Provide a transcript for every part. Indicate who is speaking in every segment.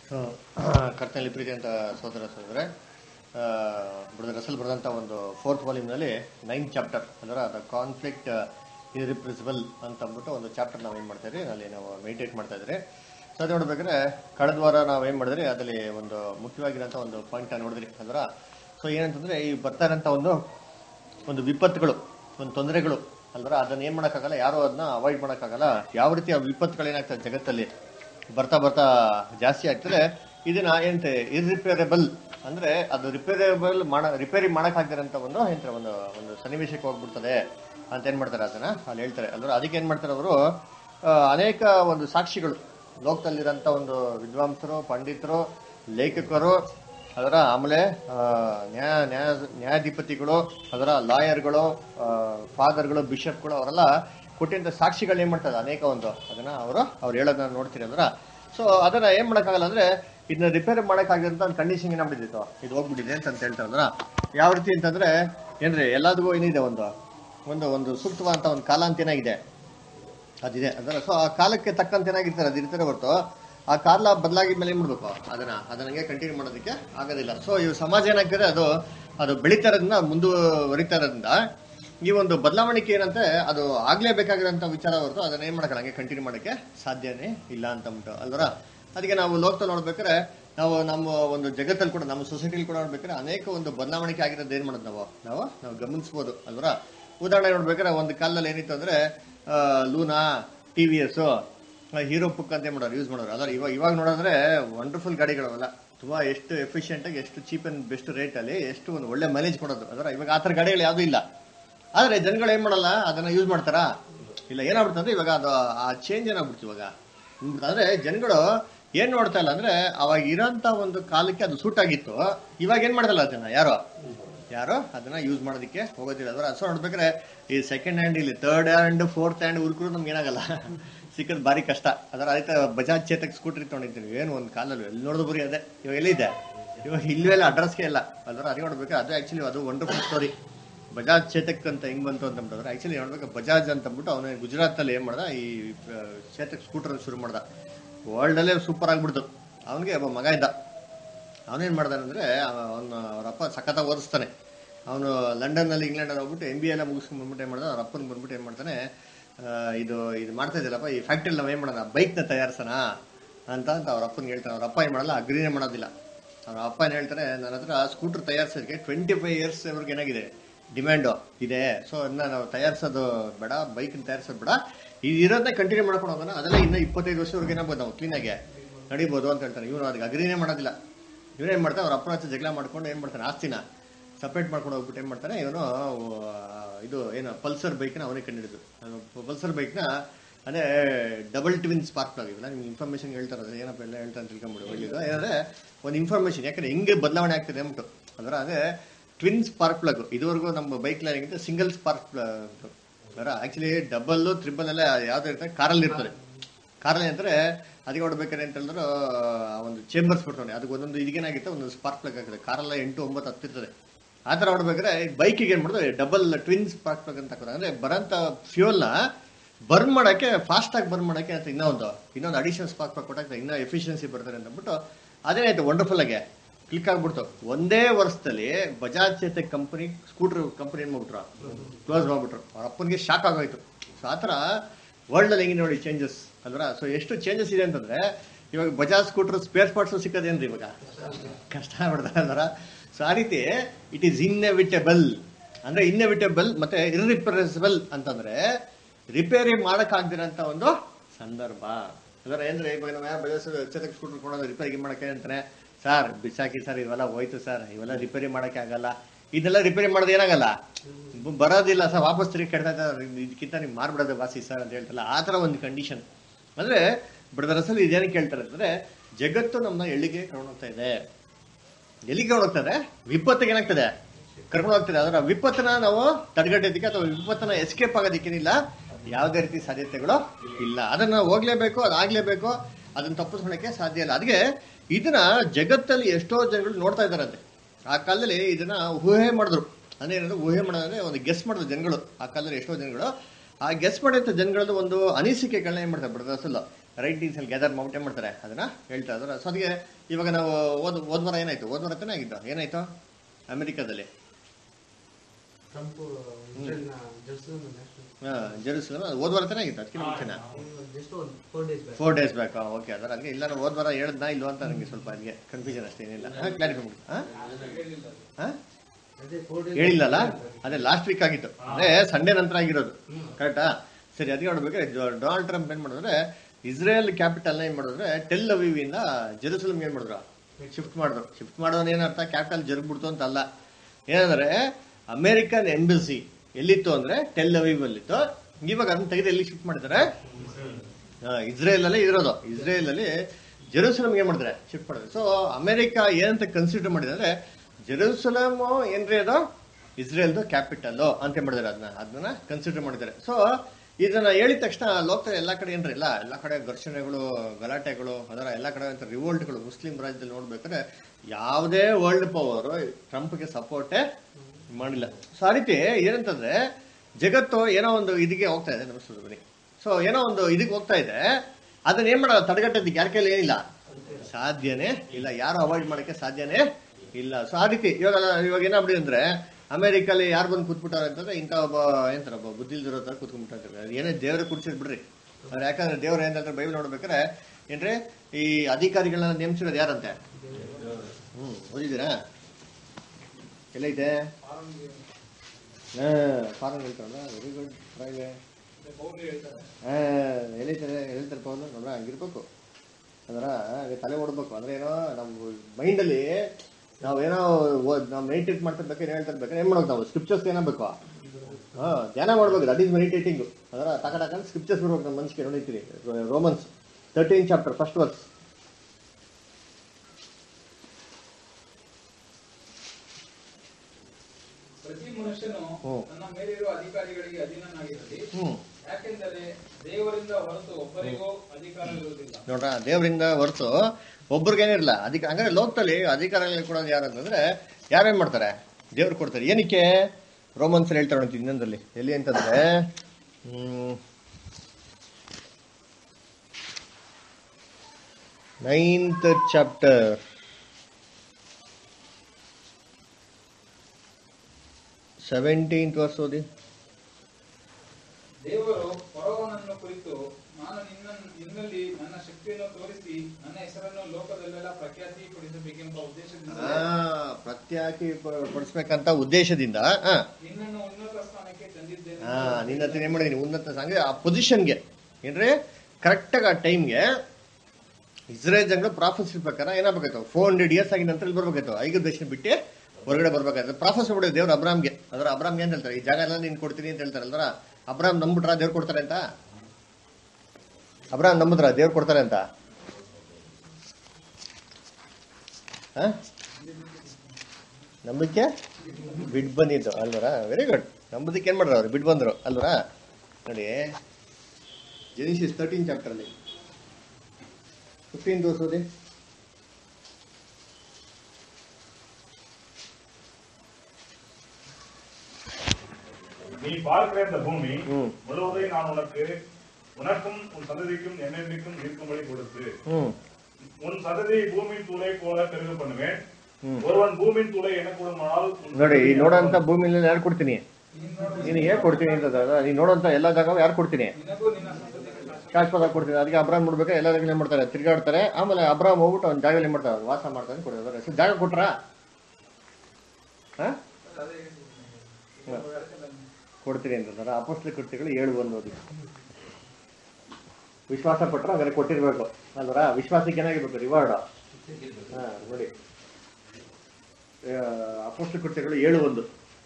Speaker 1: So ಕರ್ತನಲ್ಲಿ ಪ್ರೀತಿ ಅಂತ ಸೋದರ ಸೋದರ ಬ್ರದರ್ ರಸಲ್ ಬರೆದಂಥ ಒಂದು ಫೋರ್ತ್ ವಾಲ್ಯೂಮ್ನಲ್ಲಿ ನೈನ್ತ್ ಚಾಪ್ಟರ್ ಅಂದ್ರೆ ದ ಕಾನ್ಫ್ಲಿಕ್ಟ್ ಇರಿಪ್ರಿಸಿಬಲ್ ಅಂತ ಅಂದ್ಬಿಟ್ಟು ಒಂದು ಚಾಪ್ಟರ್ ನಾವು ಏನು ಮಾಡ್ತಾ ಇದ್ರಿ ಅಲ್ಲಿ ನಾವು ಮೆಡಿಟೇಟ್ ಮಾಡ್ತಾ ಇದ್ರಿ ಸೊ ಅದು ನೋಡ್ಬೇಕಾದ್ರೆ ಕಳೆದ ವಾರ ನಾವು ಏನು ಮಾಡಿದ್ರಿ ಅದರಲ್ಲಿ ಒಂದು ಮುಖ್ಯವಾಗಿರೋಂಥ ಒಂದು ಪಾಯಿಂಟ್ ನೋಡಿದ್ರಿ ಅಂದ್ರೆ ಸೊ ಏನಂತಂದ್ರೆ ಈ ಬರ್ತಾ ಇರೋಂಥ ಒಂದು ಒಂದು ವಿಪತ್ತುಗಳು ಒಂದು ತೊಂದರೆಗಳು ಅಲ್ವರ ಅದನ್ನ ಏನ್ ಮಾಡೋಕ್ಕಾಗಲ್ಲ ಯಾರು ಅದನ್ನ ಅವಾಯ್ಡ್ ಮಾಡೋಕ್ಕಾಗಲ್ಲ ಯಾವ ರೀತಿ ಆ ವಿಪತ್ತುಗಳು ಏನಾಗ್ತದೆ ಜಗತ್ತಲ್ಲಿ ಬರ್ತಾ ಬರ್ತಾ ಜಾಸ್ತಿ ಆಗ್ತದೆ ಇದನ್ನ ಏನಂತೆ ಇರ್ರಿಪೇರೇಬಲ್ ಅಂದ್ರೆ ಅದು ರಿಪೇರೇಬಲ್ ಮಾಡ ರಿಪೇರಿ ಮಾಡಕ್ಕಾಗ್ದಿರಂತ ಒಂದು ಏನಂತಾರೆ ಒಂದು ಒಂದು ಸನ್ನಿವೇಶಕ್ಕೆ ಹೋಗ್ಬಿಡ್ತದೆ ಅಂತ ಏನ್ ಮಾಡ್ತಾರೆ ಅದನ್ನ ಅಲ್ಲಿ ಹೇಳ್ತಾರೆ ಅಲ್ವರ ಅದಕ್ಕೆ ಏನ್ ಮಾಡ್ತಾರೆ ಅವರು ಅನೇಕ ಒಂದು ಸಾಕ್ಷಿಗಳು ಲೋಕದಲ್ಲಿರೋಂಥ ಒಂದು ವಿದ್ವಾಂಸರು ಪಂಡಿತರು ಲೇಖಕರು ಅದರ ಆಮೇಲೆ ಆ, ನ್ಯಾಯ ನ್ಯಾಯ ನ್ಯಾಯಾಧಿಪತಿಗಳು ಅದರ ಲಾಯರ್ಗಳು ಫಾದರ್ಗಳು ಬಿಷಪ್ಗಳು ಅವರೆಲ್ಲ ಕೊಟ್ಟಿದ್ದ ಸಾಕ್ಷಿಗಳು ಏನ್ ಮಾಡ್ತಾರೆ ಅನೇಕ ಒಂದು ಅದನ್ನ ಅವರು ಅವ್ರು ಹೇಳೋದನ್ನ ನೋಡ್ತೀರಿ ಅಂದ್ರ ಸೊ ಅದನ್ನ ಏನ್ ಮಾಡಕ್ಕಾಗಲ್ಲ ಅಂದ್ರೆ ಇದನ್ನ ರಿಪೇರಿ ಮಾಡಕ್ಕಾಗಿರಂತ ಒಂದು ಕಂಡೀಷನ್ ಏನಾಗ್ಬಿಟ್ಟಿತ್ತು ಇದು ಹೋಗ್ಬಿಟ್ಟಿದೆ ಅಂತ ಹೇಳ್ತಾರೆ ಅಂದ್ರ ಯಾವ ರೀತಿ ಅಂತಂದ್ರೆ ಏನ್ರಿ ಎಲ್ಲದಕ್ಕೂ ಏನಿದೆ ಒಂದು ಒಂದು ಒಂದು ಸೂಕ್ತವಾದಂತ ಒಂದು ಕಾಲ ಅಂತ ಏನಾಗಿದೆ ಅದಿದೆ ಅದರ ಸೊ ಆ ಕಾಲಕ್ಕೆ ತಕ್ಕಂತೆ ಏನಾಗಿರ್ತಾರೆ ಅದು ಇರ್ತಾರೆ ಹೊರತು ಆ ಕಾಲ ಬದಲಾಗಿದ ಮೇಲೆ ಏನ್ ಮಾಡ್ಬೇಕು ಅದನ್ನ ಅದನ್ನ ಕಂಟಿನ್ಯೂ ಮಾಡೋದಕ್ಕೆ ಆಗೋದಿಲ್ಲ ಸೊ ಇವು ಸಮಾಜ ಏನಾಗ್ತದೆ ಅದು ಅದು ಬೆಳೀತಾ ಇರೋದ್ರಿಂದ ಮುಂದುವರಿತಾ ಇರೋದ್ರಿಂದ ಈ ಒಂದು ಬದಲಾವಣೆಗೆ ಏನಂತೆ ಅದು ಆಗ್ಲೇಬೇಕಾಗಿರೋಂಥ ವಿಚಾರ ಹೊರತು ಅದನ್ನ ಏನ್ ಮಾಡಕ್ಕೆ ಹಂಗೆ ಕಂಟಿನ್ಯೂ ಮಾಡಕ್ಕೆ ಸಾಧ್ಯನೇ ಇಲ್ಲ ಅಂತ ಅಂದ್ಬಿಟ್ಟು ಅಲ್ವರ ಅದಕ್ಕೆ ನಾವು ಲೋಕದಲ್ಲಿ ನೋಡ್ಬೇಕಾದ್ರೆ ನಾವು ನಮ್ಮ ಒಂದು ಜಗತ್ತಲ್ಲಿ ಕೂಡ ನಮ್ಮ ಸೊಸೈಟಿಲಿ ಕೂಡ ನೋಡ್ಬೇಕಾದ್ರೆ ಅನೇಕ ಒಂದು ಬದಲಾವಣೆ ಆಗಿರೋದು ಏನ್ ಮಾಡೋದು ನಾವು ನಾವು ನಾವು ಗಮನಿಸ್ಬೋದು ಅಲ್ವರ ಉದಾಹರಣೆ ನೋಡ್ಬೇಕಾದ್ರೆ ಒಂದು ಕಾಲದಲ್ಲಿ ಏನಿತ್ತು ಅಂದ್ರೆ ಆ, Luna T V S Hero Puch ಅಂತ ಏನ್ ಮಾಡೋರು ಯೂಸ್ ಮಾಡೋರು ಅದ್ರ ಇವಾಗ ಇವಾಗ ನೋಡಿದ್ರೆ ವಂಡರ್ಫುಲ್ ಗಾಡಿಗಳವಲ್ಲ ತುಂಬಾ ಎಷ್ಟು ಎಫಿಷಿಯಂಟ್ ಆಗಿ ಎಷ್ಟು ಚೀಪ್ ಅಂಡ್ ಬೆಸ್ಟ್ ರೇಟ್ ಅಲ್ಲಿ ಎಷ್ಟು ಒಂದು ಒಳ್ಳೆ ಮೈಲೇಜ್ ಕೊಡೋದು ಅದರ ಇವಾಗ ಆ ಥರ ಗಾಡಿಗಳು ಯಾವ್ದು ಇಲ್ಲ ಆದ್ರೆ ಜನಗಳು ಏನ್ ಮಾಡಲ್ಲ ಅದನ್ನ ಯೂಸ್ ಮಾಡ್ತಾರಾ ಇಲ್ಲ ಏನಾಗ್ಬಿಡ್ತು ಅಂದ್ರೆ ಇವಾಗ ಅದು ಆ ಚೇಂಜ್ ಏನಾಗ್ಬಿಡ್ತು ಇವಾಗ ಅಂದ್ರೆ ಜನಗಳು ಏನ್ ನೋಡ್ತಾ ಇಲ್ಲ ಅಂದ್ರೆ ಅವಾಗ ಇರೋಂತ ಒಂದು ಕಾಲಕ್ಕೆ ಅದು ಸೂಟ್ ಆಗಿತ್ತು ಇವಾಗ ಏನ್ ಮಾಡ್ತಲ್ಲ ಅದನ್ನ ಯಾರು ಯಾರು ಅದನ್ನ ಯೂಸ್ ಮಾಡೋದಕ್ಕೆ ಹೋಗೋದಿಲ್ಲ ಅದರ ಸೊ ನೋಡ್ಬೇಕಾದ್ರೆ ಈ ಸೆಕೆಂಡ್ ಹ್ಯಾಂಡ್ ಇಲ್ಲಿ ಥರ್ಡ್ ಹ್ಯಾಂಡ್ ಫೋರ್ತ್ ಹ್ಯಾಂಡ್ ಹುಡುಕರು ನಮ್ಗೆ ಏನಾಗಲ್ಲ ಸಿಕ್ಕದ್ ಭಾರಿ ಕಷ್ಟ ಅದರ ಆಯ್ತಾ ಬಜಾಜ್ ಚೇತಕ್ ಸ್ಕೂಟರ್ ತೊಗೊಂಡಿರ್ತೀವಿ ಏನು ಒಂದು ಕಾಲಲ್ಲಿ ಎಲ್ಲಿ ನೋಡಿದ್ರು ಬರೀ ಅದೇ ಇವಾಗ ಎಲ್ಲಿದೆ ಇವಾಗ ಇಲ್ವೆಲ್ಲ ಅಡ್ರೆಸ್ಗೆ ಇಲ್ಲ ಅದರ ಅದಕ್ಕೆ ನೋಡ್ಬೇಕು ಅದು ಆಕ್ಚುಲಿ ಅದು ವಂಡರ್ಫುಲ್ ಸ್ಟೋರಿ ಬಜಾಜ್ ಚೇತಕ್ ಅಂತ ಹೆಂಗ್ ಬಂತು ಅಂತ ಅಂದ್ಬಿಟ್ಟು ಆಕ್ಚುಲಿ ನೋಡ್ಬೇಕು ಬಜಾಜ್ ಅಂತ ಅಂದ್ಬಿಟ್ಟು ಅವನು ಗುಜರಾತ್ ಅಲ್ಲಿ ಏನ್ ಮಾಡ್ದ ಈ ಆ, ಚೇತಕ್ ಸ್ಕೂಟರ್ ಶುರು ಮಾಡ್ದ ವರ್ಲ್ಡ್ ಅಲ್ಲೇ ಸೂಪರ್ ಆಗ್ಬಿಡ್ತು ಅವನಿಗೆ ಒಬ್ಬ ಮಗ ಇದ್ದ ಅವನೇನ್ ಮಾಡ್ದಾನಂದ್ರೆ ಅವನ ಅವರಪ್ಪ ಸಖತ ಓದಿಸ್ತಾನೆ ಅವನು ಲಂಡನ್ ನಲ್ಲಿ ಇಂಗ್ಲೆಂಡ್ ಅಲ್ಲಿ ಹೋಗ್ಬಿಟ್ಟು ಎಂ ಬಿ ಎಲ್ಲ ಮುಗಿಸ್ಕೊಂಡ್ ಬಂದ್ಬಿಟ್ಟು ಏನ್ ಮಾಡ್ದ ಅವ್ರ ಅಪ್ಪನ ಬಂದ್ಬಿಟ್ಟು ಏನ್ ಮಾಡ್ತಾನೆ ಆ, ಇದು ಇದು ಮಾಡ್ತಾ ಇದ್ದಿಲ್ಲಪ್ಪ ಈ ಫ್ಯಾಕ್ಟ್ರಿ ನಾವ್ ಏನ್ ಮಾಡೋಣ ಬೈಕ್ ನ ತಯಾರಿಸೋಣ ಅಂತ ಅಂತ ಅವ್ರ ಅಪ್ಪನ್ಗೆ ಹೇಳ್ತಾನೆ ಅವ್ರ ಅಪ್ಪ ಏನ್ ಮಾಡಲ್ಲ ಅಗ್ರಿನೇ ಮಾಡೋದಿಲ್ಲ ಅವ್ರ ಅಪ್ಪ ಏನ್ ಹೇಳ್ತಾರೆ ನನ್ನ ಹತ್ರ ಸ್ಕೂಟರ್ ತಯಾರಿಸೋದಕ್ಕೆ ಟ್ವೆಂಟಿ ಫೈವ್ ಇಯರ್ಸ್ ಅವ್ರಿಗೆ ಏನಾಗಿದೆ ಡಿಮ್ಯಾಂಡು ಇದೆ ಸೊ ಅದನ್ನ ನಾವು ತಯಾರಿಸೋದು ಬೇಡ ಬೈಕ್ ತಯಾರಿಸೋದು ಬೇಡ ಇದು ಇರೋದನ್ನ ಕಂಟಿನ್ಯೂ ಮಾಡ್ಕೊಂಡು ಹೋಗೋಣ ಅದೆಲ್ಲ ಇನ್ನ ಇಪ್ಪತ್ತೈದು ವರ್ಷವರೆಗೆ ಏನಾಗ್ಬೋದು ನಾವು ಕ್ಲೀನಾಗೆ ನಡಿಬೋದು ಅಂತ ಹೇಳ್ತಾನೆ ಇವನು ಅದಕ್ಕೆ ಅಗ್ರಿನೇ ಮಾಡೋದಿಲ್ಲ ಇವನೇನ್ ಮಾಡ್ತಾನೆ ಅವ್ರ ಅಪ್ಪನ ಹತ್ರ ಜಗಳ ಮಾಡ್ಕೊಂಡು ಏನ್ ಮಾಡ್ತಾನೆ ಆಸ್ತಿನ ಸಪ್ರೇಟ್ ಮಾಡ್ಕೊಂಡು ಹೋಗ್ಬಿಟ್ಟು ಏನ್ ಮಾಡ್ತಾನೆ ಇವನು ಇದು ಏನು ಪಲ್ಸರ್ ಬೈಕ್ನ ಅವನೇ ಕಂಡಿಡಿದು ಪಲ್ಸರ್ ಬೈಕ್ನ ಅದೇ ಡಬಲ್ ಟ್ವಿನ್ ಸ್ಪಾರ್ಕ್ ಪ್ಲಗ್ ಇವೆಲ್ಲ ನಿಮ್ಗೆ ಇನ್ಫಾರ್ಮೇಶನ್ ಹೇಳ್ತಾರೆ ಏನಪ್ಪ ಎಲ್ಲ ಹೇಳ್ತಾ ಅಂತ ತಿಳ್ಕೊಂಬಿಡು ಒಳ್ಳೆಯದು ಏನಂದ್ರೆ ಒಂದು ಇನ್ಫಾರ್ಮೇಶನ್ ಯಾಕಂದ್ರೆ ಹೆಂಗೆ ಬದಲಾವಣೆ ಆಗ್ತದೆ ಅಂದ್ಬಿಟ್ಟು ಅದರ ಅದೇ ಟ್ವಿನ್ ಸ್ಪಾರ್ಕ್ ಪ್ಲಗ್ ಇದುವರೆಗೂ ನಮ್ಮ ಬೈಕ್ ಏನಿದೆ ಸಿಂಗಲ್ ಸ್ಪಾರ್ಕ್ ಪ್ಲಗ್ ಅದರ ಆಕ್ಚುಲಿ ಡಬಲ್ ತ್ರಿಬಲ್ ಎಲ್ಲ ಯಾವ್ದು ಇರ್ತದೆ ಕಾರಲ್ಲಿ ಇರ್ತದೆ ಕಾರಲ್ಲಿ ಅಂದ್ರೆ ಅದಕ್ಕೆ ಹೊಡ್ಬೇಕಾದ್ರೆ ಅಂತ ಹೇಳಿದ್ರು ಆ ಒಂದು ಚೇಂಬರ್ಸ್ ಬಿಡ್ತಾನೆ ಅದಕ್ಕೆ ಒಂದೊಂದು ಇದಕ್ಕೇನಾಗಿತ್ತು ಒಂದು ಸ್ಪಾರ್ಕ್ ಪ್ಲಗ್ ಆಗ್ತದೆ ಕಾರೆಲ್ಲ ಎಂಟು ಒಂಬತ್ತು ಹತ್ತಿರ್ತದೆ ಆ ಥರ ಹೊಡ್ಬೇಕಾದ್ರೆ ಬೈಕಿಗೆ ಏನ್ ಮಾಡೋದು ಡಬಲ್ ಟ್ವಿನ್ ಸ್ಪಾರ್ಕ್ ಪ್ಲಗ್ ಅಂತ ಹಾಕೋದು ಅಂದ್ರೆ ಬರೋಂಥ ಫ್ಯೂಲ್ನ ಬರ್ನ್ ಮಾಡಕ್ಕೆ ಫಾಸ್ಟ್ ಆಗಿ ಬರ್ನ್ ಮಾಡಕ್ಕೆ ಅಂತ ಇನ್ನೊಂದು ಇನ್ನೊಂದು ಅಡಿಷನಲ್ ಸ್ಪಾರ್ಕ್ ಪ್ಲಗ್ ಕೊಟ್ಟಾಗ ಇನ್ನೂ ಎಫಿಷಿಯನ್ಸಿ ಬರ್ತಾರೆ ಅಂತ ಅಂದ್ಬಿಟ್ಟು ಅದೇನಾಯ್ತು ವಂಡರ್ಫುಲ್ ಆಗಿ ಕ್ಲಿಕ್ ಆಗ್ಬಿಡ್ತು ಒಂದೇ ವರ್ಷದಲ್ಲಿ Bajaj Chetak company scooter company ಏನ್ ಮಾಡ್ಬಿಟ್ರು ಕ್ಲೋಸ್ ಮಾಡ್ಬಿಟ್ರು ಅವ್ರ ಅಪ್ಪನಿಗೆ ಶಾಕ್ ಆಗೋಯ್ತು ಸೊ ಆ ಥರ ವರ್ಲ್ಡ್ ಅಲ್ಲಿ ಹೆಂಗೆ ನೋಡಿ ಚೇಂಜಸ್ ಅಲ್ವರ ಸೊ ಎಷ್ಟು ಚೇಂಜಸ್ ಇದೆ ಅಂತಂದ್ರೆ ಇವಾಗ ಬಜಾಜ್ ಸ್ಕೂಟರ್ ಸ್ಪೇರ್ ಪಾರ್ಟ್ಸ್ ಸಿಕ್ಕದೇನ್ರಿ ಇವಾಗ ಕಷ್ಟ ಆಗ್ಬಿಡ್ತಾರೆ ಅಲ್ವರ ಸೊ ಆ ರೀತಿ ಇಟ್ ಈಸ್ ಇನ್ನೆವಿಟಬಲ್ ಅಂದ್ರೆ ಇನ್ನೆವಿಟಬಲ್ ಮತ್ತೆ ಇರ್ರಿಪ್ರೆಸಿಬಲ್ ಅಂತಂದ್ರೆ ರಿಪೇರಿ ಮಾಡಕ್ಕಾಗ್ದಿರಂತ ಒಂದು ಸಂದರ್ಭ ಅಂದ್ರೆ ಏನ್ರಿ ಇವಾಗ ನಾವು ಯಾವ ಬಜಾಜ್ ಚೇತಕ್ ಸ್ಕೂಟರ್ ಕೊಡೋದು ರಿಪೇರಿ ಮಾಡಕ್ಕೆ ಅಂತಾನೆ ಸರ್ ಬಿಸಾಕಿ ಸರ್ ಇವೆಲ್ಲ ಹೋಯ್ತು ಸರ್ ಇವೆಲ್ಲ ರಿಪೇರಿ ಮಾಡಕ್ಕೆ ಆಗಲ್ಲ ಇದೆಲ್ಲ ರಿಪೇರಿ ಮಾಡೋದು ಏನಾಗಲ್ಲ ಬ- ಬರೋದಿಲ್ಲ ಸರ್ ವಾಪಸ್ ತಿರುಗಿ ಕೆಡ್ತಾ ಇದ್ದಾರೆ. ಇದಕ್ಕಿಂತ ನೀವು ಮಾರ್ಬಿಡೋದು ವಾಸಿ ಸರ್ ಅಂತ ಹೇಳ್ತಲ್ಲ ಆ ಥರ ಒಂದು ಕಂಡೀಷನ್ ಅಂದ್ರೆ ಬ್ರದರ್ ಅಸಲ್ ಇದೇನಕ್ಕೆ ಹೇಳ್ತಾರೆ ಅಂದ್ರೆ ಜಗತ್ತು ನಮ್ಮನ್ನ ಎಲ್ಲಿಗೆ ಕರ್ಕೊಂಡು ಹೋಗ್ತಾ ಇದೆ ಎಲ್ಲಿಗೆ ಕರ್ಕೊಂಡು ಹೋಗ್ತದೆ ವಿಪತ್ತಿಗೆ ಏನಾಗ್ತದೆ ಕರ್ಕೊಂಡು ಹೋಗ್ತದೆ ಅದರ ವಿಪತ್ತನ್ನ ನಾವು ತಡೆಗಟ್ಟೋದಕ್ಕೆ ಅಥವಾ ವಿಪತ್ತನ್ನ ಎಸ್ಕೇಪ್ ಆಗೋದಕ್ಕೇನಿಲ್ಲ ಯಾವುದೇ ರೀತಿ ಸಾಧ್ಯತೆಗಳು ಇಲ್ಲ ಅದನ್ನ ಹೋಗ್ಲೇಬೇಕು ಅದಾಗ್ಲೇಬೇಕು ಅದನ್ನ ತಪ್ಪಿಸ್ಕೊಳಕ್ಕೆ ಸಾಧ್ಯ ಇಲ್ಲ ಅದಕ್ಕೆ ಇದನ್ನ ಜಗತ್ತಲ್ಲಿ ಎಷ್ಟೋ ಜನಗಳು ನೋಡ್ತಾ ಇದಾರಂತೆ ಆ ಕಾಲದಲ್ಲಿ ಇದನ್ನ ಊಹೆ ಮಾಡಿದ್ರು ಅಂದ್ರೆ ಏನಂದ್ರೆ ಊಹೆ ಮಾಡೋದಂದ್ರೆ ಒಂದು ಗೆಸ್ ಮಾಡಿದ್ರು ಜನಗಳು ಆ ಕಾಲದಲ್ಲಿ ಎಷ್ಟೋ ಜನಗಳು ಆ ಗೆಸ್ ಮಾಡಿದಂಥ ಜನಗಳದ್ದು ಒಂದು ಅನಿಸಿಕೆಗಳನ್ನ ಏನ್ ಮಾಡ್ತಾರೆ ಬ್ರದರ್ಸ್ ಅಲ್ಲ ರೈಟಿಂಗ್ಸ್ ಅಲ್ಲಿ ಗ್ಯಾದರ್ ಮಾಡ್ಬಿಟ್ಟು ಏನ್ ಮಾಡ್ತಾರೆ ಅದನ್ನ ಹೇಳ್ತಾ ಇದ್ದಾರೆ ಸೊ ಅದಕ್ಕೆ ಇವಾಗ ನಾವು ಓದ್ ಓದ್ವಾರ ಏನಾಯ್ತು ಓದ್ವಾರ ತಾನೇ ಆಗಿದ್ದು ಏನಾಯ್ತು ಅಮೆರಿಕಾದಲ್ಲಿ
Speaker 2: ಟ್ರಂಪ್ ಇಸ್ರೇಲ್ನ ಜೆರುಸಲೆಮ್ ನ್ಯಾಷನಲ್
Speaker 1: ಜೆರೂಸಲಮ್ ಓದ್ವಾರ ತಾನೇ ಆಗಿತ್ತು ಅದಕ್ಕಿಂತ ಮುಂಚೆನಾ
Speaker 2: ಜಸ್ಟ್ ಒಂದು four days back
Speaker 1: four days back okay ಅದರ ಅದಕ್ಕೆ ಇಲ್ಲ ನಾನು ಹೋದ್ವಾರ ಹೇಳಿದ್ನಾ ಇಲ್ವಾ ಅಂತ ನನಗೆ ಸ್ವಲ್ಪ ಅದಕ್ಕೆ ಕನ್ಫ್ಯೂಷನ್ ಅಷ್ಟೇ ಏನಿಲ್ಲ ಕ್ಲಾರಿಫೈ ಮಾಡಿ ಹಾಂ
Speaker 2: ಅದೇ ಫೋರ್ ಡೇಸ್
Speaker 1: ಹೇಳಿಲ್ಲಲ್ಲ ಅದೇ ಲಾಸ್ಟ್ ವೀಕ್ ಆಗಿತ್ತು ಅದೇ ಸಂಡೇ ನಂತರ ಆಗಿರೋದು ಕರೆಕ್ಟಾ ಸರಿ ಅದಕ್ಕೆ ನೋಡ್ಬೇಕಾದ್ರೆ ಡೊನಾಲ್ಡ್ ಟ್ರಂಪ್ ಏನ್ ಮಾಡಿದ್ರೆ ಇಸ್ರೇಲ್ ಕ್ಯಾಪಿಟಲ್ ಏನ್ ಮಾಡಿದ್ರೆ ಟೆಲ್ ಅವಿವಿಂದ ಜೆರೂಸಲಮ್ ಏನ್ ಮಾಡಿದ್ರು ಶಿಫ್ಟ್ ಮಾಡಿದ್ರು ಶಿಫ್ಟ್ ಮಾಡೋನ್ ಏನರ್ಥ ಕ್ಯಾಪಿಟಲ್ ಜರುಗ್ಬಿಡ್ತು ಅಂತ ಅಲ್ಲ ಏನಂದ್ರೆ ಅಮೆರಿಕನ್ ಎಂಬಸಿ ಎಲ್ಲಿತ್ತು ಅಂದ್ರೆ ಟೆಲ್ ಅವೀವ್ ಅಲ್ಲಿತ್ತು ಇವಾಗ ಅದನ್ನ ತೆಗೆದು ಎಲ್ಲಿ ಶಿಫ್ಟ್ ಮಾಡಿದ್ದಾರೆ ಇಸ್ರೇಲ್ ಅಲ್ಲೇ ಇರೋದು ಇಸ್ರೇಲ್ ಅಲ್ಲಿ ಜೆರೂಸಲಮ್ ಏನ್ ಮಾಡಿದ್ರೆ ಶಿಫ್ಟ್ ಮಾಡಿದ್ರೆ ಸೊ ಅಮೆರಿಕ ಏನಂತ ಕನ್ಸಿಡರ್ ಮಾಡಿದ್ರೆ ಅಂದ್ರೆ ಜೆರೂಸಲಮ್ ಏನ್ರಿ ಅದು ಇಸ್ರೇಲ್ದು ಕ್ಯಾಪಿಟಲ್ ಅಂತ ಮಾಡಿದ್ದಾರೆ ಅದನ್ನ ಅದನ್ನ ಕನ್ಸಿಡರ್ ಮಾಡಿದ್ದಾರೆ ಸೊ ಇದನ್ನ ಹೇಳಿದ ತಕ್ಷಣ ಲೋಕದಲ್ಲಿ ಎಲ್ಲಾ ಕಡೆ ಏನ್ರಿ ಇಲ್ಲ ಎಲ್ಲಾ ಕಡೆ ಘರ್ಷಣೆಗಳು ಗಲಾಟೆಗಳು ಅದರ ಎಲ್ಲಾ ಕಡೆ ಅಂತ ರಿವೋಲ್ಟ್ಗಳು ಮುಸ್ಲಿಂ ರಾಜ್ಯದಲ್ಲಿ ನೋಡ್ಬೇಕಾದ್ರೆ ಯಾವುದೇ ವರ್ಲ್ಡ್ ಪವರ್ ಟ್ರಂಪ್ಗೆ ಸಪೋರ್ಟೇ ಮಾಡಿಲ್ಲ ಸೊ ಆ ರೀತಿ ಏನಂತಂದ್ರೆ ಜಗತ್ತು ಏನೋ ಒಂದು ಇದಕ್ಕೆ ಹೋಗ್ತಾ ಇದೆ ನಮಸ್ಕಾರ ಬನ್ನಿ ಸೊ ಏನೋ ಒಂದು ಇದಕ್ಕೆ ಹೋಗ್ತಾ ಇದೆ ಅದನ್ನ ಏನ್ ಮಾಡೋದು ತಡೆಗಟ್ಟೋದಕ್ಕೆ ಯಾರ ಕೈಲಿ ಏನಿಲ್ಲ ಸಾಧ್ಯನೇ ಇಲ್ಲ ಯಾರು ಅವಾಯ್ಡ್ ಮಾಡಕ್ಕೆ ಸಾಧ್ಯನೇ ಇಲ್ಲ ಸೊ ಆ ರೀತಿ ಇವಾಗ ಇವಾಗ ಏನಾಗ್ಬಿಡಿ ಅಂದ್ರೆ ಅಮೆರಿಕಲ್ಲಿ ಯಾರು ಬಂದು ಕೂತ್ಬಿಟ್ಟಾರೆ ಅಂತಂದ್ರೆ ಇಂಥ ಒಬ್ಬ ಏನಂತಾರ ಒಬ್ಬ ಬುದ್ಧಿ ಇಲ್ದಿರೋ ತರ ಕೂತ್ಕೊಂಡ್ಬಿಟ್ಟಿರ್ತಾರೆ ಅದು ಏನೇ ದೇವ್ರ ಕುಡ್ಸಿದ್ ಬಿಡ್ರಿ ಅವ್ರು ಯಾಕಂದ್ರೆ ದೇವ್ರ ಏನಂದ್ರೆ ಬೈಬಲ್ ನೋಡ್ಬೇಕಾದ್ರೆ ಏನ್ರಿ ಈ ಅಧಿಕಾರಿಗಳನ್ನ ನೇಮಿಸಿರೋದು ಯಾರಂತೆ ಹ್ಮ್ ಓದಿದ್ದೀರಾ ಎಲ್ಲೈತೆ ಹಾ ಫಾರನ್ ಹೇಳ್ತಾರಲ್ಲ ವೆರಿ ಗುಡ್ ಫ್ರೈವೆ ಹಾ ಎಲ್ಲಿತಾರೆ ಹೇಳ್ತಾರೆ ಪವನ್ ನೋಡ್ರ ಹಂಗಿರ್ಬೇಕು ಅಂದ್ರ ಹಾಗೆ ತಲೆ ಓಡ್ಬೇಕು ಅಂದ್ರೆ ಏನೋ ನಮ್ಮ ಮೈಂಡಲ್ಲಿ ನಾವೇನೋ ಓದ್- ನಾವು ಮೆಡಿಟೇಟ್ ಮಾಡ್ತಿರ್ಬೇಕು ಏನ್ ಹೇಳ್ತಿರ್ಬೇಕು ಏನ್ ಮಾಡ್ಬೇಕು ನಾವು ಸ್ಕ್ರಿಪ್ಚರ್ಸ್ ಏನಾಗಬೇಕು ಹಾ ಧ್ಯಾನ ಮಾಡ್ಬೇಕು ದಟ್ ಈಸ್ ಮೆಡಿಟೇಟಿಂಗ್ ಅದರ ತಕಟಕ ಸ್ಕ್ರಿಪ್ಚರ್ಸ್ ಬರ್ಬೇಕು ನಮ್ಮ ಮನಸ್ಸಿಗೆ ನೋಡಿರ್ತೀರಿ Romans thirteen chapter first verse
Speaker 3: ಪ್ರತಿ ಮನುಷ್ಯನು
Speaker 1: ಹ್ಮ್.
Speaker 3: ತನ್ನ ಮೇಲಿರುವ ಅಧಿಕಾರಿಗಳಿಗೆ ಅಧೀನನಾಗಿರಲಿ
Speaker 1: ಹ್ಮ್
Speaker 3: ಯಾಕೆಂದರೆ ದೇವರಿಂದ ಹೊರತು ಒಬ್ಬರಿಗೂ ಅಧಿಕಾರವಿರುವುದಿಲ್ಲ
Speaker 1: ನೋಡ್ರ ದೇವರಿಂದ ಹೊರತು ಒಬ್ರಿಗೇನಿರಲ್ಲ ಅಧಿಕ ಹಂಗಾರೆ ಲೋಕದಲ್ಲಿ ಅಧಿಕಾರಗಳು ಕೊಡೋದು ಯಾರು ಅಂತಂದ್ರೆ ಯಾರೇನ್ ಮಾಡ್ತಾರೆ ದೇವ್ರು ಕೊಡ್ತಾರೆ ಏನಕ್ಕೆ ರೋಮನ್ಸ್ ಹೇಳ್ತಾರೆ ನೋಡಿ ಇನ್ನೊಂದಲ್ಲಿ ಎಲ್ಲಿ ಅಂತಂದ್ರೆ ನೈನ್ತ್ ಚಾಪ್ಟರ್ ಸೆವೆಂಟೀನ್ತ್ ವರ್ಷ ಓದಿ
Speaker 3: ದೇವರು ಫರೋಹನನ್ನು ಕುರಿತು ನಾನು ನಿನ್ನ ನಿನ್ನಲ್ಲಿ ನನ್ನ ಶಕ್ತಿಯನ್ನು ತೋರಿಸಿ ನನ್ನ ಹೆಸರನ್ನು ಲೋಕದಲ್ಲೆಲ್ಲ ಪ್ರಖ್ಯಾತಿ ಪಡಿಸಬೇಕೆಂಬ ಉದ್ದೇಶದಿಂದ
Speaker 1: ಆ, ಪ್ರತ್ಯಾಕಿ ಪ- ಪಡಿಸ್ಬೇಕಂತ ಉದ್ದೇಶದಿಂದ ಆ,
Speaker 3: ನಿನ್ನನ್ನು ಉನ್ನತ ಸ್ಥಾನಕ್ಕೆ ತಂದಿದ್ದೇನೆ
Speaker 1: ಆ, ನಿನ್ನ ಹತ್ರ ಏನ್ ಮಾಡಿದೀನಿ ಉನ್ನತ ಸಂಘ ಆ ಪೊಸಿಷನ್ಗೆ ಏನ್ರಿ ಕರೆಕ್ಟಾಗಿ ಆ ಟೈಮ್ಗೆ ಇಸ್ರೇಲ್ ಜನಗಳು ಪ್ರಾಫೆಸ್ ಪ್ರಕಾರ ಏನಾಗಬೇಕಾಯ್ತು ಫೋರ್ ಹಂಡ್ರೆಡ್ ಇಯರ್ಸ್ ಆಗಿದ ನಂತರ ಇಲ್ಲಿ ಬರ್ಬೇಕಾಯ್ತು ಐದು ದೇಶ ಬಿಟ್ಟು ಹೊರಗಡೆ ಬರ್ಬೇಕಾಯ್ತು ಪ್ರಾಫೆಸ್ ಬಿಡೋದು ದೇವ್ರು ಅಬ್ರಾಮ್ಗೆ ಅದರ ಅಬ್ರಾಮ್ಗೆ ಅಂತ ಹೇಳ್ತಾರೆ ಈ ಜಾಗ ಎಲ್ಲ ನೀನ್ ಕೊಡ್ತೀನಿ ಅಂತ ಹೇಳ್ತಾರೆ ಅಲ್ದ್ರ ಅಬ್ರಾಮ್ ನಂಬಿಟ್ರ ದೇವ್ರು ಕೊಡ್ತಾರೆ ಅಂತ ಅಬ್ರಾಮ್ ನಂಬಿದ್ರ ದೇವ್ರು ಕೊಡ್ತಾರೆ ಅಂತ ಆ? ನಂಬಿಕೆ ಬಿಡ್ ಬಂದಿದ್ದು ಅಲ್ವರ ವೆರಿ ಗುಡ್ ನಂಬುದಕ್ಕೆ ಏನ್ ಮಾಡ್ರು ಅವ್ರು ಬಿಡ್ ಬಂದ್ರು ಅಲ್ವರ ನೋಡಿ ಜೆನಿಸಿಸ್ ತರ್ಟೀನ್ ಚಾಪ್ಟರ್ ಅಲ್ಲಿ ಫಿಫ್ಟೀನ್ ತೋರಿಸೋದಿ
Speaker 4: நீ பார்க்கிற இந்த பூமி
Speaker 1: ம்.
Speaker 4: முழுவதை நான் உனக்கு உனக்கும் உன் சந்ததிக்கும் என்னென்னைக்கும் இருக்கும்படி கொடுத்து
Speaker 1: ಹ್ಮ್
Speaker 4: உன் சந்ததியை பூமியின் தூளை போல பெருக பண்ணுவேன்
Speaker 1: ம்.
Speaker 4: ஒருவன் பூமியின் தூளை எனக்கூடமானால் உன்
Speaker 1: ನೋಡಿ ಈ
Speaker 4: சந்ததி
Speaker 1: ನೋಡೋಂತ ಭೂಮಿಲಿ ಯಾರು ಕೊಡ್ತೀನಿ ನೀನು ಹೇಗೆ ಕೊಡ್ತೀನಿ ಅಂತ ನೀನು ನೋಡೋಂತ ಎಲ್ಲ ಜಾಗ ಯಾರು ಕೊಡ್ತೀನಿ
Speaker 3: ನಿನಗೂ ನಿನ್ನ ಸಂತತಿಗೂ ಶಾಶ್ವತ
Speaker 1: ಶಾಶ್ವತ ಕೊಡ್ತೀನಿ ಅದಕ್ಕೆ ಅಬ್ರಾಮ್ ನೋಡ್ಬೇಕು ಎಲ್ಲ ಜಾಗ ಏನ್ ಮಾಡ್ತಾರೆ ತಿರ್ಗಾಡ್ತಾರೆ ಆಮೇಲೆ ಅಬ್ರಾಮ್ ಹೋಗ್ಬಿಟ್ಟು ಅವ್ನ ಜಾಗದಲ್ಲಿ ಏನ್ ಮಾಡ್ತಾರೆ ವಾಸ ಮಾಡ್ತಾರೆ ಕೊಡ್ತಾರೆ ಸೊ ಜಾಗ ಕೊಟ್ರಾ ಹಾ ಹ. ಕೊಡ್ತೀನಿ ಅಂತಂದ್ರೆ ಅಪೋಸ್ಟ್ಲಿ ಕೃತ್ಯಗಳು ಏಳು ಒಂದು ಓದಿ ವಿಶ್ವಾಸ ಪಟ್ರೆ ಹಾಗಾದ್ರೆ ಕೊಟ್ಟಿರ್ಬೇಕು ಅಲ್ವರ ವಿಶ್ವಾಸಕ್ಕೆ ಏನಾಗಿರ್ಬೇಕು ರಿವಾರ್ಡ್ ಹಾ ನೋಡಿ ಅಪೋಸ್ಟ್ಲಿ ಕೃತ್ಯಗಳು ಏಳು ಒಂದು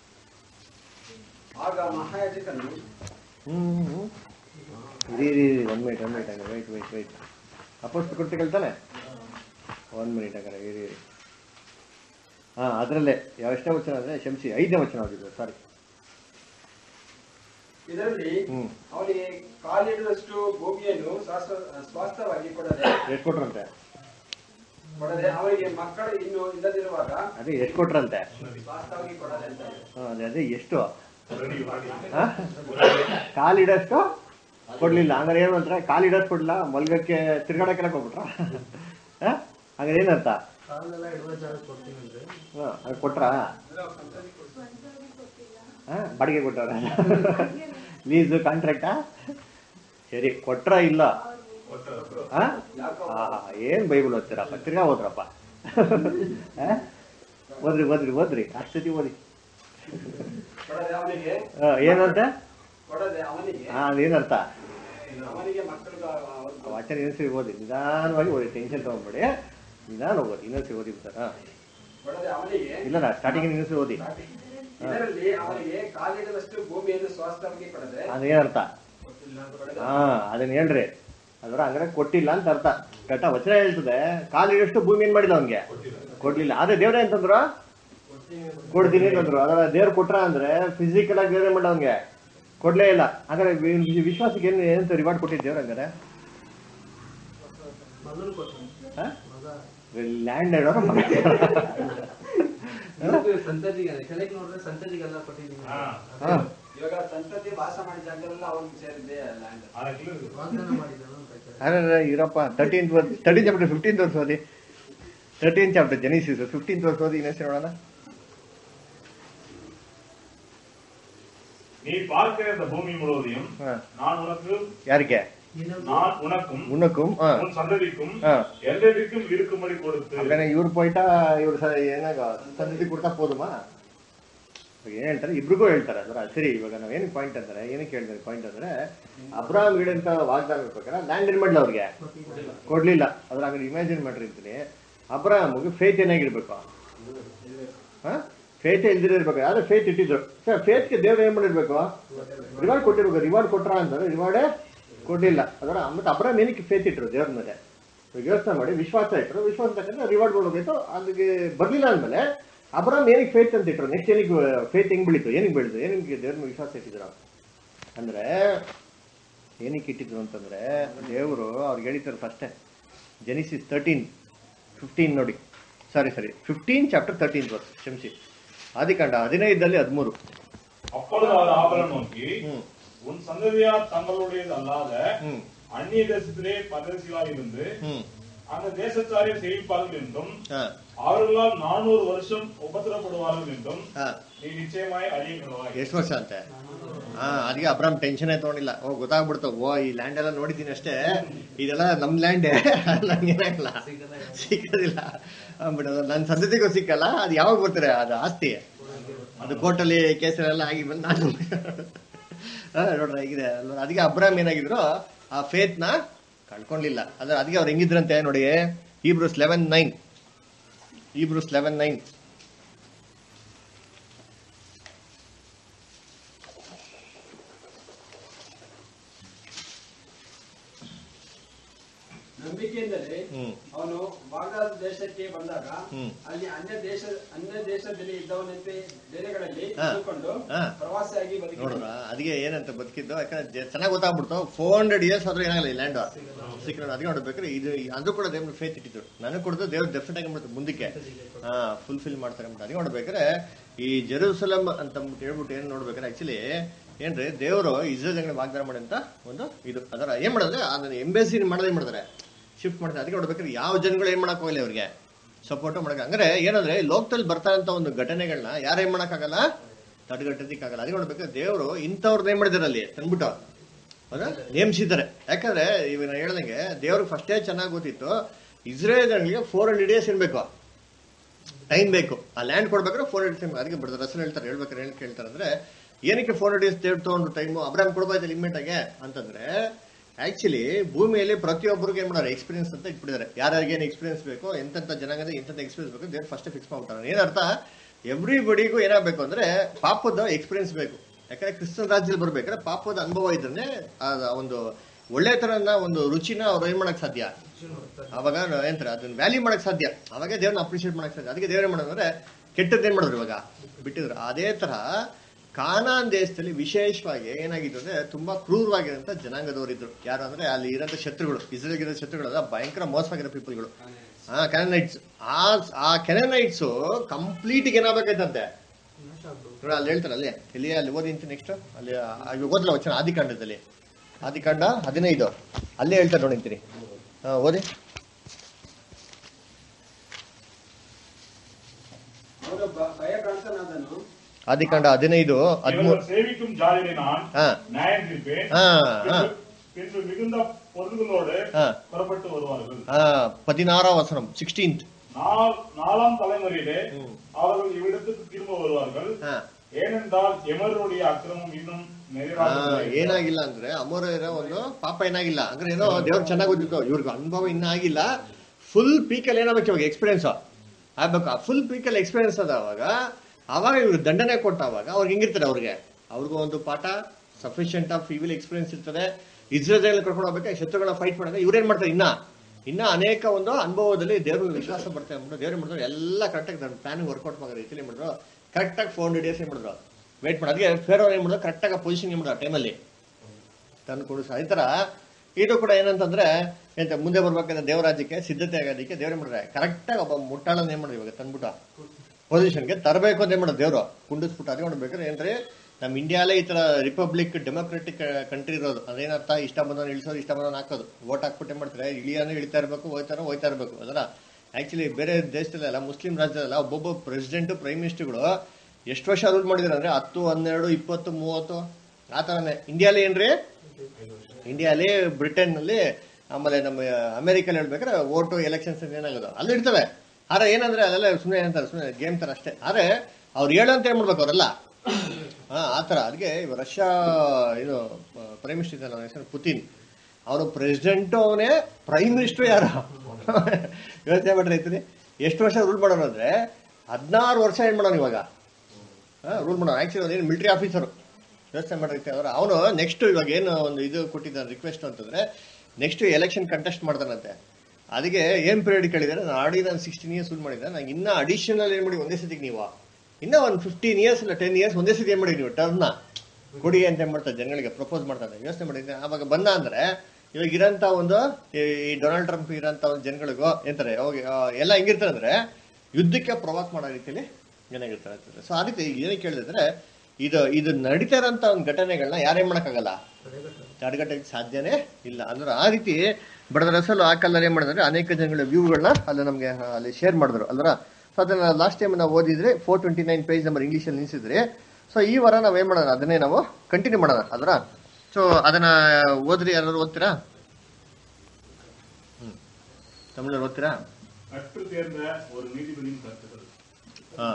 Speaker 5: ಆಗ ಮಹಾಯಾಜಕನು
Speaker 1: ಹ್ಮ್ ಹ್ಮ್ ಇರಿ ಇರಿ ಇರಿ ಒನ್ ಮಿನಿಟ್ ಒನ್ ಮಿನಿಟ್ ಹಂಗಾರೆ ವೆಯ್ಟ್ ವೆಯ್ಟ್ ವೆಯ್ಟ್ ಅಪೋಸ್ಟ್ ಕೃತ್ಯಗಳು ತಾನೆ ಒನ್ ಮಿನಿಟ್ ಹಂಗಾರೆ ಇರಿ ಇರಿ ಹಾ ಅದರಲ್ಲೇ ಯಾವ ಎಷ್ಟನೇ ವಚನ ಅಂದ್ರೆ ಶಂಸಿ ಐದನೇ ವಚನ ಆಗಿದ್ದು ಸಾರಿ
Speaker 5: ಇದರಲ್ಲಿ
Speaker 1: ಹ್ಮ್
Speaker 5: ಅವನಿಗೆ ಕಾಲಿಡುವಷ್ಟು ಭೂಮಿಯನ್ನು ಶಾಶ್ವ- ಸ್ವಾಸ್ಥ್ಯವಾಗಿ ಕೊಡದೆ
Speaker 1: ಎಷ್ಟು ಕೊಟ್ರಂತೆ
Speaker 5: ಕೊಡದೆ ಅವರಿಗೆ ಮಕ್ಕಳು ಇನ್ನು ಇಲ್ಲದಿರುವಾಗ
Speaker 1: ಅದೇ ಎಷ್ಟು ಕೊಟ್ರಂತೆ
Speaker 5: ಸ್ವಾಸ್ಥ್ಯವಾಗಿ ಕೊಡದೆ ಅಂತ ಇದೆ.
Speaker 1: ಹಾ, ಅದೇ ಅದೇ ಎಷ್ಟು
Speaker 4: ஒரு அடி, ஒரு அடி.
Speaker 1: ಹಾ? ಕಾಲಿಡಷ್ಟು ಕೊಡ್ಲಿಲ್ಲ ಹಂಗಾರೆ ಏನು ಅಂತಾರೆ ಕಾಲು ಇಡೋದು ಕೊಡ್ಲ ಮಲ್ಗಕ್ಕೆ ತಿರ್ಗಾಡಕ್ಕೆಲ್ಲ ಹೋಗ್ಬಿಟ್ರ ಹಂಗಾರೆ ಏನರ್ಥ
Speaker 2: ಕಾಲೆಲ್ಲ ಇಡುವ ಜಾಗ ಕೊಡ್ತೀನಿ ಅಂದ್ರೆ
Speaker 1: ಹಾಂ ಅದು ಕೊಟ್ರಾ ಹಾಂ ಬಾಡಿಗೆ ಕೊಟ್ಟವ್ರ ಲೀಸು ಕಾಂಟ್ರಾಕ್ಟಾ ಸರಿ ಕೊಟ್ರ ಇಲ್ಲ ಆ? ಆ, ಏನ್ ಬೈಬಲ್ ಓದ್ತೀರಪ್ಪ ತಿರ್ಗಾ ಓದ್ರಪ್ಪ ಆ? ಓದ್ರಿ ಓದ್ರಿ ಓದ್ರಿ ಅಷ್ಟತಿ ಓದಿ
Speaker 5: ಕೊಡದೆ ಅವನಿಗೆ
Speaker 1: ಆ, ಏನಂತ
Speaker 5: ಕೊಡದೆ ಅವನಿಗೆ
Speaker 1: ಹಾ ಅದೇನರ್ಥ
Speaker 5: ಅವನಿಗೆ ಮಕ್ಕಳಿಗೆ
Speaker 1: ಆ ವಚನ ಇನ್ನೊಂದ್ಸರಿ ಓದಿ ನಿಧಾನವಾಗಿ ಓದಿ ಟೆನ್ಷನ್ ತಗೊಂಬೇಡಿ ನಿಧಾನ ಓದಿ ಇನ್ನೊಂದ್ಸರಿ ಓದಿ ಸರ್ ಹಾ
Speaker 5: ಕೊಡದೆ ಅವನಿಗೆ
Speaker 1: ಇಲ್ಲ ನಾ ಸ್ಟಾರ್ಟಿಂಗ್ ಇನ್ನೊಂದ್ಸರಿ ಓದಿ
Speaker 5: ಇದರಲ್ಲಿ ಅವನಿಗೆ ಕಾಲಿಡುವಷ್ಟು ಭೂಮಿಯನ್ನು ಸ್ವಾಸ್ಥ್ಯವಾಗಿ ಕೊಡದೆ
Speaker 1: ಅದೇನರ್ಥ
Speaker 5: ಕೊಡದೆ
Speaker 1: ಹಾ ಅದನ್ನ ಹೇಳ್ರಿ ಅದರ ಹಂಗಾರೆ ಕೊಟ್ಟಿಲ್ಲ ಅಂತ ಅರ್ಥ ಕರೆಕ್ಟ ವಚನ ಹೇಳ್ತದೆ ಕಾಲಿಡಷ್ಟು ಭೂಮಿ ಏನ್ ಮಾಡಿಲ್ಲ ಅವ್ನಿಗೆ ಕೊಡ್ಲಿಲ್ಲ ಆದ್ರೆ ದೇವ್ರ ಅಂತಂದ್ರು ಕೊಡ್ತೀನಿ ಅಂತಂದ್ರು ಅದರ ದೇವ್ರು ಕೊಟ್ರ ಅಂದ್ರೆ ಫಿಸಿಕಲ್ ಆಗಿ ದೇವ್ರ ಮಾಡ ಅವ್ನಿಗೆ ಕೊಡ್ಲೇ ಇಲ್ಲ ಹಾಗಾದ್ರೆ ವಿ- ವಿಶ್ವಾಸಕ್ಕೆ ಏನು ಏನಂತ ರಿವಾರ್ಡ್ ಕೊಟ್ಟಿದ್ದು ದೇವ್ರ ಹಂಗಾರೆ
Speaker 2: ಮಗನು ಕೊಡ್ತೀನಿ ಮಗ
Speaker 1: ಲ್ಯಾಂಡ್ ಹೇಳೋರು
Speaker 2: ಇವ್ರ್ದು ಸಂತತಿಗೆ ಕೆಳಗೆ ನೋಡಿದ್ರೆ ಸಂತತಿಗೆಲ್ಲ ಕೊಟ್ಟಿದ್ದೀನಿ
Speaker 4: ಹಾ.
Speaker 1: ಹಾ.
Speaker 5: ಇವಾಗ ಸಂತತಿ ವಾಸ ಮಾಡಿದ ಜಾಗದಲ್ಲ ಅವನಿಗೆ ಸೇರಿದೆ ಲ್ಯಾಂಡ್
Speaker 4: ಆರು ಕಿಲೋ
Speaker 2: ವಾಗ್ದಾನ ಮಾಡಿದ್ದಾನು ಅಂತ ಹೇಳ್ತಾರೆ.
Speaker 1: ಅರೆ ಇರಪ್ಪ ತರ್ಟೀನ್ ತರ್ಟೀನ್ ಚಾಪ್ಟರ್ ಫಿಫ್ಟೀನ್ ವರ್ಷ ಓದಿ ತರ್ಟೀನ್ ಚಾಪ್ಟರ್ ಜನಿಸಿಸ್ ಫಿಫ್ಟೀನ್ ವರ್ಷ ಓದಿ ಇನ್ನೆಷ್ಟು ನೋಡೋಣ
Speaker 4: நீ பார்க்கிற இந்த பூமி முழுவதையும்
Speaker 1: ಹಾ.
Speaker 4: நான் உனக்கு
Speaker 1: ಯಾರಿಗೆ
Speaker 2: ನೀನು
Speaker 4: நான் உனக்கும்
Speaker 1: ಉಣ್ಣಕ್ಕುಂ ಹಾ
Speaker 4: உன் சந்ததிக்கும்
Speaker 1: ಹಾ
Speaker 4: என்றைக்கும் இருக்கும்படி கொடுத்து
Speaker 1: ಅಲ್ಲೇ ಇವ್ರು ಪೋಯ್ಟಾ ಇವ್ರು ಸ ಏನಾಗ ಸಂಧಿ ಕೊಡ್ತಾ ಹೋದಮ್ಮ ಏನ್ ಹೇಳ್ತಾರೆ ಇಬ್ರಿಗೂ ಹೇಳ್ತಾರೆ ಅದರ ಸರಿ ಇವಾಗ ನಾವ್ ಏನ್ ಪಾಯಿಂಟ್ ಅಂದ್ರೆ ಏನಕ್ಕೆ ಹೇಳ್ತಾರೆ ಪಾಯಿಂಟ್ ಅಂದ್ರೆ ಅಬ್ರಾಹಂ ಗಿಡಂತ ವಾಗ್ದಾನ ಇರ್ಬೇಕಾರೆ ಲ್ಯಾಂಡ್ ಏನ್ ಮಾಡ್ಲ ಅವ್ರಿಗೆ ಕೊಡ್ಲಿಲ್ಲ ಅದ್ರ ಹಂಗ ಇಮ್ಯಾಜಿನ್ ಮಾಡ್ರಿ ಅಂತೀನಿ ಅಬ್ರಾಹಮ್ಗೆ ಫೇತ್ ಏನಾಗಿರ್ಬೇಕು ಹಾ ಫೇತ್ ಇಲ್ದಿರ್ಬೇಕು ಆದ್ರೆ ಫೇತ್ ಇಟ್ಟಿದ್ರು ಸರ್ ಫೇತ್ಗೆ ದೇವ್ರು ಏನ್ ಮಾಡಿರ್ಬೇಕು ರಿವಾರ್ಡ್ ಕೊಟ್ಟಿರ್ಬೇಕು ರಿವಾರ್ಡ್ ಕೊಟ್ರ ಅಂತಂದ್ರೆ ರಿವಾರ್ಡೇ ಕೊಡ್ಲಿಲ್ಲ ಅದರ ಮತ್ತೆ ಅಬ್ರಾಹಂ ಏನಕ್ಕೆ ಫೇತ್ ಇಟ್ರು ದೇವ್ರ ಮೇಲೆ ಇವಾಗ ಯೋಚನೆ ಮಾಡಿ ವಿಶ್ವಾಸ ಇಟ್ಟರು ವಿಶ್ವಾಸ ತಕ್ಕಂತೆ ರಿವಾರ್ಡ್ ಕೊಡಬೇಕು ಅಲ್ಲಿಗೆ ಬರ್ಲಿಲ್ಲ ಅಂದ್ಮೇಲೆ ಅಬ್ರಾಮ್ ಏನಕ್ಕೆ ಫೇತ್ ಅಂತ ಇಟ್ರು ನೆಕ್ಸ್ಟ್ ಏನಕ್ಕೆ ಫೇತ್ ಹೆಂಗ್ ಬೆಳೀತು ಏನಕ್ಕೆ ಬೆಳೀತು ಏನಕ್ಕೆ ದೇವ್ರ ಮೇಲೆ ವಿಶ್ವಾಸ ಇಟ್ಟಿದ್ರು ಅಂದ್ರೆ ಏನಕ್ಕೆ ಇಟ್ಟಿದ್ರು ಅಂತಂದ್ರೆ ದೇವರು ಅವ್ರಿಗೆ ಹೇಳಿದ್ದಾರೆ ಫಸ್ಟೇ ಜೆನಿಸಿಸ್ ತರ್ಟೀನ್ ಫಿಫ್ಟೀನ್ ನೋಡಿ sorry sorry fifteen chapter thirteen verse ಕ್ಷಮಿಸಿ ಆದಿಕಾಂಡ ಹದಿನೈದಲ್ಲಿ ಹದಿಮೂರು
Speaker 4: அப்பொழுது அவர் ஆபரம் நோக்கி
Speaker 1: ಹ್ಮ್
Speaker 4: உன் சந்ததியார் தங்களுடையது அல்லாத
Speaker 1: ಹ್ಮ್
Speaker 4: அந்நிய தேசத்திலே பரதேசிகளாய் இருந்து
Speaker 1: ಹ್ಮ್
Speaker 4: அந்த தேசத்தாரை சேவிப்பார்கள் என்றும்
Speaker 1: ಹಾ
Speaker 4: அவர்களால் நானூறு வருஷம் உபத்திரப்படுவார்கள் என்றும்
Speaker 1: ಹಾ
Speaker 4: நீ நிச்சயமாய் அறியப்படுவாய்
Speaker 1: ಎಷ್ಟು ವರ್ಷ ಅಂತೆ ಹಾ ಅದಕ್ಕೆ ಅಬ್ರಾಮ್ ಟೆನ್ಷನ್ ತಗೊಂಡಿಲ್ಲ ಓ ಗೊತ್ತಾಗ್ಬಿಡ್ತು ಓ ಈ ಲ್ಯಾಂಡ್ ಎಲ್ಲ ನೋಡಿದ್ದೀನಿ ಅಷ್ಟೇ ಇದೆಲ್ಲ ನಮ್ ಲ್ಯಾಂಡೇ ನಂಗೇನಾಗಲ್ಲ ಸಿಕ್ಕದಿಲ್ಲ ಅಂದ್ಬಿಟ್ಟು ನನ್ನ ಸಂತತಿಗೂ ಸಿಕ್ಕಲ್ಲ ಅದು ಯಾವಾಗ ಬರ್ತಾರೆ ಅದು ಆಸ್ತಿ ಅದು ಕೋರ್ಟಲ್ಲಿ ಕೇಸರೆಲ್ಲ ಆಗಿ ಬಂದು ನಾನು ಹಾ, ನೋಡ್ರಿ ಹೇಗಿದೆ ಅಲ್ವಾ? ಅದಕ್ಕೆ ಅಬ್ರಾಮ್ ಏನಾಗಿದ್ರು ಆ ಫೇತ್ ನ ಕಳ್ಕೊಂಡಿಲ್ಲ ಅದ್ರ ಅದಕ್ಕೆ ಅವ್ರು ಹೆಂಗಿದ್ರಂತೆ ನೋಡಿ ಈ ಬ್ರೂಸ್ ಲೆವೆನ್ ನೈನ್ ಈ ಬ್ರೂಸ್ ಲೆವೆನ್ ನೈನ್
Speaker 5: ನಂಬಿಕೆಯಿಂದಲೇ
Speaker 1: ಹ್ಮ್
Speaker 5: ಅವನು ವಾಗ್ದಾದ ದೇಶಕ್ಕೆ ಬಂದಾಗ
Speaker 1: ಹ್ಮ್.
Speaker 5: ಅಲ್ಲಿ ಅನ್ಯ ದೇಶ ಅನ್ಯ ದೇಶದಲ್ಲಿ ಇದ್ದವನಂತೆ ಬೇರೆಗಳಲ್ಲಿ
Speaker 1: ಹಾ.
Speaker 5: ಇದ್ದುಕೊಂಡು
Speaker 1: ಹಾ.
Speaker 5: ಪ್ರವಾಸಿಯಾಗಿ ಬದುಕಿದನು
Speaker 1: ನೋಡ್ರ ಅದಕ್ಕೆ ಏನಂತ ಬದುಕಿದ್ದು ಯಾಕಂದ್ರೆ ಚೆನ್ನಾಗಿ ಗೊತ್ತಾಗ್ಬಿಡ್ತು ಫೋರ್ ಹಂಡ್ರೆಡ್ ಇಯರ್ಸ್ ಆದ್ರೂ ಏನಾಗಲ್ಲ ಈ ಲ್ಯಾಂಡ್ ಸಿಕ್ಕ ಅದಕ್ಕೆ ನೋಡ್ಬೇಕಾದ್ರೆ ಇದು ಅಂದ್ರೂ ಕೂಡ ದೇವ್ರ ಫೇತ್ ಇಟ್ಟಿದ್ರು ನನಗೆ ಕೊಡದು ದೇವ್ರು ಡೆಫಿನೆಟ್ ಆಗಿ ಮಾಡ್ತಾರೆ ಮುಂದಕ್ಕೆ ಹಾ ಫುಲ್ಫಿಲ್ ಮಾಡ್ತಾರೆ ಅಂತ ಅದಕ್ಕೆ ನೋಡ್ಬೇಕಾದ್ರೆ ಈ ಜೆರೂಸಲಂ ಅಂತ ಅಂದ್ಬಿಟ್ಟು ಹೇಳ್ಬಿಟ್ಟು ಏನ್ ನೋಡ್ಬೇಕಾದ್ರೆ ಆಕ್ಚುಲಿ ಏನ್ರಿ ದೇವರು ಇಸ್ರೇಲ್ ಜನಗಳಿಗೆ ವಾಗ್ದಾನ ಮಾಡಂತ ಒಂದು ಇದು ಅದರ ಏನ್ ಮಾಡಿದ್ರೆ ಅದನ್ನ ಎಂಬೆಸಿ ಮಾಡೋದು ಏನ್ ಮಾಡಿದ್ರೆ ಶಿಫ್ಟ್ ಮಾಡ್ತಾರೆ ಅದಕ್ಕೆ ನೋಡ್ಬೇಕಾದ್ರೆ ಯಾವ ಜನಗಳು ಏನ್ ಮಾಡಕ್ ಹೋಗಿಲ್ಲ ಅವ್ರಿಗೆ ಸಪೋರ್ಟ್ ಮಾಡಕ್ ಅಂದ್ರೆ ಏನಂದ್ರೆ ಲೋಕದಲ್ಲಿ ಬರ್ತಾ ಅಂತ ಒಂದು ಘಟನೆಗಳನ್ನ ಯಾರು ಏನ್ ಮಾಡಕ್ಕಾಗಲ್ಲ ತಡೆಗಟ್ಟೋದಿಕ್ಕಾಗಲ್ಲ ಅದಕ್ಕೆ ನೋಡ್ಬೇಕಾದ್ರೆ ದೇವರು ಇಂಥವ್ರನ್ನ ಏನ್ ಮಾಡಿದಾರೆ ಅಲ್ಲಿ ತಂದ್ಬಿಟ್ಟು ಹೌದಾ ನೇಮಿಸಿದ್ದಾರೆ ಯಾಕಂದ್ರೆ ಇವಾಗ ನಾನು ಹೇಳ್ದಂಗೆ ದೇವ್ರಿಗೆ ಫಸ್ಟೇ ಚೆನ್ನಾಗಿ ಗೊತ್ತಿತ್ತು ಇಸ್ರೇಲ್ಗಳಿಗೆ ಫೋರ್ ಹಂಡ್ರೆಡ್ ಇಯರ್ಸ್ ಇನ್ಬೇಕು ಟೈಮ್ ಬೇಕು ಆ ಲ್ಯಾಂಡ್ ಕೊಡ್ಬೇಕಾದ್ರೆ ಫೋರ್ ಹಂಡ್ರೆಡ್ ಟೈಮ್ ಅದಕ್ಕೆ ಬರ್ತಾರೆ ರಸಲ್ ಹೇಳ್ತಾರೆ ಹೇಳ್ಬೇಕಾದ್ರೆ ಏನು ಕೇಳ್ತಾರೆ ಅಂದ್ರೆ ಏನಕ್ಕೆ ಫೋರ್ ಹಂಡ್ರೆಡ್ ಇಯರ್ಸ್ ದೇವ್ರು ತಗೊಂಡು ಟೈಮು ಅಬ್ರಾಮ್ ಕೊಡ್ಬೋಯ್ತು ಲಿಮಿಟ್ ಆಗಿ ಅಂತಂದ್ರೆ ಆಕ್ಚುಲಿ ಭೂಮಿಯಲ್ಲಿ ಪ್ರತಿಯೊಬ್ಬರಿಗೆ ಏನ್ ಮಾಡ್ತಾರೆ ಎಕ್ಸ್ಪೀರಿಯನ್ಸ್ ಅಂತ ಇಟ್ಬಿಟ್ಟಿದ್ದಾರೆ ಯಾರ್ಯಾರಿಗೆ ಏನು ಎಕ್ಸ್ಪೀರಿಯನ್ಸ್ ಬೇಕೋ ಎಂತೆಂಥ ಜನಾಂಗದ ಎಂತೆಂಥ ಎಕ್ಸ್ಪೀರಿಯನ್ಸ್ ಬೇಕು ದೇವ್ರು ಫಸ್ಟ್ ಫಿಕ್ಸ್ ಮಾಡ್ಬಿಟ್ಟಾರೆ ಏನರ್ಥ ಎವ್ರಿಬಡಿಗೂ ಏನಾಗಬೇಕು ಅಂದ್ರೆ ಪಾಪದ ಎಕ್ಸ್ಪೀರಿಯನ್ಸ್ ಬೇಕು ಯಾಕಂದ್ರೆ ಕ್ರಿಸ್ತನ್ ರಾಜ್ಯದಲ್ಲಿ ಬರ್ಬೇಕಾದ್ರೆ ಪಾಪದ ಅನುಭವ ಇದ್ರೆ ಆ ಒಂದು ಒಳ್ಳೆತನನ ಒಂದು ರುಚಿನ ಅವ್ರು ಏನ್ ಮಾಡಕ್ ಸಾಧ್ಯ ಅವಾಗ ಏನಂತಾರೆ ಅದನ್ನ ವ್ಯಾಲ್ಯೂ ಮಾಡಕ್ ಸಾಧ್ಯ ಅವಾಗ ದೇವ್ರನ್ನ ಅಪ್ರಿಷಿಯೇಟ್ ಮಾಡಕ್ ಸಾಧ್ಯ ಅದಕ್ಕೆ ದೇವ್ರ ಮಾಡೋದಂದ್ರೆ ಕೆಟ್ಟದ್ದು ಏನ್ ಮಾಡಿದ್ರು ಇವಾಗ ಬಿಟ್ಟಿದ್ರು ಅದೇ ತರ ಕಾನಾನ್ ದೇಶದಲ್ಲಿ ವಿಶೇಷವಾಗಿ ಏನಾಗಿತ್ತು ಅಂದ್ರೆ ತುಂಬಾ ಕ್ರೂರವಾಗಿರೋಂಥ ಜನಾಂಗದವರಿದ್ರು ಯಾರು ಅಂದ್ರೆ ಅಲ್ಲಿ ಇರೋಂಥ ಶತ್ರುಗಳು ಇಸ್ರೇಲ್ ಇರೋ ಶತ್ರುಗಳಲ್ಲ ಭಯಂಕರ ಮೋಸವಾಗಿರೋ ಪೀಪಲ್ಗಳು ಹಾ ಕೆನನೈಟ್ಸ್ ಆ ಆ ಕೆನನೈಟ್ಸ್ ಕಂಪ್ಲೀಟ್ ಏನಾಗಬೇಕೈತಂತೆ
Speaker 2: ನಾಶ ಆಗ್ಬೋದು
Speaker 1: ನೋಡಿ ಅಲ್ಲಿ ಹೇಳ್ತಾರೆ ಅಲ್ಲಿ ಇಲ್ಲಿ ಅಲ್ಲಿ ಓದಿ ನೆಕ್ಸ್ಟ್ ಅಲ್ಲಿ ಆ- ಇವಾಗ ಓದಲ್ಲ ವಚನ ಆದಿಕಾಂಡದಲ್ಲಿ ಆದಿಕಾಂಡ ಹದಿನೈದು ಅಲ್ಲೇ ಹೇಳ್ತಾರೆ ನೋಡಿಂತೀರಿ ಹಾ ಓದಿ
Speaker 5: ಅವನು ಭ- ಭಯಭ್ರಾಂತನಾದನು
Speaker 1: ಆದಿಕಾಂಡ ಹದಿನೈದು ಹದಿಮೂರು
Speaker 4: இவர்கள் சேவிக்கும் ஜாதியை நான்
Speaker 1: ஆ.
Speaker 4: நியாயம் தீர்ப்பேன்
Speaker 1: ஆ, ஆ.
Speaker 4: பின்பு- பின்பு மிகுந்த பொருள்களோடு
Speaker 1: ஆ.
Speaker 4: புறப்பட்டு வருவார்கள்
Speaker 1: ಆ, பதினாறாம் வசனம் சிக்ஸ்டீன்த்
Speaker 4: நால்- நாலாம் தலைமுறையிலே அவர்கள் இவ்விடத்துக்கு திரும்ப வருவார்கள் ஏனென்றால் எமருடைய அக்கிரமம் இன்னும் நிறைவேறவில்லை.
Speaker 1: ಏನಾಗಿಲ್ಲ ಅಂದ್ರೆ ಅಮೋರ ಇರೋ ಒಂದು ಪಾಪ ಏನಾಗಿಲ್ಲ ಅಂದ್ರೆ ಏನೋ ದೇವ್ರು ಚೆನ್ನಾಗಿ ಓದಿತ್ತು ಇವ್ರಿಗೆ ಅನುಭವ ಇನ್ನೂ ಆಗಿಲ್ಲ ಫುಲ್ ಪೀಕಲ್ಲಿ ಏನಾಗಬೇಕು ಇವಾಗ ಎಕ್ಸ್ಪೀರಿಯನ್ಸ್ ಆಗ್ಬೇಕು ಫುಲ್ ಪೀಕಲ್ಲಿ ಎಕ್ಸ್ಪೀರಿಯನ್ಸ್ ಅದ ಅವಾಗ ಅವಾಗ ಇವ್ರು ದಂಡನೆ ಕೊಟ್ಟಾವಾಗ ಅವ್ರಿಗೆ ಹೆಂಗಿರ್ತಾರೆ ಅವ್ರಿಗೆ ಅವ್ರಿಗೂ ಒಂದು ಪಾಠ ಸಫಿಷಿಯಂಟ್ ಆಫ್ ಇವಿಲ್ ಎಕ್ಸ್ಪೀರಿಯನ್ಸ್ ಇರ್ತದೆ ಇಸ್ರೇಲ್ ಕರ್ಕೊಂಡು ಹೋಗ್ಬೇಕು ಶತ್ರುಗಳ ಫೈಟ್ ಮಾಡಿದ್ರೆ ಇವ್ರೇನ್ ಮಾಡ್ತಾರೆ ಇನ್ನ ಇನ್ನ ಅನೇಕ ಒಂದು ಅನುಭವದಲ್ಲಿ ದೇವ್ರ ವಿಶ್ವಾಸ ಬರ್ತಾರೆ ಅಂದ್ಬಿಟ್ಟು ದೇವ್ರು ಮಾಡಿದ್ರು ಎಲ್ಲ ಕರೆಕ್ಟಾಗಿ ನನ್ನ ಪ್ಲಾನಿಂಗ್ ವರ್ಕೌಟ್ ಮಾಡೋ ರೀತಿಯಲ್ಲಿ ಮಾಡಿದ್ರು ಕರೆಕ್ಟಾಗಿ ಫೋರ್ ಹಂಡ್ರೆಡ್ ಡೇಸ್ ಏನ್ ಮಾಡಿದ್ರು ವೇಟ್ ಮಾಡಿ ಅದಕ್ಕೆ ಫೇರ್ ಏನ್ ಮಾಡಿದ್ರು ಕರೆಕ್ಟಾಗಿ ಪೊಸಿಷನ್ ಏನ್ ಮಾಡಿದ್ರು ಆ ಟೈಮಲ್ಲಿ ತಂದು ಕೊಡಿಸ ಈ ತರ ಇದು ಕೂಡ ಏನಂತಂದ್ರೆ ಎಂತ ಮುಂದೆ ಬರ್ಬೇಕಂದ್ರೆ ದೇವರಾಜ್ಯಕ್ಕೆ ಸಿದ್ಧತೆ ಆಗೋದಕ್ಕೆ ದೇವ್ರ ಮಾಡ್ರೆ ಕರೆಕ್ಟಾಗಿ ಒಬ್ಬ ಮುಟ್ಟಾಳನ್ನ ಏನ್ ಮಾಡಿದ್ರು ಇವಾಗ ತಂದ್ಬಿಟ್ಟು ಪೊಸಿಷನ್ಗೆ ತರಬೇಕು ಅಂತ ಏನ್ ಮಾಡೋದು ದೇವ್ರು ಕುಂಡಿಸ್ಬಿಟ್ಟು ಅದೇ ಮಾಡ್ಬೇಕಾದ್ರೆ ಏನ್ರಿ ನಮ್ಮ ಇಂಡಿಯಾಲೇ ಈ ತರ ರಿಪಬ್ಲಿಕ್ ಡೆಮೋಕ್ರೆಟಿಕ್ ಕಂಟ್ರಿ ಇರೋದು ಅದೇನರ್ಥ ಇಷ್ಟ ಬಂದವನು ಇಳಿಸೋದು ಇಷ್ಟ ಬಂದವನು ಹಾಕೋದು ಓಟ್ ಹಾಕ್ಬಿಟ್ಟು ಏನ್ ಮಾಡ್ತಾರೆ ಇಳಿಯಾನು ಇಳಿತಾ ಇರಬೇಕು ಹೋಯ್ತಾರೋ ಹೋಯ್ತಾ ಇರಬೇಕು ಅದರ ಆಕ್ಚುಲಿ ಬೇರೆ ದೇಶದಲ್ಲೆಲ್ಲ ಮುಸ್ಲಿಂ ರಾಜ್ಯದಲ್ಲ ಒಬ್ಬೊಬ್ಬ ಪ್ರೆಸಿಡೆಂಟ್ ಪ್ರೈಮ್ ಮಿನಿಸ್ಟರ್ಗಳು ಎಷ್ಟು ವರ್ಷ ರೂಲ್ ಮಾಡಿದಾರೆ ಅಂದ್ರೆ ಹತ್ತು ಹನ್ನೆರಡು ಇಪ್ಪತ್ತು ಮೂವತ್ತು ಆ ಥರನೇ ಇಂಡಿಯಾಲಿ ಏನ್ರಿ ಇಂಡಿಯಾಲಿ ಬ್ರಿಟನ್ ನಲ್ಲಿ ಆಮೇಲೆ ನಮ್ಮ ಅಮೆರಿಕಲ್ಲಿ ಹೇಳ್ಬೇಕಾದ್ರೆ ಓಟು ಎಲೆಕ್ಷನ್ಸ್ ಏನಾಗೋದು ಅಲ್ಲಿ ಇರ್ತವೆ ಆದ್ರೆ ಏನಂದ್ರೆ ಅದೆಲ್ಲ ಸುಮ್ಮನೆ ಏನಂತಾರೆ ಸುಮ್ಮನೆ ಗೇಮ್ ತರ ಅಷ್ಟೇ ಆದ್ರೆ ಅವ್ರು ಹೇಳಂತ ಏನ್ ಮಾಡ್ಬೇಕು ಅವರೆಲ್ಲ ಹಾ ಆತರ ಅದಕ್ಕೆ ಇವ ರಷ್ಯಾ ಇದು ಪ್ರೈಮ್ ಮಿನಿಸ್ಟರ್ ಇದ್ದಾನೆ ಅವನ ಹೆಸರು ಪುತಿನ್ ಅವನು ಪ್ರೆಸಿಡೆಂಟ್ ಅವನೇ ಪ್ರೈಮ್ ಮಿನಿಸ್ಟರ್ ಯಾರು ಯೋಚನೆ ಮಾಡ್ರಿ ರೈತರಿ ಎಷ್ಟು ವರ್ಷ ರೂಲ್ ಮಾಡೋರು ಅಂದ್ರೆ ಹದಿನಾರು ವರ್ಷ ಏನ್ ಮಾಡೋನು ಇವಾಗ ರೂಲ್ ಮಾಡೋನು ಆಕ್ಚುಲಿ ಏನು ಮಿಲಿಟರಿ ಆಫೀಸರು ಯೋಚನೆ ಮಾಡಿರ್ತೀವಿ ಅಂದ್ರೆ ಅವನು ನೆಕ್ಸ್ಟ್ ಇವಾಗ ಏನು ಒಂದು ಇದು ಕೊಟ್ಟಿದ್ದಾನೆ ರಿಕ್ವೆಸ್ಟ್ ಅಂತಂದ್ರೆ ನೆಕ್ಸ್ಟ್ ಎಲೆಕ್ಷನ್ ಕಂಟೆಸ್ಟ್ ಮಾಡ್ತಾನಂತೆ ಅದಕ್ಕೆ ಏನ್ ಪೀರಿಯಡ್ ಕೇಳಿದಾರೆ ನಾನು ಆಡಿ ನಾನು ಸಿಕ್ಸ್ಟೀನ್ ಇಯರ್ಸ್ ರೂಲ್ ಮಾಡಿದ್ದೆ ನಂಗೆ ಇನ್ನ ಅಡಿಷನಲ್ ಏನ್ ಮಾಡಿ ಒಂದೇ ಸತಿಗೆ ನೀವು ಇನ್ನ ಒಂದು ಫಿಫ್ಟೀನ್ ಇಯರ್ಸ್ ಇಲ್ಲ ಟೆನ್ ಇಯರ್ಸ್ ಒಂದೇ ಸತಿ ಏನ್ ಮಾಡಿ ನೀವು ಟರ್ಮ್ನ ಕೊಡಿ ಅಂತ ಏನ್ ಮಾಡ್ತಾರೆ ಜನಗಳಿಗೆ ಪ್ರಪೋಸ್ ಮಾಡ್ತಾರೆ ಯೋಚನೆ ಮಾಡಿದ್ದೆ ಆವಾಗ ಬಂದ ಅಂದ್ರೆ ಇವಾಗ ಇರೋಂಥ ಒಂದು ಈ ಡೊನಾಲ್ಡ್ ಟ್ರಂಪ್ ಇರೋಂಥ ಒಂದು ಜನಗಳಿಗೂ ಎಂತಾರೆ ಹೋಗಿ ಆ, ಎಲ್ಲ ಹೆಂಗಿರ್ತಾರೆ ಅಂದ್ರೆ ಯುದ್ಧಕ್ಕೆ ಪ್ರವಾಕ್ ಮಾಡೋ ರೀತಿಯಲ್ಲಿ ಏನಾಗಿರ್ತಾರೆ ಅಂತಾರೆ ಸೊ ಆ ರೀತಿ ಏನಕ್ಕೆ ಕೇಳಿದ್ರೆ ಇದು ಇದು ನಡೀತಾ ಇರೋಂಥ ಒಂದು ಘಟನೆಗಳನ್ನ ಯಾರೇನ್ ಮಾಡಕ್ಕಾಗಲ್ಲ ತಡೆಗಟ್ಟಕ್ಕೆ ಸಾಧ್ಯನೇ ಇಲ್ಲ ಅಂದ್ರೆ ಆ ರೀತಿ ಬಡದ ರಸಲು ಆ ಕಾಲದಲ್ಲಿ ಏನ್ ಮಾಡಿದ್ರೆ ಅನೇಕ ಜನಗಳ ವ್ಯೂಗಳನ್ನ ಅಲ್ಲಿ ನಮಗೆ ಅಲ್ಲಿ ಶೇರ್ ಮಾಡಿದ್ರು ಅಲ್ರ ಸೊ ಅದನ್ನ ಲಾಸ್ಟ್ ಟೈಮ್ ನಾವು ಓದಿದ್ರೆ four twenty nine page number ಇಂಗ್ಲೀಷಲ್ಲಿ ನಿಲ್ಸಿದ್ರಿ ಸೊ ಈ ವಾರ ನಾವ್ ಏನ್ ಮಾಡೋಣ ಅದನ್ನೇ ನಾವು ಕಂಟಿನ್ಯೂ ಮಾಡೋಣ ಅಲ್ರ ಸೊ ಅದನ್ನ ಓದ್ರಿ ಯಾರು ಓದ್ತೀರಾ ಹ್ಮ್ ತಮಿಳಲ್ಲಿ ಓದ್ತೀರಾ
Speaker 4: கற்று தேர்ந்த ஒரு நீதிபதியின் கருத்துக்கள்
Speaker 1: ಹಾ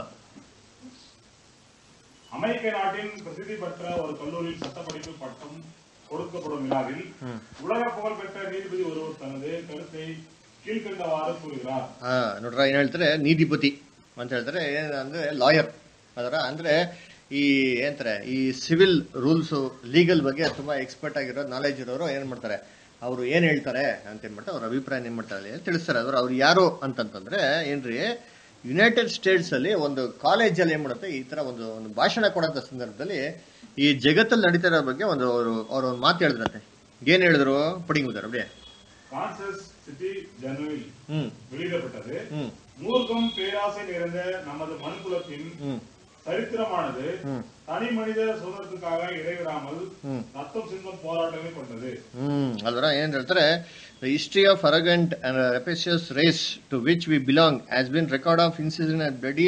Speaker 4: அமெரிக்க நாட்டின் பிரசித்தி பெற்ற ஒரு கல்லூரியில் சட்டப்படிப்பு பட்டம் கொடுக்கப்படும் விழாவில் உலக புகழ் பெற்ற நீதிபதி ஒருவர் தனது கருத்தை கீழ்கண்டவாறு கூறுகிறார்
Speaker 1: ಹಾ ನೋಡ್ರ ಏನ್ ಹೇಳ್ತಾರೆ ನೀಧಿಪತಿ ಅಂತ ಹೇಳ್ತಾರೆ ಏನಂದ್ರೆ ಲಾಯರ್ ಅದರ ಅಂದ್ರೆ ಈ ಏನಂತಾರೆ ಈ ಸಿವಿಲ್ ರೂಲ್ಸ್ ಲೀಗಲ್ ಬಗ್ಗೆ ತುಂಬಾ ಎಕ್ಸ್ಪರ್ಟ್ ಆಗಿರೋ ನಾಲೆಜ್ ಇರೋರು ಏನ್ ಮಾಡ್ತಾರೆ ಅವರು ಏನ್ ಹೇಳ್ತಾರೆ ಅಂತ ಏನ್ ಮಾಡ್ತಾರೆ ಅವ್ರ ಅಭಿಪ್ರಾಯ ಏನ್ ಮಾಡ್ತಾರೆ ಅಂತ ತಿಳಿಸ್ತಾರೆ ಅದ್ರ ಅವ್ರು ಯಾರು ಅಂತಂತಂದ್ರೆ ಏನ್ರಿ ಯುನೈಟೆಡ್ ಸ್ಟೇಟ್ಸ್ ಅಲ್ಲಿ ಒಂದು ಕಾಲೇಜಲ್ಲಿ ಏನ್ ಮಾಡುತ್ತೆ ಈ ತರ ಒಂದು ಒಂದು ಭಾಷಣ ಕೊಡೋಂಥ ಸಂದರ್ಭದಲ್ಲಿ ಈ ಜಗತ್ತಲ್ಲಿ ನಡೀತಾ ಇರೋ ಬಗ್ಗೆ ಒಂದು ಅವರು ಅವ್ರು ಒಂದು ಮಾತು ಹೇಳಿದ್ರಂತೆ ಏನ್ ಹೇಳಿದ್ರು ಪುಡಿಂಗ್ ಹೋದಾರ அப்படியே
Speaker 4: கான்சஸ் சிட்டி ஜர்னலில்
Speaker 1: ಹ್ಮ್
Speaker 4: வெளியிடப்பட்டது
Speaker 1: ಹ್ಮ್
Speaker 4: மூர்க்கம் பேராசை நிறைந்த நமது மனுக்குலத்தின்
Speaker 1: ಹ್ಮ್
Speaker 4: சரித்திரமானது
Speaker 1: ம்.
Speaker 4: தனி மனித சுதந்திரத்துக்காக இடைவிடாமல்
Speaker 1: ம்.
Speaker 4: ரத்தம் சிந்தும் போராட்டமே கொண்டது
Speaker 1: ಹ್ಮ್ ಅಲ್ವರ ಏನ್ ಹೇಳ್ತಾರೆ the history of arrogant and rapacious race to which we belong has been record of incident and bloody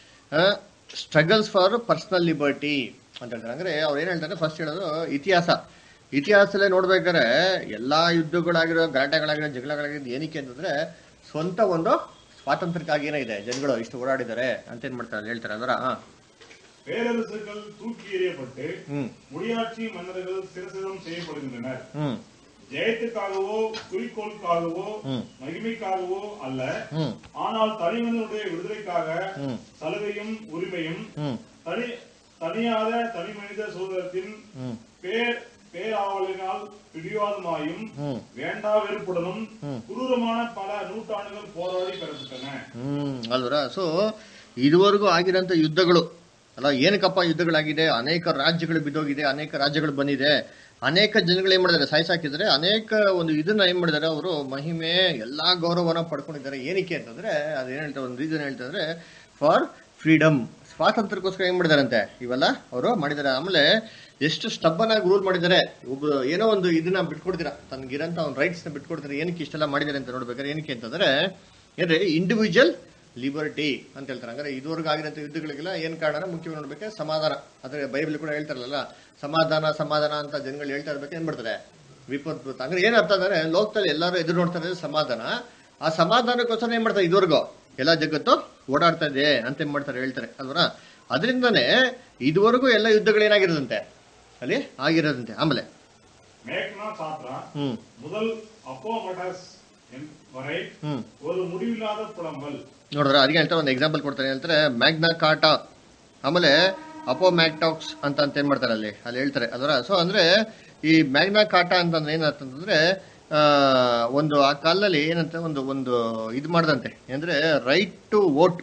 Speaker 1: struggles for personal liberty ಅಂತ ಹೇಳ್ತಾರೆ ಅಂದ್ರೆ ಅವ್ರು ಏನ್ ಹೇಳ್ತಾರೆ ಫಸ್ಟ್ ಹೇಳೋದು ಇತಿಹಾಸ ಇತಿಹಾಸದಲ್ಲೇ ನೋಡ್ಬೇಕಾದ್ರೆ ಎಲ್ಲಾ ಯುದ್ಧಗಳಾಗಿರೋ ಗಲಾಟೆಗಳಾಗಿರೋ ಜಗಳಗಳಾಗಿರೋ ಏನಕ್ಕೆ ಅಂತಂದ್ರೆ ಸ್ವಂತ ಒಂದು ಸ್ವಾತಂತ್ರ್ಯಕ್ಕಾಗಿ ಏನಿದೆ ಜನಗಳು ಇಷ್ಟು ಓಡಾಡಿದ್ದಾರೆ ಅಂತ ಏನ್ ಮಾಡ್ತಾರೆ ಹೇಳ್ತಾರೆ ಅದರ ಹಾ
Speaker 4: பேரரசுகள் தூக்கி எறியப்பட்டு
Speaker 1: ಹ್ಮ್
Speaker 4: முடியாட்சி மன்னர்கள் சிரசிதம் செய்யப்படுகின்றனர்
Speaker 1: ಹ್ಮ್
Speaker 4: ஜெயத்துக்காகவோ குறிக்கோளுக்காகவோ
Speaker 1: ம்.
Speaker 4: மகிமைக்காகவோ அல்ல
Speaker 1: ಹ್ಮ್
Speaker 4: ஆனால் தனிமனிதனுடைய விடுதலைக்காக
Speaker 1: ம்.
Speaker 4: சலுகையும் உரிமையும்
Speaker 1: ಹ್ಮ್
Speaker 4: தனி தனியாத தனி மனித சுதந்திரத்தின்
Speaker 1: ಹ್ಮ್
Speaker 4: பேர் பேராவலினால் பிடிவாதமாயும்
Speaker 1: ಹ್ಮ್
Speaker 4: வேண்டா வெறுப்புடனும்
Speaker 1: ம்.
Speaker 4: குரூரமான பல நூற்றாண்டுகள் போராடி பெறப்பட்டன
Speaker 1: ಹ್ಮ್ ಅಲ್ವರ ಸೊ ಇದುವರೆಗೂ ಆಗಿರೋಂಥ ಯುದ್ಧಗಳು ಅಲ್ಲ ಏನಕ್ಕಪ್ಪ ಯುದ್ಧಗಳಾಗಿದೆ ಅನೇಕ ರಾಜ್ಯಗಳು ಬಿದ್ದೋಗಿದೆ ಅನೇಕ ರಾಜ್ಯಗಳು ಬಂದಿದೆ ಅನೇಕ ಜನಗಳು ಏನ್ ಮಾಡಿದ್ದಾರೆ ಸಾಯಿಸಾಕಿದ್ರೆ ಅನೇಕ ಒಂದು ಇದನ್ನ ಏನ್ ಮಾಡಿದ್ದಾರೆ ಅವರು ಮಹಿಮೆ ಎಲ್ಲಾ ಗೌರವನ ಪಡ್ಕೊಂಡಿದ್ದಾರೆ ಏನಕ್ಕೆ ಅಂತಂದ್ರೆ ಅದೇನ್ ಹೇಳ್ತಾರೆ ಒಂದು ರೀಸನ್ ಹೇಳ್ತಾರೆ ಫಾರ್ ಫ್ರೀಡಮ್ ಸ್ವಾತಂತ್ರ್ಯಕ್ಕೋಸ್ಕರ ಏನ್ ಮಾಡಿದಾರಂತೆ ಇವೆಲ್ಲ ಅವರು ಮಾಡಿದ್ದಾರೆ ಆಮೇಲೆ ಎಷ್ಟು ಸ್ಟಬ್ಬನ್ ಆಗಿ ರೂಲ್ ಮಾಡಿದ್ದಾರೆ ಒಬ್ರು ಏನೋ ಒಂದು ಇದನ್ನ ಬಿಟ್ಕೊಡ್ತೀರಾ ತನಗಿರಂತ ಒಂದು ರೈಟ್ಸ್ ನ ಬಿಟ್ಕೊಡ್ತಾರೆ ಏನಕ್ಕೆ ಇಷ್ಟೆಲ್ಲ ಮಾಡಿದ್ದಾರೆ ಅಂತ ನೋಡ್ಬೇಕಾದ್ರೆ ಏನಕ್ಕೆ ಅಂತಂದ್ರೆ ಏನ್ರಿ ಇಂಡಿವಿಜುವಲ್ ಲಿಬರ್ಟಿ ಅಂತ ಹೇಳ್ತಾರೆ ಹಂಗಾರೆ ಇದುವರೆಗೂ ಆಗಿರೋಂಥ ಯುದ್ಧಗಳಿಗೆಲ್ಲ ಏನ್ ಕಾರಣ ಮುಖ್ಯವಾಗಿ ನೋಡ್ಬೇಕು ಸಮಾಧಾನ ಅದ್ರ ಬೈಬಲ್ ಕೂಡ ಹೇಳ್ತಾರಲ್ಲ ಸಮಾಧಾನ ಸಮಾಧಾನ ಅಂತ ಜನಗಳು ಹೇಳ್ತಾ ಇರ್ಬೇಕು ಏನ್ ಮಾಡ್ತಾರೆ ವಿಪತ್ತು ಅಂದ್ರೆ ಏನ್ ಅರ್ಥ ಅಂದ್ರೆ ಲೋಕದಲ್ಲಿ ಎಲ್ಲರೂ ಎದುರು ನೋಡ್ತಾ ಇರೋದು ಸಮಾಧಾನ ಆ ಸಮಾಧಾನಕ್ಕೋಸ್ಕರ ಏನ್ ಮಾಡ್ತಾರೆ ಇದುವರೆಗೂ ಎಲ್ಲ ಜಗತ್ತು ಓಡಾಡ್ತಾ ಇದೆ ಅಂತ ಏನ್ ಮಾಡ್ತಾರೆ ಹೇಳ್ತಾರೆ ಅಲ್ವರ ಅದರಿಂದನೇ ಇದುವರೆಗೂ ಎಲ್ಲ ಯುದ್ಧಗಳೇನಾಗಿರೋದಂತೆ ಅಲ್ಲಿ ಆಗಿರೋದಂತೆ ಆಮೇಲೆ
Speaker 4: மேக்னா சாத்ரா
Speaker 1: ಹ್ಮ್
Speaker 4: முதல் அப்போமடஸ் வரை
Speaker 1: ಹ್ಮ್
Speaker 4: ஒரு முடிவில்லாத புலம்பல்
Speaker 1: ನೋಡಿದ್ರೆ ಅದಕ್ಕೆ ಹೇಳ್ತಾರೆ ಒಂದು ಎಕ್ಸಾಂಪಲ್ ಕೊಡ್ತಾರೆ ಹೇಳ್ತಾರೆ ಮ್ಯಾಗ್ನಾ ಕಾಟಾ ಆಮೇಲೆ ಅಪೋ ಮ್ಯಾಕ್ಟಾಕ್ಸ್ ಅಂತ ಅಂತ ಏನ್ ಮಾಡ್ತಾರೆ ಅಲ್ಲಿ ಅಲ್ಲಿ ಹೇಳ್ತಾರೆ ಅದರ ಸೊ ಅಂದ್ರೆ ಈ ಮ್ಯಾಗ್ನಾ ಕಾಟಾ ಅಂತಂದ್ರೆ ಏನಂತಂದ್ರೆ ಆ, ಒಂದು ಆ ಕಾಲದಲ್ಲಿ ಏನಂತ ಒಂದು ಒಂದು ಇದು ಮಾಡ್ದಂತೆ ಅಂದ್ರೆ ರೈಟ್ ಟು ವೋಟ್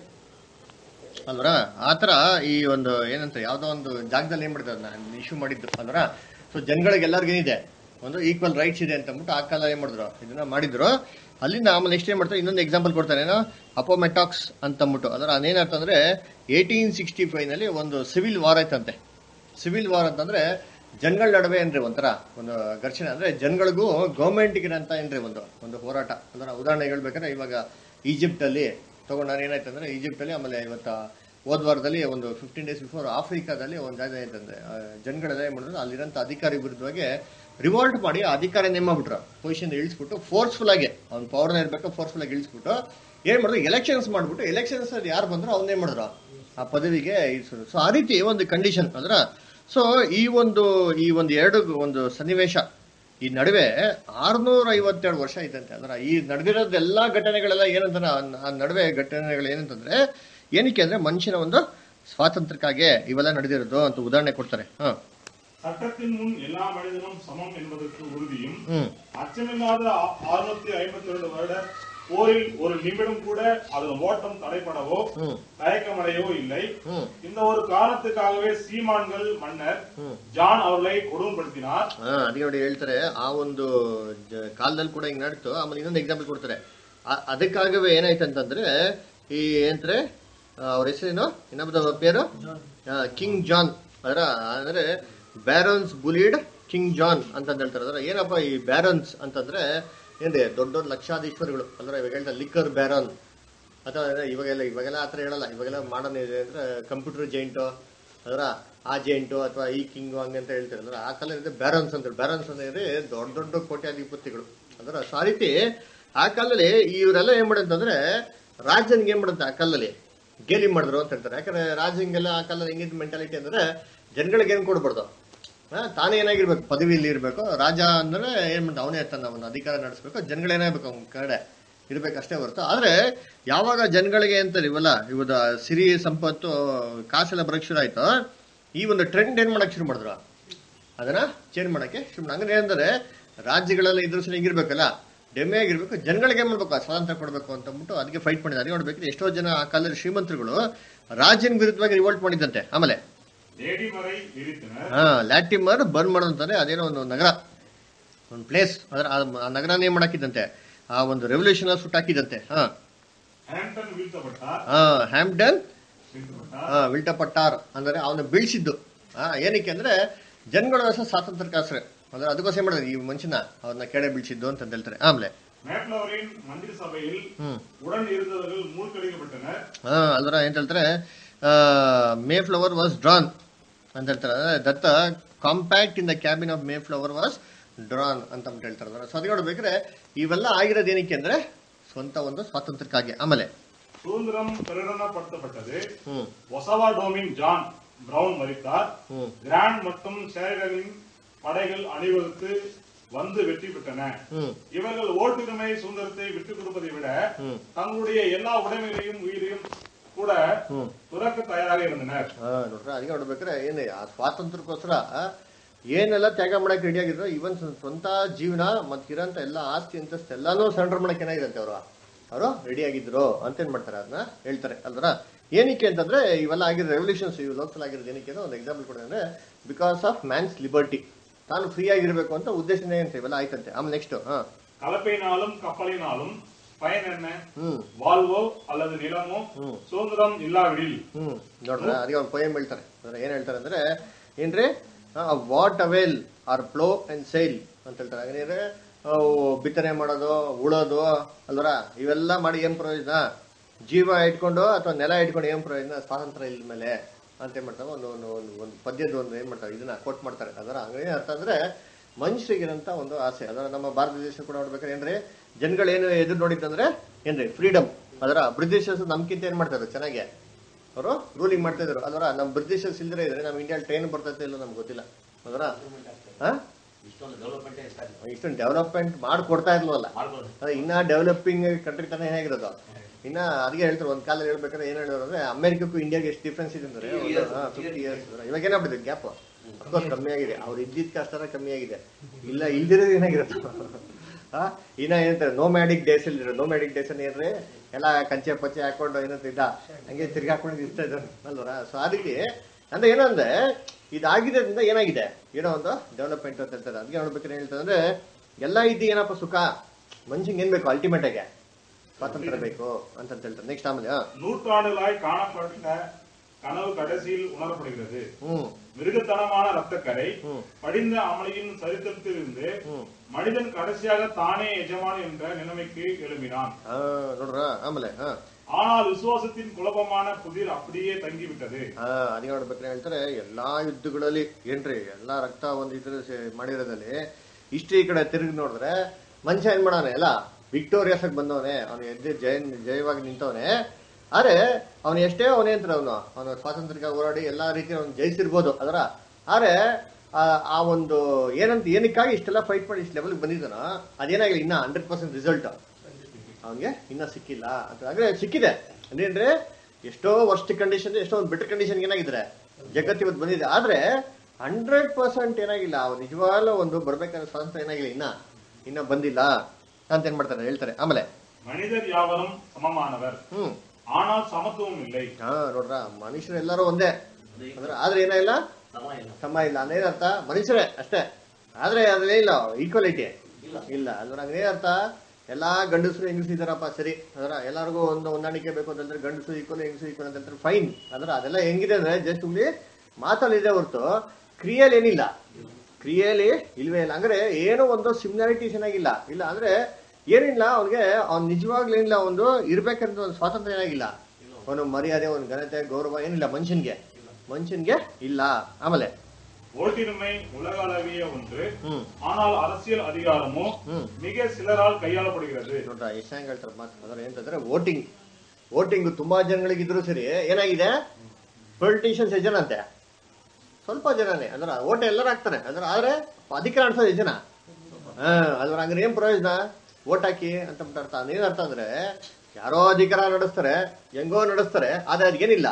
Speaker 1: ಅಲ್ವರ ಆ ಥರ ಈ ಒಂದು ಏನಂತ ಯಾವುದೋ ಒಂದು ಜಾಗದಲ್ಲಿ ಏನ್ ಮಾಡಿದ್ದಾರೆ ನಾನು ಇಶ್ಯೂ ಮಾಡಿದ್ದು ಅಲ್ವರ ಸೊ ಜನಗಳಿಗೆ ಎಲ್ಲರಿಗೂ ಏನಿದೆ ಒಂದು ಈಕ್ವಲ್ ರೈಟ್ಸ್ ಇದೆ ಅಂತ ಅಂದ್ಬಿಟ್ಟು ಆ ಕಾಲ ಏನ್ ಮಾಡಿದ್ರು ಇದನ್ನ ಮಾಡಿದ್ರು ಅಲ್ಲಿಂದ ಆಮೇಲೆ ನೆಕ್ಸ್ಟ್ ಏನ್ ಮಾಡ್ತಾರೆ ಇನ್ನೊಂದು ಎಕ್ಸಾಂಪಲ್ ಕೊಡ್ತಾರೆ ಏನೋ ಅಪೋಮೆಟಾಕ್ಸ್ ಅಂತ ಅಂದ್ಬಿಟ್ಟು ಅದರ ಅದೇನರ್ಥ ಅಂದ್ರೆ ಏಯ್ಟೀನ್ ಸಿಕ್ಸ್ಟಿ ಫೈವ್ ನಲ್ಲಿ ಒಂದು ಸಿವಿಲ್ ವಾರ್ ಆಯ್ತಂತೆ ಸಿವಿಲ್ ವಾರ್ ಅಂತಂದ್ರೆ ಜನಗಳ ನಡುವೆ ಏನ್ರಿ ಒಂಥರ ಒಂದು ಘರ್ಷಣೆ ಅಂದ್ರೆ ಜನಗಳಿಗೂ ಗೌರ್ಮೆಂಟ್ಗೆ ಅಂತ ಏನ್ರಿ ಒಂದು ಒಂದು ಹೋರಾಟ ಅಂದ್ರೆ ಉದಾಹರಣೆ ಹೇಳ್ಬೇಕಾದ್ರೆ ಇವಾಗ ಈಜಿಪ್ಟ್ ಅಲ್ಲಿ ತಗೊಂಡು ನಾನು ಏನಾಯ್ತು ಅಂದ್ರೆ ಈಜಿಪ್ಟ್ ಅಲ್ಲಿ ಆಮೇಲೆ ಇವತ್ತು ಹೋದ ವಾರದಲ್ಲಿ ಒಂದು ಫಿಫ್ಟೀನ್ ಡೇಸ್ ಬಿಫೋರ್ ಆಫ್ರಿಕಾದಲ್ಲಿ ಒಂದು ಜಾಗ ಏನಂತಂದ್ರೆ ಆ, ಜನಗಳೆಲ್ಲ ಏನ್ ಮಾಡಿದ್ರು ಅಲ್ಲಿರೋಂಥ ಅಧಿಕಾರಿ ವಿರುದ್ಧವಾಗಿ ರಿವೋಲ್ಟ್ ಮಾಡಿ ಆ ಅಧಿಕಾರಿ ನೇಮ್ ಮಾಡ್ಬಿಟ್ರು ಪೊಸಿಷನ್ ಇಳಿಸ್ಬಿಟ್ಟು ಫೋರ್ಸ್ಫುಲ್ ಆಗಿ ಅವ್ನ ಪವರ್ನ ಇರ್ಬೇಕು ಫೋರ್ಸ್ಫುಲ್ ಆಗಿ ಇಳಿಸ್ಬಿಟ್ಟು ಏನ್ ಮಾಡಿದ್ರು ಎಲೆಕ್ಷನ್ಸ್ ಮಾಡ್ಬಿಟ್ಟು ಎಲೆಕ್ಷನ್ಸ್ ಅಲ್ಲಿ ಯಾರು ಬಂದ್ರು ಅವ್ನೇನ್ ಮಾಡಿದ್ರು ಆ ಪದವಿಗೆ ಇಳಿಸಿದ್ರು ಸೊ ಆ ರೀತಿ ಒಂದು ಕಂಡೀಷನ್ ಅದ್ರ ಸೊ ಈ ಒಂದು ಈ ಒಂದು ಎರಡು ಒಂದು ಸನ್ನಿವೇಶ ಈ ನಡುವೆ ಆರ್ನೂರ ಐವತ್ತೆರಡು ವರ್ಷ ಐತಂತೆ ಅಂದ್ರೆ ಈ ನಡೆದಿರೋದು ಎಲ್ಲಾ ಘಟನೆಗಳೆಲ್ಲ ಏನಂತ ಆ ನಡುವೆ ಘಟನೆಗಳು ಏನಂತಂದ್ರೆ ಏನಕ್ಕೆ ಅಂದ್ರೆ ಮನುಷ್ಯನ ಒಂದು ಸ್ವಾತಂತ್ರ್ಯಕ್ಕಾಗಿ ಇವೆಲ್ಲ ನಡೆದಿರೋದು ಅಂತ ಉದಾಹರಣೆ ಕೊಡ್ತಾರೆ ಹ
Speaker 4: சட்டத்தின் முன் எல்லா மனிதனும் சமம் என்பதற்கு உறுதியும்
Speaker 1: ಹ್ಮ್
Speaker 4: அச்சமில்லாத அறுநூத்தி ஐம்பத்தி ரெண்டு வருட போரில் ஒரு நிமிடம் கூட அதன் ஓட்டம் தடைப்படவோ
Speaker 1: ಹ್ಮ್
Speaker 4: தயக்கமடையவோ இல்லை
Speaker 1: ಹ್ಮ್
Speaker 4: இந்த ஒரு காரணத்துக்காகவே சீமான்கள் மன்னர்
Speaker 1: ಹ್ಮ್
Speaker 4: ஜான் அவர்களை கொடுமைப்படுத்தினார்
Speaker 1: ಹಾ ಅದಕ್ಕೆ ನೋಡಿ ಹೇಳ್ತಾರೆ ಆ ಒಂದು ಜ- ಕಾಲದಲ್ಲಿ ಕೂಡ ಹಿಂಗ್ ನಡ್ತು ಆಮೇಲೆ ಇನ್ನೊಂದು ಎಕ್ಸಾಂಪಲ್ ಕೊಡ್ತಾರೆ ಆ- ಅದಕ್ಕಾಗವೇ ಏನಾಯ್ತು ಅಂತಂದ್ರೆ ಈ ಏನಂದ್ರೆ ಅವ್ರ ಹೆಸರೇನು ಇನ್ನೊಬ್ಬದ ಪೇರು ಕಿಂಗ್ ಜಾನ್ ಅದರ ಅಂದ್ರೆ ಬ್ಯಾರನ್ಸ್ ಬುಲಿಡ್ ಕಿಂಗ್ ಜಾನ್ ಅಂತ ಹೇಳ್ತಾರೆ ಅದರ ಏನಪ್ಪ ಈ ಬ್ಯಾರನ್ಸ್ ಅಂತಂದ್ರೆ ಏನ್ರಿ ದೊಡ್ಡ ದೊಡ್ಡ ಲಕ್ಷಾಧೀಶ್ವರಿಗಳು ಅಂದ್ರೆ ಇವಾಗ ಹೇಳ್ತಾರೆ ಲಿಕ್ಕರ್ ಬ್ಯಾರನ್ ಅಥವಾ ಅದೇ ಇವಾಗೆಲ್ಲ ಇವಾಗೆಲ್ಲ ಆತರ ಹೇಳಲ್ಲ ಇವಾಗೆಲ್ಲ ಮಾಡರ್ನ್ ಇದೆ ಅಂದ್ರೆ ಕಂಪ್ಯೂಟರ್ ಜೈಂಟು ಅದರ ಆ ಜೈಂಟು ಅಥವಾ ಈ ಕಿಂಗು ಹಂಗೆ ಅಂತ ಹೇಳ್ತಾರೆ ಅಂದ್ರೆ ಆ ಕಾಲ ಇದೆ ಬ್ಯಾರನ್ಸ್ ಅಂತ ಬ್ಯಾರನ್ಸ್ ಅಂದ್ರೆ ದೊಡ್ಡ ದೊಡ್ಡ ಕೋಟ್ಯಾಧಿಪತಿಗಳು ಅದರ ಸೊ ಆ ರೀತಿ ಆ ಕಾಲದಲ್ಲಿ ಇವರೆಲ್ಲ ಏನ್ ಮಾಡಂತಂದ್ರೆ ರಾಜನ್ಗೆ ಏನ್ ಮಾಡಂತ ಆ ಕಾಲದಲ್ಲಿ ಗೇಲಿ ಮಾಡಿದ್ರು ಅಂತ ಹೇಳ್ತಾರೆ ಯಾಕಂದ್ರೆ ರಾಜಂಗೆಲ್ಲ ಆ ಕಾಲದಲ್ಲಿ ಹೆಂಗಿದ್ ಮೆಂಟಾಲಿಟಿ ಅಂದ್ರೆ ಜನಗಳಿಗೆ ಏನ್ ಕೊಡ್ಬಾರ್ದು ಹಾ, ತಾನೇ ಏನಾಗಿರ್ಬೇಕು ಪದವಿಯಲ್ಲಿ ಇರ್ಬೇಕು ರಾಜ ಅಂದ್ರೆ ಏನ್ ಮಾಡ್ದ ಅವನೇ ಇರ್ತಾನೆ ಅವನ ಅಧಿಕಾರ ನಡೆಸ್ಬೇಕು ಜನಗಳು ಏನಾಗಬೇಕು ಅವ್ನ ಕಡೆ ಇರ್ಬೇಕಷ್ಟೇ ಹೊರತು ಆದ್ರೆ ಯಾವಾಗ ಜನಗಳಿಗೆ ಅಂತ ಇವಲ್ಲ ಇವದ ಸಿರಿ ಸಂಪತ್ತು ಕಾಸೆಲ್ಲ ಬರಕ್ ಶುರು ಆಯ್ತು ಈ ಒಂದು ಟ್ರೆಂಡ್ ಏನ್ ಮಾಡಕ್ ಶುರು ಮಾಡಿದ್ರು ಅದನ್ನ ಚೇಂಜ್ ಮಾಡಕ್ಕೆ ಶುರು ಮಾಡಿ ಹಂಗಂದ್ರೆ ಏನಂದ್ರೆ ರಾಜ್ಯಗಳೆಲ್ಲ ಇದ್ರ ಸಲ ಹಿಂಗಿರ್ಬೇಕಲ್ಲ ಡೆಮ್ಮೆ ಆಗಿರ್ಬೇಕು ಜನಗಳಿಗೆ ಏನ್ ಮಾಡ್ಬೇಕು ಆ ಸ್ವಾತಂತ್ರ್ಯ ಕೊಡ್ಬೇಕು ಅಂತ ಅಂದ್ಬಿಟ್ಟು ಅದಕ್ಕೆ ಫೈಟ್ ಮಾಡಿದ್ದಾರೆ ಅದೇ ನೋಡ್ಬೇಕು ಎಷ್ಟೋ ಜನ ಆ ಕಾಲದಲ್ಲಿ ಶ್ರೀಮಂತರುಗಳು ರಾಜ್ಯನ ವಿರುದ್ಧವಾಗಿ ರಿವೋಲ್ಟ್ ಮಾಡಿದ್ದಂತೆ ಆಮೇಲೆ
Speaker 4: லேடி மறை எரித்தனர்
Speaker 1: ಹಾ ಲ್ಯಾಟಿಮರ್ ಬರ್ನ್ ಮಾಡೋದಂತಾನೆ ಅದೇನೋ ಒಂದು ನಗರ ಒಂದು ಪ್ಲೇಸ್ ಅದ್ರ ಆ- ಆ ನಗರನೇ ಏನ್ ಮಾಡಾಕಿದಂತೆ ಆ ಒಂದು ರೆವಲ್ಯೂಷನ್ ಸುಟ್ಟಾಕಿದಂತೆ ಹಾ
Speaker 4: ஹாம்டன் வீழ்த்தப்பட்டார்
Speaker 1: ಹಾ ಹ್ಯಾಂಪ್ಡನ್
Speaker 4: வீழ்த்தப்பட்டார்
Speaker 1: ಹಾ ವಿಲ್ಟಪಟ್ಟಾರ್ ಅಂದ್ರೆ ಅವನ ಬೀಳ್ಸಿದ್ದು ಹಾ ಏನಕ್ಕೆ ಅಂದ್ರೆ ಜನಗಳ ಹೆಸರು ಸ್ವಾತಂತ್ರ್ಯಕ್ಕಾಸ್ರೆ ಅಂದ್ರೆ ಅದಕ್ಕೋಸ್ಕರ ಏನ್ ಮಾಡಿದ್ರು ಈ ಮನುಷ್ಯನ ಅವ್ರನ್ನ ಕೆಡೆ ಬೀಳ್ಸಿದ್ದು ಅಂತ ಹೇಳ್ತಾರೆ ಆಮೇಲೆ
Speaker 4: மேப்ளவரின் மந்திரி சபையில்
Speaker 1: ಹ್ಮ್
Speaker 4: உடன் இருந்தவர்கள் மூழ்கடிக்கப்பட்டனர்
Speaker 1: ಹಾ ಅಲ್ವರ ಏನ್ ಹೇಳ್ತಾರೆ ಮೇ ಫ್ಲವರ್ ವಾಸ್ ಡ್ರಾನ್ ಅಂತ ಹೇಳ್ತಾರೆ ಅಂದ್ರೆ that the compact in the cabin of Mayflower was drawn ಅಂತ ಅಂದ್ಬಿಟ್ಟು ಹೇಳ್ತಾರೆ ಅದರ ಸೊ ಅದಕ್ಕೆ ನೋಡ್ಬೇಕಾದ್ರೆ ಇವೆಲ್ಲ ಆಗಿರೋದು ಏನಕ್ಕೆ ಅಂದ್ರೆ ಸ್ವಂತ ಒಂದು ಸ್ವಾತಂತ್ರ್ಯಕ್ಕಾಗಿ ಆಮೇಲೆ
Speaker 4: சுதந்திரம் பிரகடனப்படுத்தப்பட்டது
Speaker 1: ಹ್ಮ್
Speaker 4: ஒசவா டோமின் ஜான் பிரவுன் மரித்தார்
Speaker 1: ಹ್ಮ್
Speaker 4: கிராண்ட் மற்றும் ஷேரிகளின் படைகள் அணிவகுத்து வந்து வெற்றி பெற்றன
Speaker 1: ಹ್ಮ್
Speaker 4: இவர்கள் ஓட்டுரிமை சுதந்திரத்தை விட்டுக் கொடுப்பதை விட
Speaker 1: ಹ್ಮ್
Speaker 4: தங்களுடைய எல்லா உடைமைகளையும் உயிரையும் கூட
Speaker 1: ಹ್ಮ್
Speaker 4: துறக்க தயாராக இருந்தனர்
Speaker 1: ಹಾ ನೋಡ್ರ ಅದಕ್ಕೆ ನೋಡ್ಬೇಕಾದ್ರೆ ಏನು ಆ ಸ್ವಾತಂತ್ರ್ಯಕ್ಕೋಸ್ಕರ ಏನೆಲ್ಲ ತ್ಯಾಗ ಮಾಡಕ್ ರೆಡಿ ಆಗಿದ್ರು ಇವನ್ ಸ್ವಂತ ಜೀವನ ಮತ್ ಇರೋಂತ ಎಲ್ಲ ಆಸ್ತಿ ಅಂತಸ್ತು ಎಲ್ಲಾನು ಸರೆಂಡರ್ ಮಾಡಕ್ ಏನಾಗಿರಂತೆ ಅವರು ಅವರು ರೆಡಿ ಆಗಿದ್ರು ಅಂತ ಏನ್ ಮಾಡ್ತಾರೆ ಅದನ್ನ ಹೇಳ್ತಾರೆ ಅಲ್ದ್ರ ಏನಕ್ಕೆ ಅಂತಂದ್ರೆ ಇವೆಲ್ಲ ಆಗಿರೋ ರೆವಲ್ಯೂಷನ್ಸ್ ಇವು ಲೋಕಲ್ ಆಗಿರೋದು ಏನಕ್ಕೆ ಅಂತ ಒಂದು ಎಕ್ಸಾಂಪಲ್ ಕೊಡೋದು ಅಂದ್ರೆ ಬಿಕಾಸ್ ಆಫ್ ಮ್ಯಾನ್ಸ್ ಲಿಬರ್ಟಿ ತಾನು ಫ್ರೀ ಆಗಿರ್ಬೇಕು ಅಂತ ಉದ್ದೇಶನೇ ಅಂತ ಇವೆಲ್ಲ ಆಯ್ತಂತೆ ಆಮೇಲೆ ನೆಕ್ಸ್ಟ್ ಹಾ
Speaker 4: கலப்பையினாலும் கப்பலினாலும் பயன் என்ன
Speaker 1: ಹ್ಮ್
Speaker 4: வாழ்வோ அல்லது நிலமோ
Speaker 1: ಹ್ಮ್
Speaker 4: சுதந்திரம் இல்லாவிடில்
Speaker 1: ಹ್ಮ್ ನೋಡ್ರ ಅದಕ್ಕೆ ಒಂದು ಪೊಯಮ್ ಹೇಳ್ತಾರೆ ಅಂದ್ರೆ ಏನ್ ಹೇಳ್ತಾರೆ ಅಂದ್ರೆ ಏನ್ರಿ what avail are plough and sail ಅಂತ ಹೇಳ್ತಾರೆ ಹಾಗೇನಿದ್ರೆ ಅವು ಬಿತ್ತನೆ ಮಾಡೋದು ಉಳೋದು ಅಲ್ವರ ಇವೆಲ್ಲ ಮಾಡಿ ಏನ್ ಪ್ರಯೋಜನ ಜೀವ ಇಟ್ಕೊಂಡು ಅಥವಾ ನೆಲ ಇಟ್ಕೊಂಡು ಏನ್ ಪ್ರಯೋಜನ ಸ್ವಾತಂತ್ರ್ಯ ಇಲ್ದ ಮೇಲೆ ಅಂತ ಏನ್ ಮಾಡ್ತಾರೆ ಒಂದು ಒಂದು ಒಂದು ಒಂದು ಪದ್ಯದ ಒಂದು ಏನ್ ಮಾಡ್ತಾರೆ ಇದನ್ನ ಕೋಟ್ ಮಾಡ್ತಾರೆ ಅದರ ಹಂಗೇನೆ ಅರ್ಥ ಅಂದ್ರೆ ಮನುಷ್ಯರಿಗಿರಂತ ಒಂದು ಆಸೆ ಅದರ ನಮ್ಮ ಭಾರತ ದೇಶ ಕೂಡ ನೋಡ್ಬೇಕಾದ್ರೆ ಏನ್ರಿ ಜನಗಳೇನು ಎದುರು ನೋಡಿತ್ತಂದ್ರೆ ಏನ್ರಿ ಫ್ರೀಡಮ್ ಅದರ ಬ್ರಿಟಿಷರ್ಸ್ ನಮ್ಗಿಂತ ಏನ್ ಮಾಡ್ತಾರೆ ಚೆನ್ನಾಗಿ ಅವರು ರೂಲಿಂಗ್ ಮಾಡ್ತಾ ಇದ್ರು ಅದರ ನಮ್ಮ ಬ್ರಿಟಿಷರ್ಸ್ ಇಲ್ದ್ರೆ ಇದ್ರೆ ನಮ್ಮ ಇಂಡಿಯಾ ಟ್ರೈನ್ ಬರ್ತೈತೆ ಇಲ್ಲ ನಮ್ಗೆ ಗೊತ್ತಿಲ್ಲ ಅದರ
Speaker 6: ಇಷ್ಟೊಂದು ಡೆವಲಪ್ಮೆಂಟ್ ಎಷ್ಟಾಗಿದೆ
Speaker 1: ಇಷ್ಟೊಂದು ಡೆವಲಪ್ಮೆಂಟ್ ಮಾಡಿ ಕೊಡ್ತಾ ಇಲ್ವಲ್ಲ
Speaker 6: ಮಾಡ್ಬೋದು
Speaker 1: ಅದೇ ಇನ್ನ ಡೆವಲಪಿಂಗ್ ಕಂಟ್ರಿ ತಾನೇ ಹೇಗಿರೋದು ಇನ್ನ ಅದಕ್ಕೆ ಹೇಳ್ತಾರೆ ಒಂದ್ ಕಾಲದಲ್ಲಿ ಹೇಳ್ಬೇಕಾದ್ರೆ ಏನ್ ಹೇಳಿದ್ರು ಅಂದ್ರೆ ಅಮೆರಿಕಕ್ಕೂ ಇಂಡಿಯಾಗೆ ಎಷ್ಟು ಡಿಫ್ರೆನ್ಸ್ ಇದೆ ಅಂದ್ರೆ ಫಿಫ್ಟಿ ಇಯರ್ಸ್ ಇವಾಗ ಏನಾಗ್ಬಿಟ್ಟಿದೆ ಗ್ಯಾಪ್ ಅಫ್ಕೋರ್ಸ್ ಕಮ್ಮಿ ಆಗಿದೆ ಅವ್ರು ಇದ್ದಿದ್ ಕಷ್ಟನ ಕಮ್ಮಿ ಆಗಿದೆ ಇಲ್ಲ ಇಲ್ದಿರೋದು ಏನಾಗಿರುತ್ತೆ ಆ, ಇನ್ನ ಏನಂತಾರೆ ನೋ ಮ್ಯಾಡಿಕ್ ಡೇಸ್ ಇಲ್ದಿರೋ ನೋ ಮ್ಯಾಡಿಕ್ ಡೇಸ್ ಏನ್ರಿ ಎಲ್ಲ ಕಂಚೆ ಪಚ್ಚೆ ಹಾಕೊಂಡು ಏನಂತ ಇದ್ದ ಹಂಗೆ ತಿರ್ಗಾಕೊಂಡು ಇರ್ತಾ ಇದ್ದಾರೆ ಅಲ್ವರ ಸೊ ಅದಕ್ಕೆ ಅಂದ್ರೆ ಏನೋ ಅಂದ್ರೆ ಇದಾಗಿದ್ದರಿಂದ ಏನಾಗಿದೆ ಏನೋ ಒಂದು ಡೆವಲಪ್ಮೆಂಟ್ ಅಂತ ಹೇಳ್ತಾರೆ ಅದಕ್ಕೆ ನೋಡ್ಬೇಕಾದ್ರೆ ಹೇಳ್ತಾರೆ ಅಂದ್ರೆ ಎಲ್ಲ ಇದ್ದು ಏನಪ್ಪ ಸುಖ ಮನುಷ್ಯಂಗೆ ಏನ್ ಬೇಕು ಅಲ್ಟಿಮೇಟ್ ಆಗಿ ಸ್ವಾತಂತ್ರ್ಯ ಬೇಕು ಅಂತ ಹೇಳ್ತಾರೆ ನೆಕ್ಸ್ಟ್ ಆಮೇಲೆ ಆ,
Speaker 4: நூற்றாண்டுகளாய் காணப்பட்ட கனவு கடைசியில் உணரப்படுகிறது
Speaker 1: ಹ್ಮ್
Speaker 4: மிருகத்தனமான ரத்தக்கரை
Speaker 1: ಹ್ಮ್
Speaker 4: படிந்த அமளியின் சரித்திரத்திலிருந்து
Speaker 1: ಹ್ಮ್
Speaker 4: மனிதன் கடைசியாக தானே எஜமான் என்ற நிலைமைக்கு எழும்பினான்
Speaker 1: ಆ, ನೋಡ್ರ ಆಮೇಲೆ ಹಾ
Speaker 4: ஆனால் விசுவாசத்தின் குழப்பமான புதிர் அப்படியே தங்கிவிட்டது
Speaker 1: ಹಾ ಅದೇ ನೋಡ್ಬೇಕಾದ್ರೆ ಹೇಳ್ತಾರೆ ಎಲ್ಲಾ ಯುದ್ಧಗಳಲ್ಲಿ ಏನ್ರಿ ಎಲ್ಲಾ ರಕ್ತ ಒಂದು ಇದ್ರ ಮಾಡಿರೋದಲ್ಲಿ ಇಷ್ಟು ಈ ಕಡೆ ತಿರುಗಿ ನೋಡಿದ್ರೆ ಮನುಷ್ಯ ಏನ್ ಮಾಡಾನೆ ಎಲ್ಲ ವಿಕ್ಟೋರಿಯಸ್ ಆಗಿ ಬಂದವನೆ ಅವನು ಎದ್ದು ಜಯ ಜಯವಾಗಿ ನಿಂತವನೆ ಆದ್ರೆ ಅವನು ಎಷ್ಟೇ ಅವನೇ ಅಂತ ಅವನು ಅವನು ಸ್ವಾತಂತ್ರ್ಯಕ್ಕಾಗಿ ಹೋರಾಡಿ ಎಲ್ಲಾ ರೀತಿ ಅವ್ನು ಜಯಿಸಿರ್ಬೋದು ಅದರ ಆದ್ರೆ ಆ- ಆ ಒಂದು ಏನಂತ ಏನಕ್ಕಾಗಿ ಇಷ್ಟೆಲ್ಲ ಫೈಟ್ ಮಾಡಿ ಇಷ್ಟು ಲೆವೆಲ್ಗೆ ಬಂದಿದ್ದಾನೋ ಅದೇನಾಗಿಲ್ಲ ಇನ್ನ ಹಂಡ್ರೆಡ್ ಪರ್ಸೆಂಟ್ ರಿಸಲ್ಟ್ ಅವನಿಗೆ ಇನ್ನ ಸಿಕ್ಕಿಲ್ಲ ಅಂತ ಅಂದ್ರೆ ಸಿಕ್ಕಿದೆ ಅದೇನ್ರಿ ಎಷ್ಟೋ ವರ್ಸ್ಟ್ ಕಂಡೀಷನ್ ಎಷ್ಟೋ ಒಂದು ಬೆಟರ್ ಕಂಡೀಷನ್ ಏನಾಗಿದ್ರೆ ಜಗತ್ತು ಇವತ್ತು ಬಂದಿದೆ ಆದ್ರೆ ಹಂಡ್ರೆಡ್ ಪರ್ಸೆಂಟ್ ಏನಾಗಿಲ್ಲ ಅವ್ರು ನಿಜವಾಗ್ಲೂ ಒಂದು ಬರ್ಬೇಕಾದ್ರೆ ಸ್ವಾತಂತ್ರ್ಯ ಏನಾಗಿಲ್ಲ ಇನ್ನ ಇನ್ನ ಬಂದಿಲ್ಲ ಅಂತ ಏನ್ ಮಾಡ್ತಾರೆ ಹೇಳ್ತಾರೆ ಆಮೇಲೆ
Speaker 4: மனிதர் யாவரும் சமமானவர்
Speaker 1: ಹ್ಮ್
Speaker 4: ஆனால் சமத்துவம் இல்லை
Speaker 1: ಹಾ ನೋಡ್ರ ಮನುಷ್ಯರು ಎಲ್ಲರೂ ಒಂದೇ ಅಂದ್ರೆ ಆದ್ರೆ ಏನಾಗಿಲ್ಲ
Speaker 6: ಸಮ ಇಲ್ಲ
Speaker 1: ಸಮ ಇಲ್ಲ ಅದೇನರ್ಥ ಮನುಷ್ಯರೇ ಅಷ್ಟೇ ಆದ್ರೆ ಅದ್ರಲ್ಲಿ ಇಲ್ಲ ಈಕ್ವಾಲಿಟಿ
Speaker 6: ಇಲ್ಲ.
Speaker 1: ಇಲ್ಲ ಅದ್ರ ಏನರ್ಥ ಎಲ್ಲಾ ಗಂಡಸರು ಹೆಂಗಸರು ಇದಾರಪ್ಪ ಸರಿ ಅದರ ಎಲ್ಲರಿಗೂ ಒಂದು ಹೊಂದಾಣಿಕೆ ಬೇಕು ಅಂತಂದ್ರೆ ಗಂಡಸು ಈಕ್ವಲ್ ಹೆಂಗಸು ಈಕ್ವಲ್ ಅಂತ ಹೇಳ್ತಾರೆ ಫೈನ್ ಅದ್ರ ಅದೆಲ್ಲ ಹೆಂಗಿದೆ ಅಂದ್ರೆ ಜಸ್ಟ್ ಇಲ್ಲಿ ಮಾತಲ್ಲಿದೆ ಹೊರತು ಕ್ರಿಯೆಯಲ್ಲಿ ಏನಿಲ್ಲ ಕ್ರಿಯೆಯಲ್ಲಿ ಇಲ್ವೇ ಇಲ್ಲ ಅಂದ್ರೆ ಏನೋ ಒಂದು ಸಿಮಿಲಾರಿಟಿ ಚೆನ್ನಾಗಿಲ್ಲ ಇಲ್ಲ ಅಂದ್ರೆ ಏನಿಲ್ಲ ಅವ್ನಿಗೆ ಅವ್ನು ನಿಜವಾಗ್ಲೂ ಏನಿಲ್ಲ ಒಂದು ಇರ್ಬೇಕಂತ ಒಂದು ಸ್ವಾತಂತ್ರ್ಯ ಏನಾಗಿಲ್ಲ ಅವನು ಮರ್ಯಾದೆ ಒಂದು ಘನತೆ ಗೌರವ ಏನಿಲ್ಲ ಮನುಷ್ಯನ್ಗೆ ಮನುಷ್ಯನ್ಗೆ ಇಲ್ಲ ಆಮೇಲೆ
Speaker 4: ஓட்டின்மை உலக அளவிய ஒன்று
Speaker 1: ಹ್ಮ್
Speaker 4: ஆனால் அரசியல் அதிகாரமோ
Speaker 1: ಹ್ಮ್
Speaker 4: மிக சிலரால் கையாளப்படுகிறது
Speaker 1: ನೋಡ್ರ ಎಷ್ಟು ಹೆಂಗ್ ಹೇಳ್ತಾರೆ ಮಾತು ಅಂದ್ರೆ ಏನಂತಂದ್ರೆ ವೋಟಿಂಗ್ ವೋಟಿಂಗ್ ತುಂಬಾ ಜನಗಳಿಗೆ ಇದ್ರು ಸರಿ ಏನಾಗಿದೆ ಪೊಲಿಟಿಷಿಯನ್ಸ್ ಎಷ್ಟು ಜನ ಅಂತೆ ಸ್ವಲ್ಪ ಜನನೇ ಅಂದ್ರೆ ಓಟ್ ಎಲ್ಲರೂ ಹಾಕ್ತಾರೆ ಅಂದ್ರೆ ಆದ್ರೆ ಅಧಿಕಾರ ನಡೆಸೋದು ಎಷ್ಟು ಜನ ಹಾ ಅದ್ರ ಹಂಗಾರೆ ಏನ್ ಪ್ರಯೋಜನ ಓಟ್ ಹಾಕಿ ಅಂತ ಬಿಟ್ಟು ಅರ್ಥ ಏನ್ ಅರ್ಥ ಅಂದ್ರೆ ಯಾರೋ ಅಧಿಕಾರ ನಡೆಸ್ತಾರೆ ಹೆಂಗೋ ನಡೆಸ್ತಾರೆ ಆದ್ರೆ ಅದೇನಿಲ್ಲ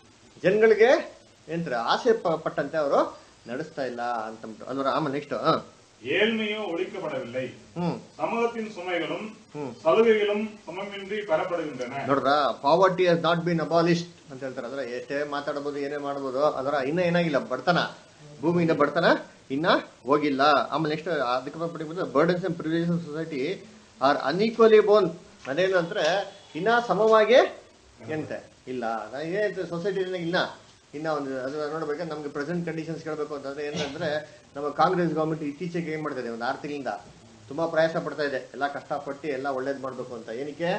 Speaker 1: ಜನಗಳಿಗೆ ಏನಂತಾರೆ ಆಸೆ ಪ- ಪಟ್ಟಂತೆ ಅವರು ನಡೆಸ್ತಾ ಇಲ್ಲ ಅಂತ ಬಿಟ್ಟು ಅಲ್ವರ ಆಮೇಲೆ ನೆಕ್ಸ್ಟ್
Speaker 4: ஏழ்மையோ ஒழிக்கப்படவில்லை
Speaker 1: ಹ್ಮ್
Speaker 4: சமூகத்தின் சுமைகளும்
Speaker 1: ಹ್ಮ್
Speaker 4: சலுகைகளும் சமமின்றி பெறப்படுகின்றன
Speaker 1: ನೋಡ್ರ ಪಾವರ್ಟಿ ಹಸ್ ನಾಟ್ ಬೀನ್ ಅಬಾಲಿಸ್ಟ್ ಅಂತ ಹೇಳ್ತಾರೆ ಅಂದ್ರೆ ಎಷ್ಟೇ ಮಾತಾಡಬಹುದು ಏನೇ ಮಾಡಬಹುದು ಅದರ ಇನ್ನ ಏನಾಗಿಲ್ಲ ಬಡತನ ಭೂಮಿಯಿಂದ ಬಡತನ ಇನ್ನ ಹೋಗಿಲ್ಲ ಆಮೇಲೆ ನೆಕ್ಸ್ಟ್ ಅದಕ್ಕೆ ಬಂದ್ಬಿಟ್ಟು burdens and privilege society are unequally borne ಅದೇನಂದ್ರೆ ಇನ್ನ ಸಮವಾಗಿ ಎಂತೆ ಇಲ್ಲ ಏನಂತ ಸೊಸೈಟಿ ಇಲ್ಲ ಇನ್ನ ಒಂದು ಅದು ನೋಡ್ಬೇಕಾದ್ರೆ ನಮ್ಗೆ ಪ್ರೆಸೆಂಟ್ ಕಂಡೀಷನ್ಸ್ ಕೇಳಬೇಕು ಅಂತಂದ್ರೆ ಏನಂದ್ರೆ ನಮ್ಮ ಕಾಂಗ್ರೆಸ್ ಗವರ್ಮೆಂಟ್ ಇತ್ತೀಚೆಗೆ ಏನ್ ಮಾಡ್ತಾ ಇದೆ ಒಂದು ಆರು ತಿಂಗಳಿಂದ ತುಂಬಾ ಪ್ರಯಾಸ ಪಡ್ತಾ ಇದೆ ಎಲ್ಲ ಕಷ್ಟಪಟ್ಟು ಎಲ್ಲ ಒಳ್ಳೇದ್ ಮಾಡ್ಬೇಕು ಅಂತ ಏನಕ್ಕೆ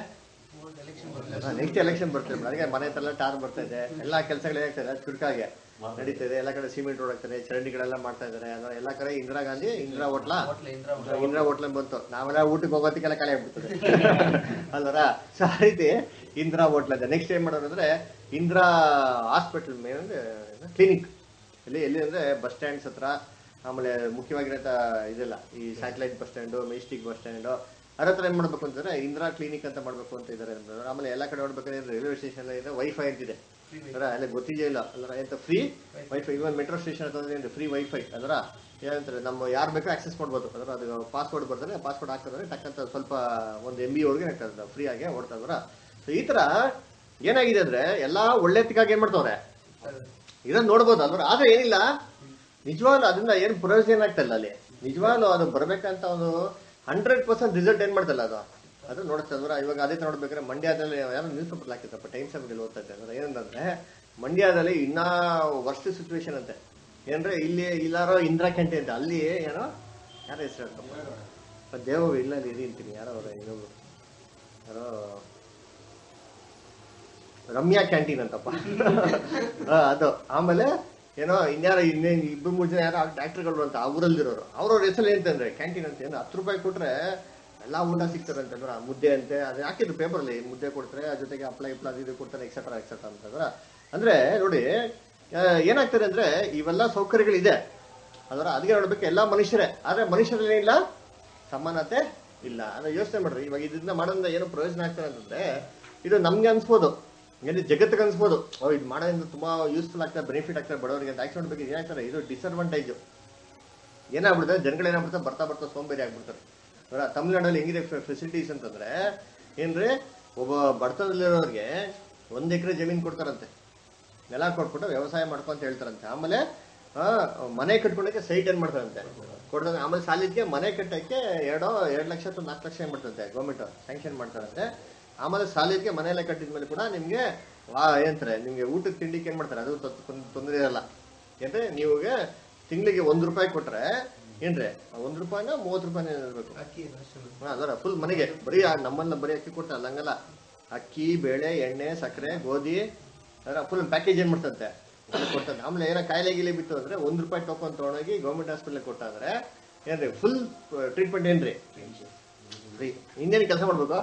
Speaker 1: ನೆಕ್ಸ್ಟ್ ಎಲೆಕ್ಷನ್ ಬರ್ತಾ ಇದೆ ಅದಕ್ಕೆ ಮನೆ ಹತ್ರ ಟಾರ್ ಬರ್ತಾ ಇದೆ ಎಲ್ಲಾ ಕೆಲಸಗಳು ಆಗ್ತಾ ಇದೆ ಚುರುಕಾಗೆ ನಡೀತಾ ಇದೆ ಎಲ್ಲ ಕಡೆ ಸಿಮೆಂಟ್ ರೋಡ್ ಆಗ್ತದೆ ಚರಂಡಿಗಳೆಲ್ಲ ಮಾಡ್ತಾ ಇದಾರೆ ಅಂದ್ರೆ ಎಲ್ಲಾ ಕಡೆ ಇಂದಿರಾ ಗಾಂಧಿ ಇಂದಿರಾ ಹೋಟ್ಲಾ ಇಂದಿರಾ ಹೋಟ್ಲ ಬಂತು ನಾವೆಲ್ಲ ಊಟಕ್ಕೆ ಹೋಗೋದಕ್ಕೆಲ್ಲ ಖಾಲಿ ಆಗ್ಬಿಡ್ತದೆ ಅಲ್ವರ ಸೊ ಆ ರೀತಿ ಇಂದಿರಾ ಹೋಟ್ಲ ಇದೆ ನೆಕ್ಸ್ಟ್ ಏನ್ ಮಾಡೋದು ಅಂದ್ರೆ ಇಂದಿರಾ ಹಾಸ್ಪಿಟಲ್ ಮೇಲೆ ಕ್ಲಿನಿಕ್ ಇಲ್ಲಿ ಎಲ್ಲಿ ಅಂದ್ರೆ ಬಸ್ ಸ್ಟ್ಯಾಂಡ್ಸ್ ಹತ್ರ ಆಮೇಲೆ ಮುಖ್ಯವಾಗಿರೋಂಥ ಇದೆಲ್ಲ ಈ satellite bus stand Majestic bus stand ಅದ್ರ ಹತ್ರ ಏನ್ ಮಾಡ್ಬೇಕು ಅಂತಂದ್ರೆ ಇಂದಿರಾ ಕ್ಲಿನಿಕ್ ಅಂತ ಮಾಡ್ಬೇಕು ಅಂತ ಇದಾರೆ ಅಂತಂದ್ರೆ ಆಮೇಲೆ ಎಲ್ಲ ಕಡೆ ನೋಡ್ಬೇಕಾದ್ರೆ ರೈಲ್ವೆ ಸ್ಟೇಷನ್ ಇದೆ ವೈಫೈ ಅಂತಿದೆ ಅದರ ಅಲ್ಲಿ ಗೊತ್ತಿದೆಯೇ ಇಲ್ಲ ಅಲ್ರ ಎಂತ free WiFi even metro station ಅಂತಂದ್ರೆ ಫ್ರೀ ವೈಫೈ ಅದರ ಏನಂತಾರೆ ನಮ್ಮ ಯಾರು ಬೇಕೋ ಆಕ್ಸೆಸ್ ಮಾಡ್ಬೋದು ಅದರ ಅದು ಪಾಸ್ವರ್ಡ್ ಬರ್ತಾರೆ ಪಾಸ್ವರ್ಡ್ ಹಾಕಿದ್ರೆ ಟಕ್ಕಂತ ಸ್ವಲ್ಪ ಒಂದು ಎಂ ಬಿ ಅವ್ರಿಗೆ ಆಗ್ತದೆ ಫ್ರೀ ಆಗಿ ಓಡ್ತಾ ಇದ್ರ ಸೊ ಈ ತರ ಏನಾಗಿದೆ ಅಂದ್ರೆ ಎಲ್ಲಾ ಒಳ್ಳೆತ್ತಿಗಾಗಿ ಏನ್ ಮಾಡ್ತವ್ರೆ ಇದನ್ನ ನೋಡ್ಬೋದು ಅಲ್ವ ಆದ್ರೆ ಏನಿಲ್ಲ ನಿಜವಾಗ್ಲೂ ಅದರಿಂದ ಏನು ಪ್ರಯೋಜನ ಏನಾಗ್ತಲ್ಲ ಅಲ್ಲಿ ನಿಜವಾಗ್ಲೂ ಅದು ಬರ್ಬೇಕಂತ ಒಂದು ಹಂಡ್ರೆಡ್ ಪರ್ಸೆಂಟ್ ರಿಸಲ್ಟ್ ಏನ್ ಮಾಡ್ತಲ್ಲ ಅದು ಅದು ನೋಡ್ತಿದ್ರ ಇವಾಗ ಅದೇ ತರ ನೋಡ್ಬೇಕಾದ್ರೆ ಮಂಡ್ಯದಲ್ಲಿ ಯಾರೋ ನ್ಯೂಸ್ ಪೇಪರ್ ಹಾಕಿದ್ದಪ್ಪ ಟೈಮ್ಸ್ ಆಫ್ ಓದ್ತಾ ಇದ್ದೆ ಅಂದ್ರೆ ಏನಂತಂದ್ರೆ ಮಂಡ್ಯದಲ್ಲಿ ಇನ್ನ ವರ್ಸ್ಟ್ ಸಿಚುವೇಶನ್ ಅಂತೆ ಏನ್ರೆ ಇಲ್ಲಿ ಇಲ್ಲಾರೋ ಇಂದಿರಾ ಕ್ಯಾಂಟೀನ್ ಅಂತ ಅಲ್ಲಿ ಏನೋ ಯಾರ ಹೆಸರು ಹೇಳ್ತಪ್ಪ ದೇವ ಇಲ್ಲ ಅಲ್ಲಿ ಇರಿ ಅಂತೀನಿ ಯಾರೋ ಅವ್ರ ಇನ್ನೊಬ್ರು ಯಾರೋ ರಮ್ಯಾ ಕ್ಯಾಂಟೀನ್ ಅಂತಪ್ಪ ಆ, ಅದು ಆಮೇಲೆ ಏನೋ ಇನ್ಯಾರ ಇನ್ನೇನು ಇಬ್ಬರು ಮೂರು ಜನ ಯಾರೋ ಡಾಕ್ಟರ್ಗಳು ಅಂತ ಆ ಊರಲ್ಲಿರೋರು ಅವ್ರವ್ರ ಹೆಸರು ಏನಂತಂದ್ರೆ ಕ್ಯಾಂಟೀನ್ ಅಂತ ಏನು ಹತ್ತು ರೂಪಾಯಿ ಕೊಟ್ರೆ ಎಲ್ಲ ಊಟ ಸಿಗ್ತಾರೆ ಅಂತಂದ್ರೆ ಮುದ್ದೆ ಅಂತೆ ಅದು ಹಾಕಿದ್ರು ಪೇಪರ್ಲಿ ಮುದ್ದೆ ಕೊಡ್ತಾರೆ ಅದ್ರ ಜೊತೆಗೆ ಹಪ್ಳ ಇಪ್ಳ ಅದು ಇದು ಕೊಡ್ತಾರೆ ಎಕ್ಸೆಟ್ರಾ ಎಕ್ಸೆಟ್ರಾ ಅಂತಂದ್ರೆ ಅಂದ್ರೆ ನೋಡಿ ಆ, ಏನಾಗ್ತದೆ ಅಂದ್ರೆ ಇವೆಲ್ಲ ಸೌಕರ್ಯಗಳಿದೆ ಅದರ ಅದಕ್ಕೆ ನೋಡ್ಬೇಕು ಎಲ್ಲ ಮನುಷ್ಯರೇ ಆದ್ರೆ ಮನುಷ್ಯರಲ್ಲಿ ಇಲ್ಲ ಸಮಾನತೆ ಇಲ್ಲ ಅಂದ್ರೆ ಯೋಚನೆ ಮಾಡ್ರಿ ಇವಾಗ ಇದನ್ನ ಮಾಡೋದ್ರಿಂದ ಏನು ಪ್ರಯೋಜನ ಆಗ್ತದೆ ಅಂತಂದ್ರೆ ಇದು ನಮ್ಗೆ ಅನ್ಸ್ಬೋದು ಅಂದ್ರೆ ಜಗತ್ತಿಗೆ ಅನ್ಸ್ಬೋದು ಓ ಇದು ಮಾಡೋದ್ರಿಂದ ತುಂಬಾ ಯೂಸ್ಫುಲ್ ಆಗ್ತದೆ ಬೆನಿಫಿಟ್ ಆಗ್ತದೆ ಬಡವರಿಗೆ ಅಂತ ಆಕ್ಸಿಡೆಂಟ್ ಬಗ್ಗೆ ಏನಾಗ್ತಾರೆ ಇದು ಡಿಸ್ಅಡ್ವಾಂಟೇಜ್ ಏನಾಗ್ಬಿಡ್ತದೆ ಜನಗಳು ಏನಾಗ್ಬಿಡ್ತಾರೆ ಬರ್ತಾ ಬರ್ತಾ ಸೋಂಬೇರಿ ಆಗ್ಬಿಡ್ತಾರೆ ಅವರ ತಮಿಳ್ನಾಡಲ್ಲಿ ಹೆಂಗಿದೆ ಫೆಸಿಲಿಟೀಸ್ ಅಂತಂದ್ರೆ ಏನ್ರಿ ಒಬ್ಬ ಬಡತನದಲ್ಲಿರೋರಿಗೆ ಒಂದ್ ಎಕರೆ ಜಮೀನ್ ಕೊಡ್ತಾರಂತೆ ನೆಲ ಕೊಟ್ಬಿಟ್ಟು ವ್ಯವಸಾಯ ಮಾಡ್ಕೊಂತ ಹೇಳ್ತಾರಂತೆ ಆಮೇಲೆ ಆ, ಮನೆ ಕಟ್ಕೊಳಕ್ಕೆ ಸೈಟ್ ಏನ್ ಮಾಡ್ತಾರಂತೆ ಕೊಡ್ತಾರೆ ಆಮೇಲೆ ಸಾಲಿದ್ಗೆ ಮನೆ ಕಟ್ಟಕ್ಕೆ ಎರಡೋ ಎರಡ್ ಲಕ್ಷ ಅಥವಾ ನಾಲ್ಕು ಲಕ್ಷ ಏನ್ ಮಾಡ್ತಂತೆ ಗೌರ್ಮೆಂಟ್ ಸ್ಯಾಂಕ್ಷನ್ ಮಾಡ್ತಾರಂತೆ ಆಮೇಲೆ ಸಾಲಿದ್ಗೆ ಮನೆ ಎಲ್ಲ ಕಟ್ಟಿದ್ಮೇಲೆ ಕೂಡ ನಿಮ್ಗೆ ವಾ ಏನಂತಾರೆ ನಿಮ್ಗೆ ಊಟದ ತಿಂಡಿಗೆ ಏನ್ ಮಾಡ್ತಾರೆ ಅದು ತೊಂದರೆ ಇರಲ್ಲ ಏನ್ರಿ ನೀವುಗೆ ತಿಂಗಳಿಗೆ ಒಂದ್ ರೂಪಾಯಿ ಕೊಟ್ರೆ ಏನ್ರಿ ಆ ಒಂದ್ ರೂಪಾಯಿನ ಮೂವತ್ ರೂಪಾಯಿನ ಇರ್ಬೇಕು
Speaker 2: ಅಕ್ಕಿ ರೇಷನ್
Speaker 1: ಹಾ, ಅದರ ಫುಲ್ ಮನೆಗೆ ಬರೀ ಆ ನಮ್ಮನ್ನ ಬರೀ ಅಕ್ಕಿ ಕೊಡ್ತಾರಲ್ಲ ಹಂಗಲ್ಲ ಅಕ್ಕಿ ಬೇಳೆ ಎಣ್ಣೆ ಸಕ್ಕರೆ ಗೋಧಿ ಅದರ ಫುಲ್ ಪ್ಯಾಕೇಜ್ ಏನ್ ಮಾಡ್ತಂತೆ ಕೊಡ್ತಂತೆ ಆಮೇಲೆ ಏನೋ ಕಾಯಿಲೆ ಗೀಲೆ ಬಿತ್ತು ಅಂದ್ರೆ ಒಂದ್ ರೂಪಾಯಿ ಟೋಕನ್ ತಗೊಂಡೋಗಿ ಗೌರ್ಮೆಂಟ್ ಹಾಸ್ಪಿಟಲ್ ಕೊಟ್ಟ ಅಂದ್ರೆ ಏನ್ರಿ ಫುಲ್ ಟ್ರೀಟ್ಮೆಂಟ್ ಏನ್ರಿ ಫ್ರೀ ಇನ್ನೇನು ಕೆಲಸ ಮಾಡ್ಬೇಕು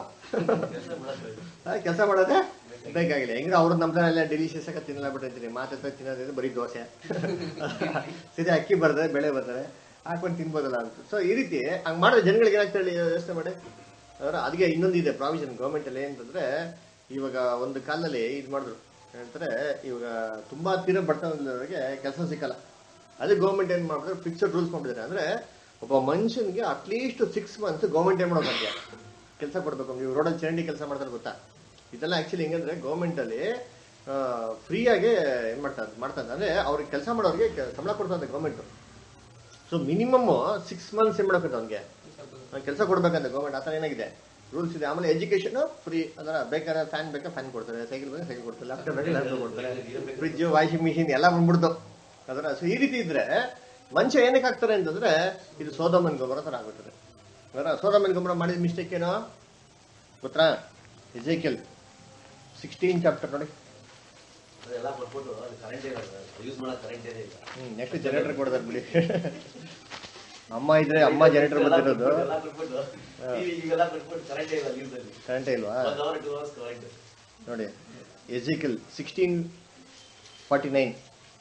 Speaker 1: ಕೆಲಸ ಮಾಡೋದೇ ಬೇಕಾಗಿಲ್ಲ ಹೆಂಗ್ರೆ ಅವ್ರು ನಮ್ಮ ತರ ಎಲ್ಲ ಡೆಲಿಷಿಯಸ್ ಆಗಿ ತಿನ್ನಲ್ಲ ಬಿಟ್ಟಿರ್ತೀನಿ ಮಾತಾಡ್ತಾ ತಿನ್ನೋದ್ರೆ ಬರೀ ದೋಸೆ ಸರಿ ಅಕ್ಕಿ ಬರ್ತದೆ ಬೆಳೆ ಬರ್ತದೆ ಹಾಕೊಂಡು ತಿನ್ಬೋದಲ್ಲ ಅಂತ ಸೊ ಈ ರೀತಿ ಹಂಗ್ ಮಾಡಿದ್ರೆ ಜನಗಳಿಗೆ ಏನಾಗ್ತಾ ಹೇಳಿ ಯೋಚನೆ ಮಾಡಿ ಅದರ ಅದಕ್ಕೆ ಇನ್ನೊಂದು ಇದೆ ಪ್ರಾವಿಷನ್ ಗೌರ್ಮೆಂಟ್ ಅಲ್ಲಿ ಏನಂತಂದ್ರೆ ಇವಾಗ ಒಂದು ಕಾಲದಲ್ಲಿ ಇದು ಮಾಡಿದ್ರು ಹೇಳ್ತಾರೆ ಇವಾಗ ತುಂಬಾ ತೀರ ಬರ್ತವರಿಗೆ ಕೆಲಸ ಸಿಕ್ಕಲ್ಲ ಅದಕ್ಕೆ ಗೌರ್ಮೆಂಟ್ ಏನ್ ಮಾಡಿದ್ರೆ ಫಿಕ್ಸ್ಡ್ ರೂಲ್ಸ್ ಮಾಡ್ಬಿಟ್ಟಿದ್ದಾರೆ ಅಂದ್ರೆ ಒಬ್ಬ ಮನುಷ್ಯನಿಗೆ ಅಟ್ಲೀಸ್ಟ್ ಸಿಕ್ಸ್ ಮಂತ್ಸ್ ಗೌರ್ಮೆಂಟ್ ಏನ್ ಮಾಡೋಕೆ ಕೆಲಸ ಕೊಡ್ಬೇಕು ನೀವು ರೋಡಲ್ಲಿ ಚರಂಡಿ ಕೆಲಸ ಮಾಡ್ತಾರೆ ಗೊತ್ತಾ ಇದೆಲ್ಲ ಆಕ್ಚುಲಿ ಹೆಂಗಂದ್ರೆ ಗೌರ್ಮೆಂಟ್ ಅಲ್ಲಿ ಫ್ರೀ ಆಗಿ ಏನ್ ಮಾಡ್ತಾರೆ ಮಾಡ್ತಾರೆ ಅಂದ್ರೆ ಅವ್ರಿಗೆ ಕೆಲಸ ಮಾಡೋರಿಗೆ ಕೆ- ಸಂಬಳ ಕೊಡ್ತಾರೆ government so minimum six months ಏನ್ ಮಾಡಬೇಕು ಅವ್ನಿಗೆ ಕೆಲಸ ಕೊಡ್ಬೇಕಂತ ಗೌರ್ಮೆಂಟ್ ಆ ಥರ ಏನಾಗಿದೆ ರೂಲ್ಸ್ ಇದೆ ಆಮೇಲೆ ಎಜುಕೇಶನ್ ಫ್ರೀ ಅಂದ್ರೆ ಬೇಕಾದ್ರೆ ಫ್ಯಾನ್ ಬೇಕಾ ಫ್ಯಾನ್ ಕೊಡ್ತಾರೆ ಸೈಕಲ್ ಬೇಕಾ ಸೈಕಲ್ ಕೊಡ್ತಾರೆ ಲ್ಯಾಪ್ಟಾಪ್ ಬೇಕಾ ಲ್ಯಾಪ್ಟಾಪ್ ಕೊಡ್ತಾರೆ ಫ್ರಿಜ್ ವಾಷಿಂಗ್ ಮಿಷಿನ್ ಎಲ್ಲ ಬಂದ್ಬಿಡ್ತು ಅದರ ಸೊ ಈ ರೀತಿ ಇದ್ರೆ ಮನುಷ್ಯ ಏನಕ್ಕೆ ಆಗ್ತಾರೆ ಅಂತಂದ್ರೆ ಇದು ಸೋದಮನ್ ಗೊಬ್ಬರ ತರ ಆಗ್ಬಿಡ್ತದೆ ಅದರ ಸೋದಮನ್ ಗೊಬ್ಬರ ಮಾಡಿದ ಮಿಸ್ಟೇಕ್ ಏನೋ ಗೊತ್ತಾ ಎಜೇಕೆಲ್ ಸಿಕ್ಸ್ಟೀನ್ ಚಾಪ್ಟರ್ ನೋಡಿ
Speaker 6: ಅದೆಲ್ಲ ಕೊಟ್ಬಿಟ್ಟು ಅಲ್ಲಿ ಕರೆಂಟ್ ಇರಲ್ಲ ಯೂಸ್ ಮಾಡಕ್ ಕರೆಂಟ್ ಇಲ್ಲ
Speaker 1: ಹ್ಮ್ ನೆಕ್ಸ್ಟ್ ಜನರೇಟರ್ ಕೊಡ್ತಾರೆ ಬಿಡಿ ಅಮ್ಮ ಇದ್ರೆ ಅಮ್ಮ ಜನರೇಟರ್ ಬಂದಿರೋದು
Speaker 6: ಎಲ್ಲ ಕೊಟ್ಬಿಟ್ಟು ಟಿವಿ ಇವೆಲ್ಲ ಕೊಟ್ಬಿಟ್ಟು ಕರೆಂಟ್ ಇಲ್ಲ ಯೂಸ್ ಅಲ್ಲಿ
Speaker 1: ಕರೆಂಟ್ ಇಲ್ವಾ
Speaker 6: one hour two hours current
Speaker 1: ನೋಡಿ Ezekiel sixteen forty nine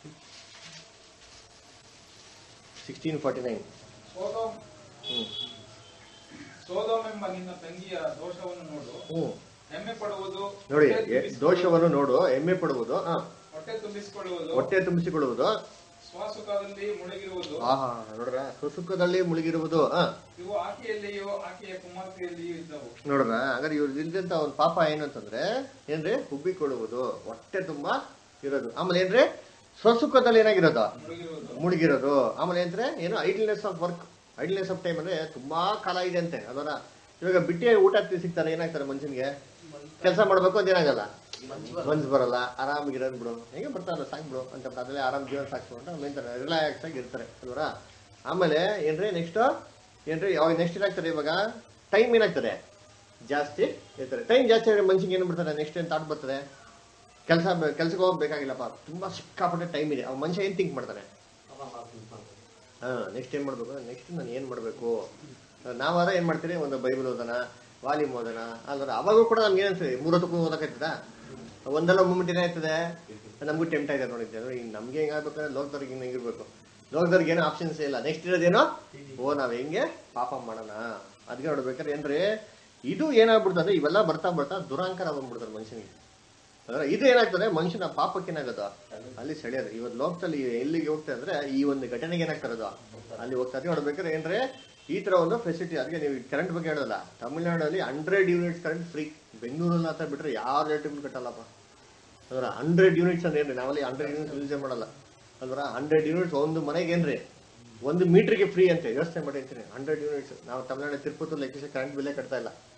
Speaker 1: sixteen forty nine
Speaker 3: Sodom
Speaker 1: ಹ್ಮ್
Speaker 3: ಸೋದೋಮೆಂಬ ನಿನ್ನ ತಂಗಿಯ ದೋಷವನ್ನು ನೋಡು
Speaker 1: ಹ್ಮ್
Speaker 3: ಹೆಮ್ಮೆ ಪಡುವುದು
Speaker 1: ನೋಡಿ
Speaker 3: ಹೊಟ್ಟೆ
Speaker 1: ಎ-
Speaker 3: ತುಂಬಿಸಿಕೊಳ್ಳುವುದು,
Speaker 1: ದೋಷವನ್ನು ನೋಡು ಹೆಮ್ಮೆ ಪಡುವುದು ಆ,
Speaker 3: ಹೊಟ್ಟೆ ತುಂಬಿಸಿಕೊಳ್ಳುವುದು
Speaker 1: ಹೊಟ್ಟೆ ತುಂಬಿಸಿಕೊಳ್ಳುವುದು
Speaker 3: ಸ್ವಸುಖದಲ್ಲಿ ಮುಳುಗಿರುವುದು
Speaker 1: ಆಹಾ ನೋಡ್ರ ಸುಸುಖದಲ್ಲಿ ಮುಳುಗಿರುವುದು ಆ
Speaker 3: ಇವು ಆಕೆಯಲ್ಲಿಯೂ ಆಕೆಯ ಕುಮಾರ್ತೆಯಲ್ಲಿಯೂ ಇದ್ದವು
Speaker 1: ನೋಡ್ರ ಹಾಗಾದ್ರೆ ಇವ್ರು ಇಲ್ದಂತ ಒಂದು ಪಾಪ ಏನು ಅಂತಂದ್ರೆ ಏನ್ರಿ ಉಬ್ಬಿಕೊಳ್ಳುವುದು ಹೊಟ್ಟೆ ತುಂಬಾ ಇರೋದು ಆಮೇಲೆ ಏನ್ರಿ ಸ್ವಸುಖದಲ್ಲಿ ಏನಾಗಿರೋದು
Speaker 3: ಮುಳುಗಿರುವುದು
Speaker 1: ಮುಳುಗಿರೋದು ಆಮೇಲೆ ಅಂದ್ರೆ ಏನು idleness of work idleness of time ಅಂದ್ರೆ ತುಂಬಾ ಕಾಲ ಇದೆ ಅಂತೆ ಅದನ್ನ ಇವಾಗ ಬಿಟ್ಟಿ ಊಟ ತಿ- ಸಿಗ್ತಾರೆ ಏನಾಗ್ತಾರೆ ಮನುಷ್ಯನ್ಗೆ ಕೆಲಸ ಮಾಡ್ಬೇಕು ಅಂತ ಏನಾಗಲ್ಲ ಮನ್ಸ್ ಬರಲ್ಲ ಆರಾಮಾಗಿರೋದು ಬಿಡು ಹೆಂಗೆ ಬರ್ತಾರಲ್ಲ ಸಾಕ್ ಬಿಡು ಅಂತ ಅದ್ರಲ್ಲೇ ಆರಾಮ್ ಜೀವನ ಸಾಕ್ಸ್ಕೊಂಡು ಆಮೇಲೆ ರಿಲ್ಯಾಕ್ಸ್ ಆಗಿ ಇರ್ತಾರೆ ಅಲ್ವರ ಆಮೇಲೆ ಏನ್ರಿ ನೆಕ್ಸ್ಟ್ ಏನ್ರಿ ಯಾವಾಗ ನೆಕ್ಸ್ಟ್ ಏನಾಗ್ತಾರೆ ಇವಾಗ ಟೈಮ್ ಏನಾಗ್ತದೆ ಜಾಸ್ತಿ ಇರ್ತಾರೆ ಟೈಮ್ ಜಾಸ್ತಿ ಆದ್ರೆ ಮನುಷ್ಯಂಗೆ ಏನು ಬಿಡ್ತಾರೆ ನೆಕ್ಸ್ಟ್ ಏನ್ ಥಾಟ್ ಬರ್ತದೆ ಕೆಲಸ ಕೆಲ್ಸಕ್ಕೆ ಹೋಗ್ಬೇಕಾಗಿಲ್ಲಪ್ಪ ತುಂಬಾ ಸಿಕ್ಕಾಪಟ್ಟೆ ಟೈಮ್ ಇದೆ ಅವ್ ಮನುಷ್ಯ ಏನ್ ಥಿಂಕ್ ಮಾಡ್ತಾನೆ ಹಾ ನೆಕ್ಸ್ಟ್ ಏನ್ ಮಾಡ್ಬೇಕು ನೆಕ್ಸ್ಟ್ ನಾನು ಏನ್ ಮಾಡ್ಬೇಕು ನಾವಾದ ಏನ್ ಮಾಡ್ತೀರಿ ಒಂದು ಬೈಬಲ್ ಓದೋಣ ವಾಲ್ಯೂಮ್ ಓದೋಣ ಅಲ್ವರ ಅವಾಗೂ ಕೂಡ ನಮ್ಗೆ ಏನ್ಸ್ತದೆ ಮೂರೊತ್ತಕ್ಕೂ ಓದಕ್ಕಾಯ್ತದ ಒಂದಲ್ಲ ಮೂಮೆಂಟ್ ಏನಾಯ್ತದೆ ನಮಗೂ ಟೆಂಪ್ಟ್ ಆಗಿದೆ ನೋಡಿದ್ದೆ ನೋಡಿ ನಮ್ಗೆ ಹೆಂಗಾಗ್ಬೇಕಂದ್ರೆ ಲೋಕದವ್ರಿಗೆ ಇನ್ನು ಹೆಂಗಿರ್ಬೇಕು ಲೋಕದವ್ರಿಗೆ ಏನೋ ಆಪ್ಷನ್ಸ್ ಇಲ್ಲ ನೆಕ್ಸ್ಟ್ ಇರೋದೇನೋ ಓ ನಾವ್ ಹೆಂಗೆ ಪಾಪ ಮಾಡೋಣ ಅದಕ್ಕೆ ನೋಡ್ಬೇಕಾದ್ರೆ ಏನ್ರಿ ಇದು ಏನಾಗ್ಬಿಡ್ತದೆ ಇವೆಲ್ಲ ಬರ್ತಾ ಬರ್ತಾ ದುರಾಂಕಾರ ಬಂದ್ಬಿಡ್ತಾರೆ ಮನುಷ್ಯನಿಗೆ ಅಂದ್ರೆ ಇದು ಏನಾಗ್ತದೆ ಮನುಷ್ಯನ ಪಾಪಕ್ಕೆ ಏನಾಗೋದು ಅಲ್ಲಿ ಸೆಳೆಯೋದು ಇವತ್ತು ಲೋಕದಲ್ಲಿ ಎಲ್ಲಿಗೆ ಹೋಗ್ತಾ ಅಂದ್ರೆ ಈ ಒಂದು ಘಟನೆಗೆ ಏನಾಗ್ತಾರದು ಅಲ್ಲಿ ಹೋಗ್ತಾ ಅದಕ್ಕೆ ನೋಡ್ಬೇಕಾದ್ರೆ ಏನ್ರಿ ಈ ತರ ಒಂದು ಫೆಸಿಲಿಟಿ ಅದಕ್ಕೆ ನೀವು ಕರೆಂಟ್ ಬಗ್ಗೆ ಹೇಳೋಲ್ಲ ತಮಿಳ್ನಾಡಲ್ಲಿ ಹಂಡ್ರೆಡ್ ಯೂನಿಟ್ಸ್ ಕರೆಂಟ್ ಫ್ರೀ ಬೆಂಗಳೂರಲ್ಲಿ ಹತ್ರ ಬಿಟ್ರೆ ಯಾವ ರೇಟಿಗೂ ಕಟ್ಟಲ್ಲಪ್ಪ ಅದರ ಹಂಡ್ರೆಡ್ ಯೂನಿಟ್ಸ್ ಅಂದ್ರೆ ಏನ್ರಿ ನಾವಲ್ಲಿ ಹಂಡ್ರೆಡ್ ಯೂನಿಟ್ಸ್ ಯೂಸೇ ಮಾಡಲ್ಲ ಅಲ್ವರ ಹಂಡ್ರೆಡ್ ಯೂನಿಟ್ಸ್ ಒಂದು ಮನೆಗೆ ಏನ್ರಿ ಒಂದು ಮೀಟರ್ಗೆ ಫ್ರೀ ಅಂತ ಯೋಚನೆ ಮಾಡಿ ಅಂತೀನಿ ಹಂಡ್ರೆಡ್ ಯೂನಿಟ್ಸ್ ನಾವು ತಮಿಳ್ನಾಡು ತಿರುಪತಿ ಲೆಕ್ಕಿಸಿ ಕರೆಂಟ್ ಬಿಲ್ಲೇ ಕಟ್ತಾ ಇಲ್ಲ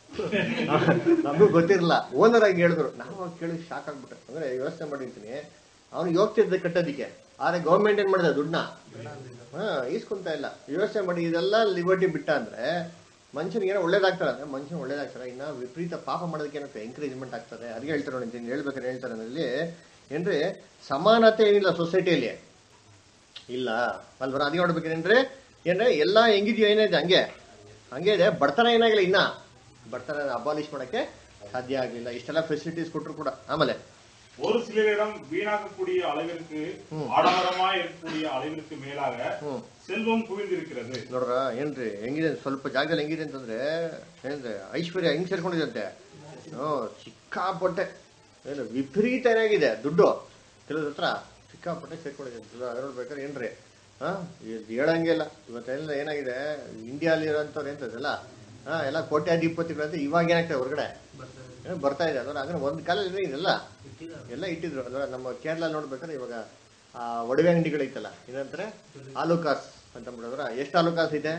Speaker 1: ನಮಗೂ ಗೊತ್ತಿರಲ್ಲ ಓನರ್ ಆಗಿ ಹೇಳಿದ್ರು ನಾವು ಅವಾಗ ಕೇಳಿ ಶಾಕ್ ಆಗ್ಬಿಟ್ಟೆ ಅಂದ್ರೆ ಯೋಚನೆ ಮಾಡಿರ್ತೀನಿ ಅವ್ನು ಯೋಗ್ತಿದ್ದೆ ಕಟ್ಟೋದಿಕ್ಕೆ ಆದ್ರೆ ಗೌರ್ಮೆಂಟ್ ಏನ್ ಮಾಡಿದೆ ದುಡ್ಡನ್ನ ಹಾ ಈಸ್ಕೊಂತ ಇಲ್ಲ ಯೋಚನೆ ಮಾಡಿ ಇದೆಲ್ಲ ಲಿಬರ್ಟಿ ಬಿಟ್ಟ ಅಂದ್ರೆ ಮನುಷ್ಯನಿಗೆ ಏನೋ ಒಳ್ಳೇದಾಗ್ತಾರೆ ಅಂದ್ರೆ ಮನುಷ್ಯನ ಒಳ್ಳೇದಾಗ್ತಾರೆ ಇನ್ನ ವಿಪರೀತ ಪಾಪ ಮಾಡೋದಕ್ಕೆ ಏನಕ್ಕೆ ಎಂಕರೇಜ್ಮೆಂಟ್ ಆಗ್ತದೆ ಅದಕ್ಕೆ ಹೇಳ್ತಾರೆ ನೋಡಿ ನೀನು ಹೇಳ್ಬೇಕಾದ್ರೆ ಹೇಳ್ತಾರೆ ಅಲ್ಲಿ ಏನ್ರಿ ಸಮಾನತೆ ಏನಿಲ್ಲ ಸೊಸೈಟಿಯಲ್ಲಿ ಇಲ್ಲ ಅಲ್ವರ ಅದೇ ನೋಡ್ಬೇಕೇನ್ರಿ ಏನ್ರೆ ಎಲ್ಲ ಹೆಂಗಿದ್ಯೋ ಏನಿದೆ ಹಂಗೆ ಹಂಗೆ ಇದೆ ಬಡತನ ಏನಾಗಿಲ್ಲ ಇನ್ನ ಬಡತನ ಅಬಾಲಿಷ್ ಮಾಡಕ್ಕೆ ಸಾಧ್ಯ ಆಗಲಿಲ್ಲ ಇಷ್ಟೆಲ್ಲ ಫೆಸಿಲಿಟೀಸ್ ಕೊಟ್ಟರು ಕೂಡ ಆಮೇಲೆ
Speaker 4: ஒரு சிலரிடம் வீணாகக்கூடிய அளவிற்கு
Speaker 1: ம்.
Speaker 4: ஆடம்பரமாய் இருக்கக்கூடிய அளவிற்கு மேலாக
Speaker 1: ಹ್ಮ್
Speaker 4: செல்வம் குவிந்திருக்கிறது
Speaker 1: ನೋಡ್ರ ಏನ್ರಿ ಹೆಂಗಿದೆ ಸ್ವಲ್ಪ ಜಾಗದಲ್ಲಿ ಹೆಂಗಿದೆ ಅಂತಂದ್ರೆ ಏನ್ರಿ ಐಶ್ವರ್ಯ ಹೆಂಗ್ ಸೇರ್ಕೊಂಡಿದಂತೆ ಹ್ಞೂ ಸಿಕ್ಕಾಪಟ್ಟೆ ಏನು ವಿಪರೀತ ಏನಾಗಿದೆ ದುಡ್ಡು ಕೆಲವ್ರ ಹತ್ರ ಸಿಕ್ಕಾಪಟ್ಟೆ ಸೇರ್ಕೊಂಡಿದೆ ಅದ್ ನೋಡ್ಬೇಕಾದ್ರೆ ಏನ್ರಿ ಹಾ ಇದು ಹೇಳಂಗೆ ಇಲ್ಲ ಇವತ್ತೆಲ್ಲ ಏನಾಗಿದೆ ಇಂಡಿಯಾಲಿ ಇರೋಂಥವ್ರು ಎಂತದಲ್ಲ ಹಾ ಎಲ್ಲ ಕೋಟ್ಯಾಧಿಪತಿಗಳಂತ ಇವಾಗ ಏನಾಗ್ತದೆ ಹೊರಗಡೆ ಏನೋ ಬರ್ತಾ ಇದೆ ಅದರ ಅಂದ್ರೆ ಒಂದ್ ಕಾಲದಲ್ಲಿ ಇದೆಲ್ಲ ಎಲ್ಲ ಇಟ್ಟಿದ್ರು ಅದರ ನಮ್ಮ ಕೇರಳ ನೋಡ್ಬೇಕಾದ್ರೆ ಇವಾಗ ಆ ಒಡವೆ ಅಂಗಡಿಗಳೈತಲ್ಲ ಏನಂತಾರೆ ಆಲೂಕಾಸ್ ಅಂತ ಬಿಡೋದ್ರ ಎಷ್ಟು ಆಲೂಕಾಸ್ ಇದೆ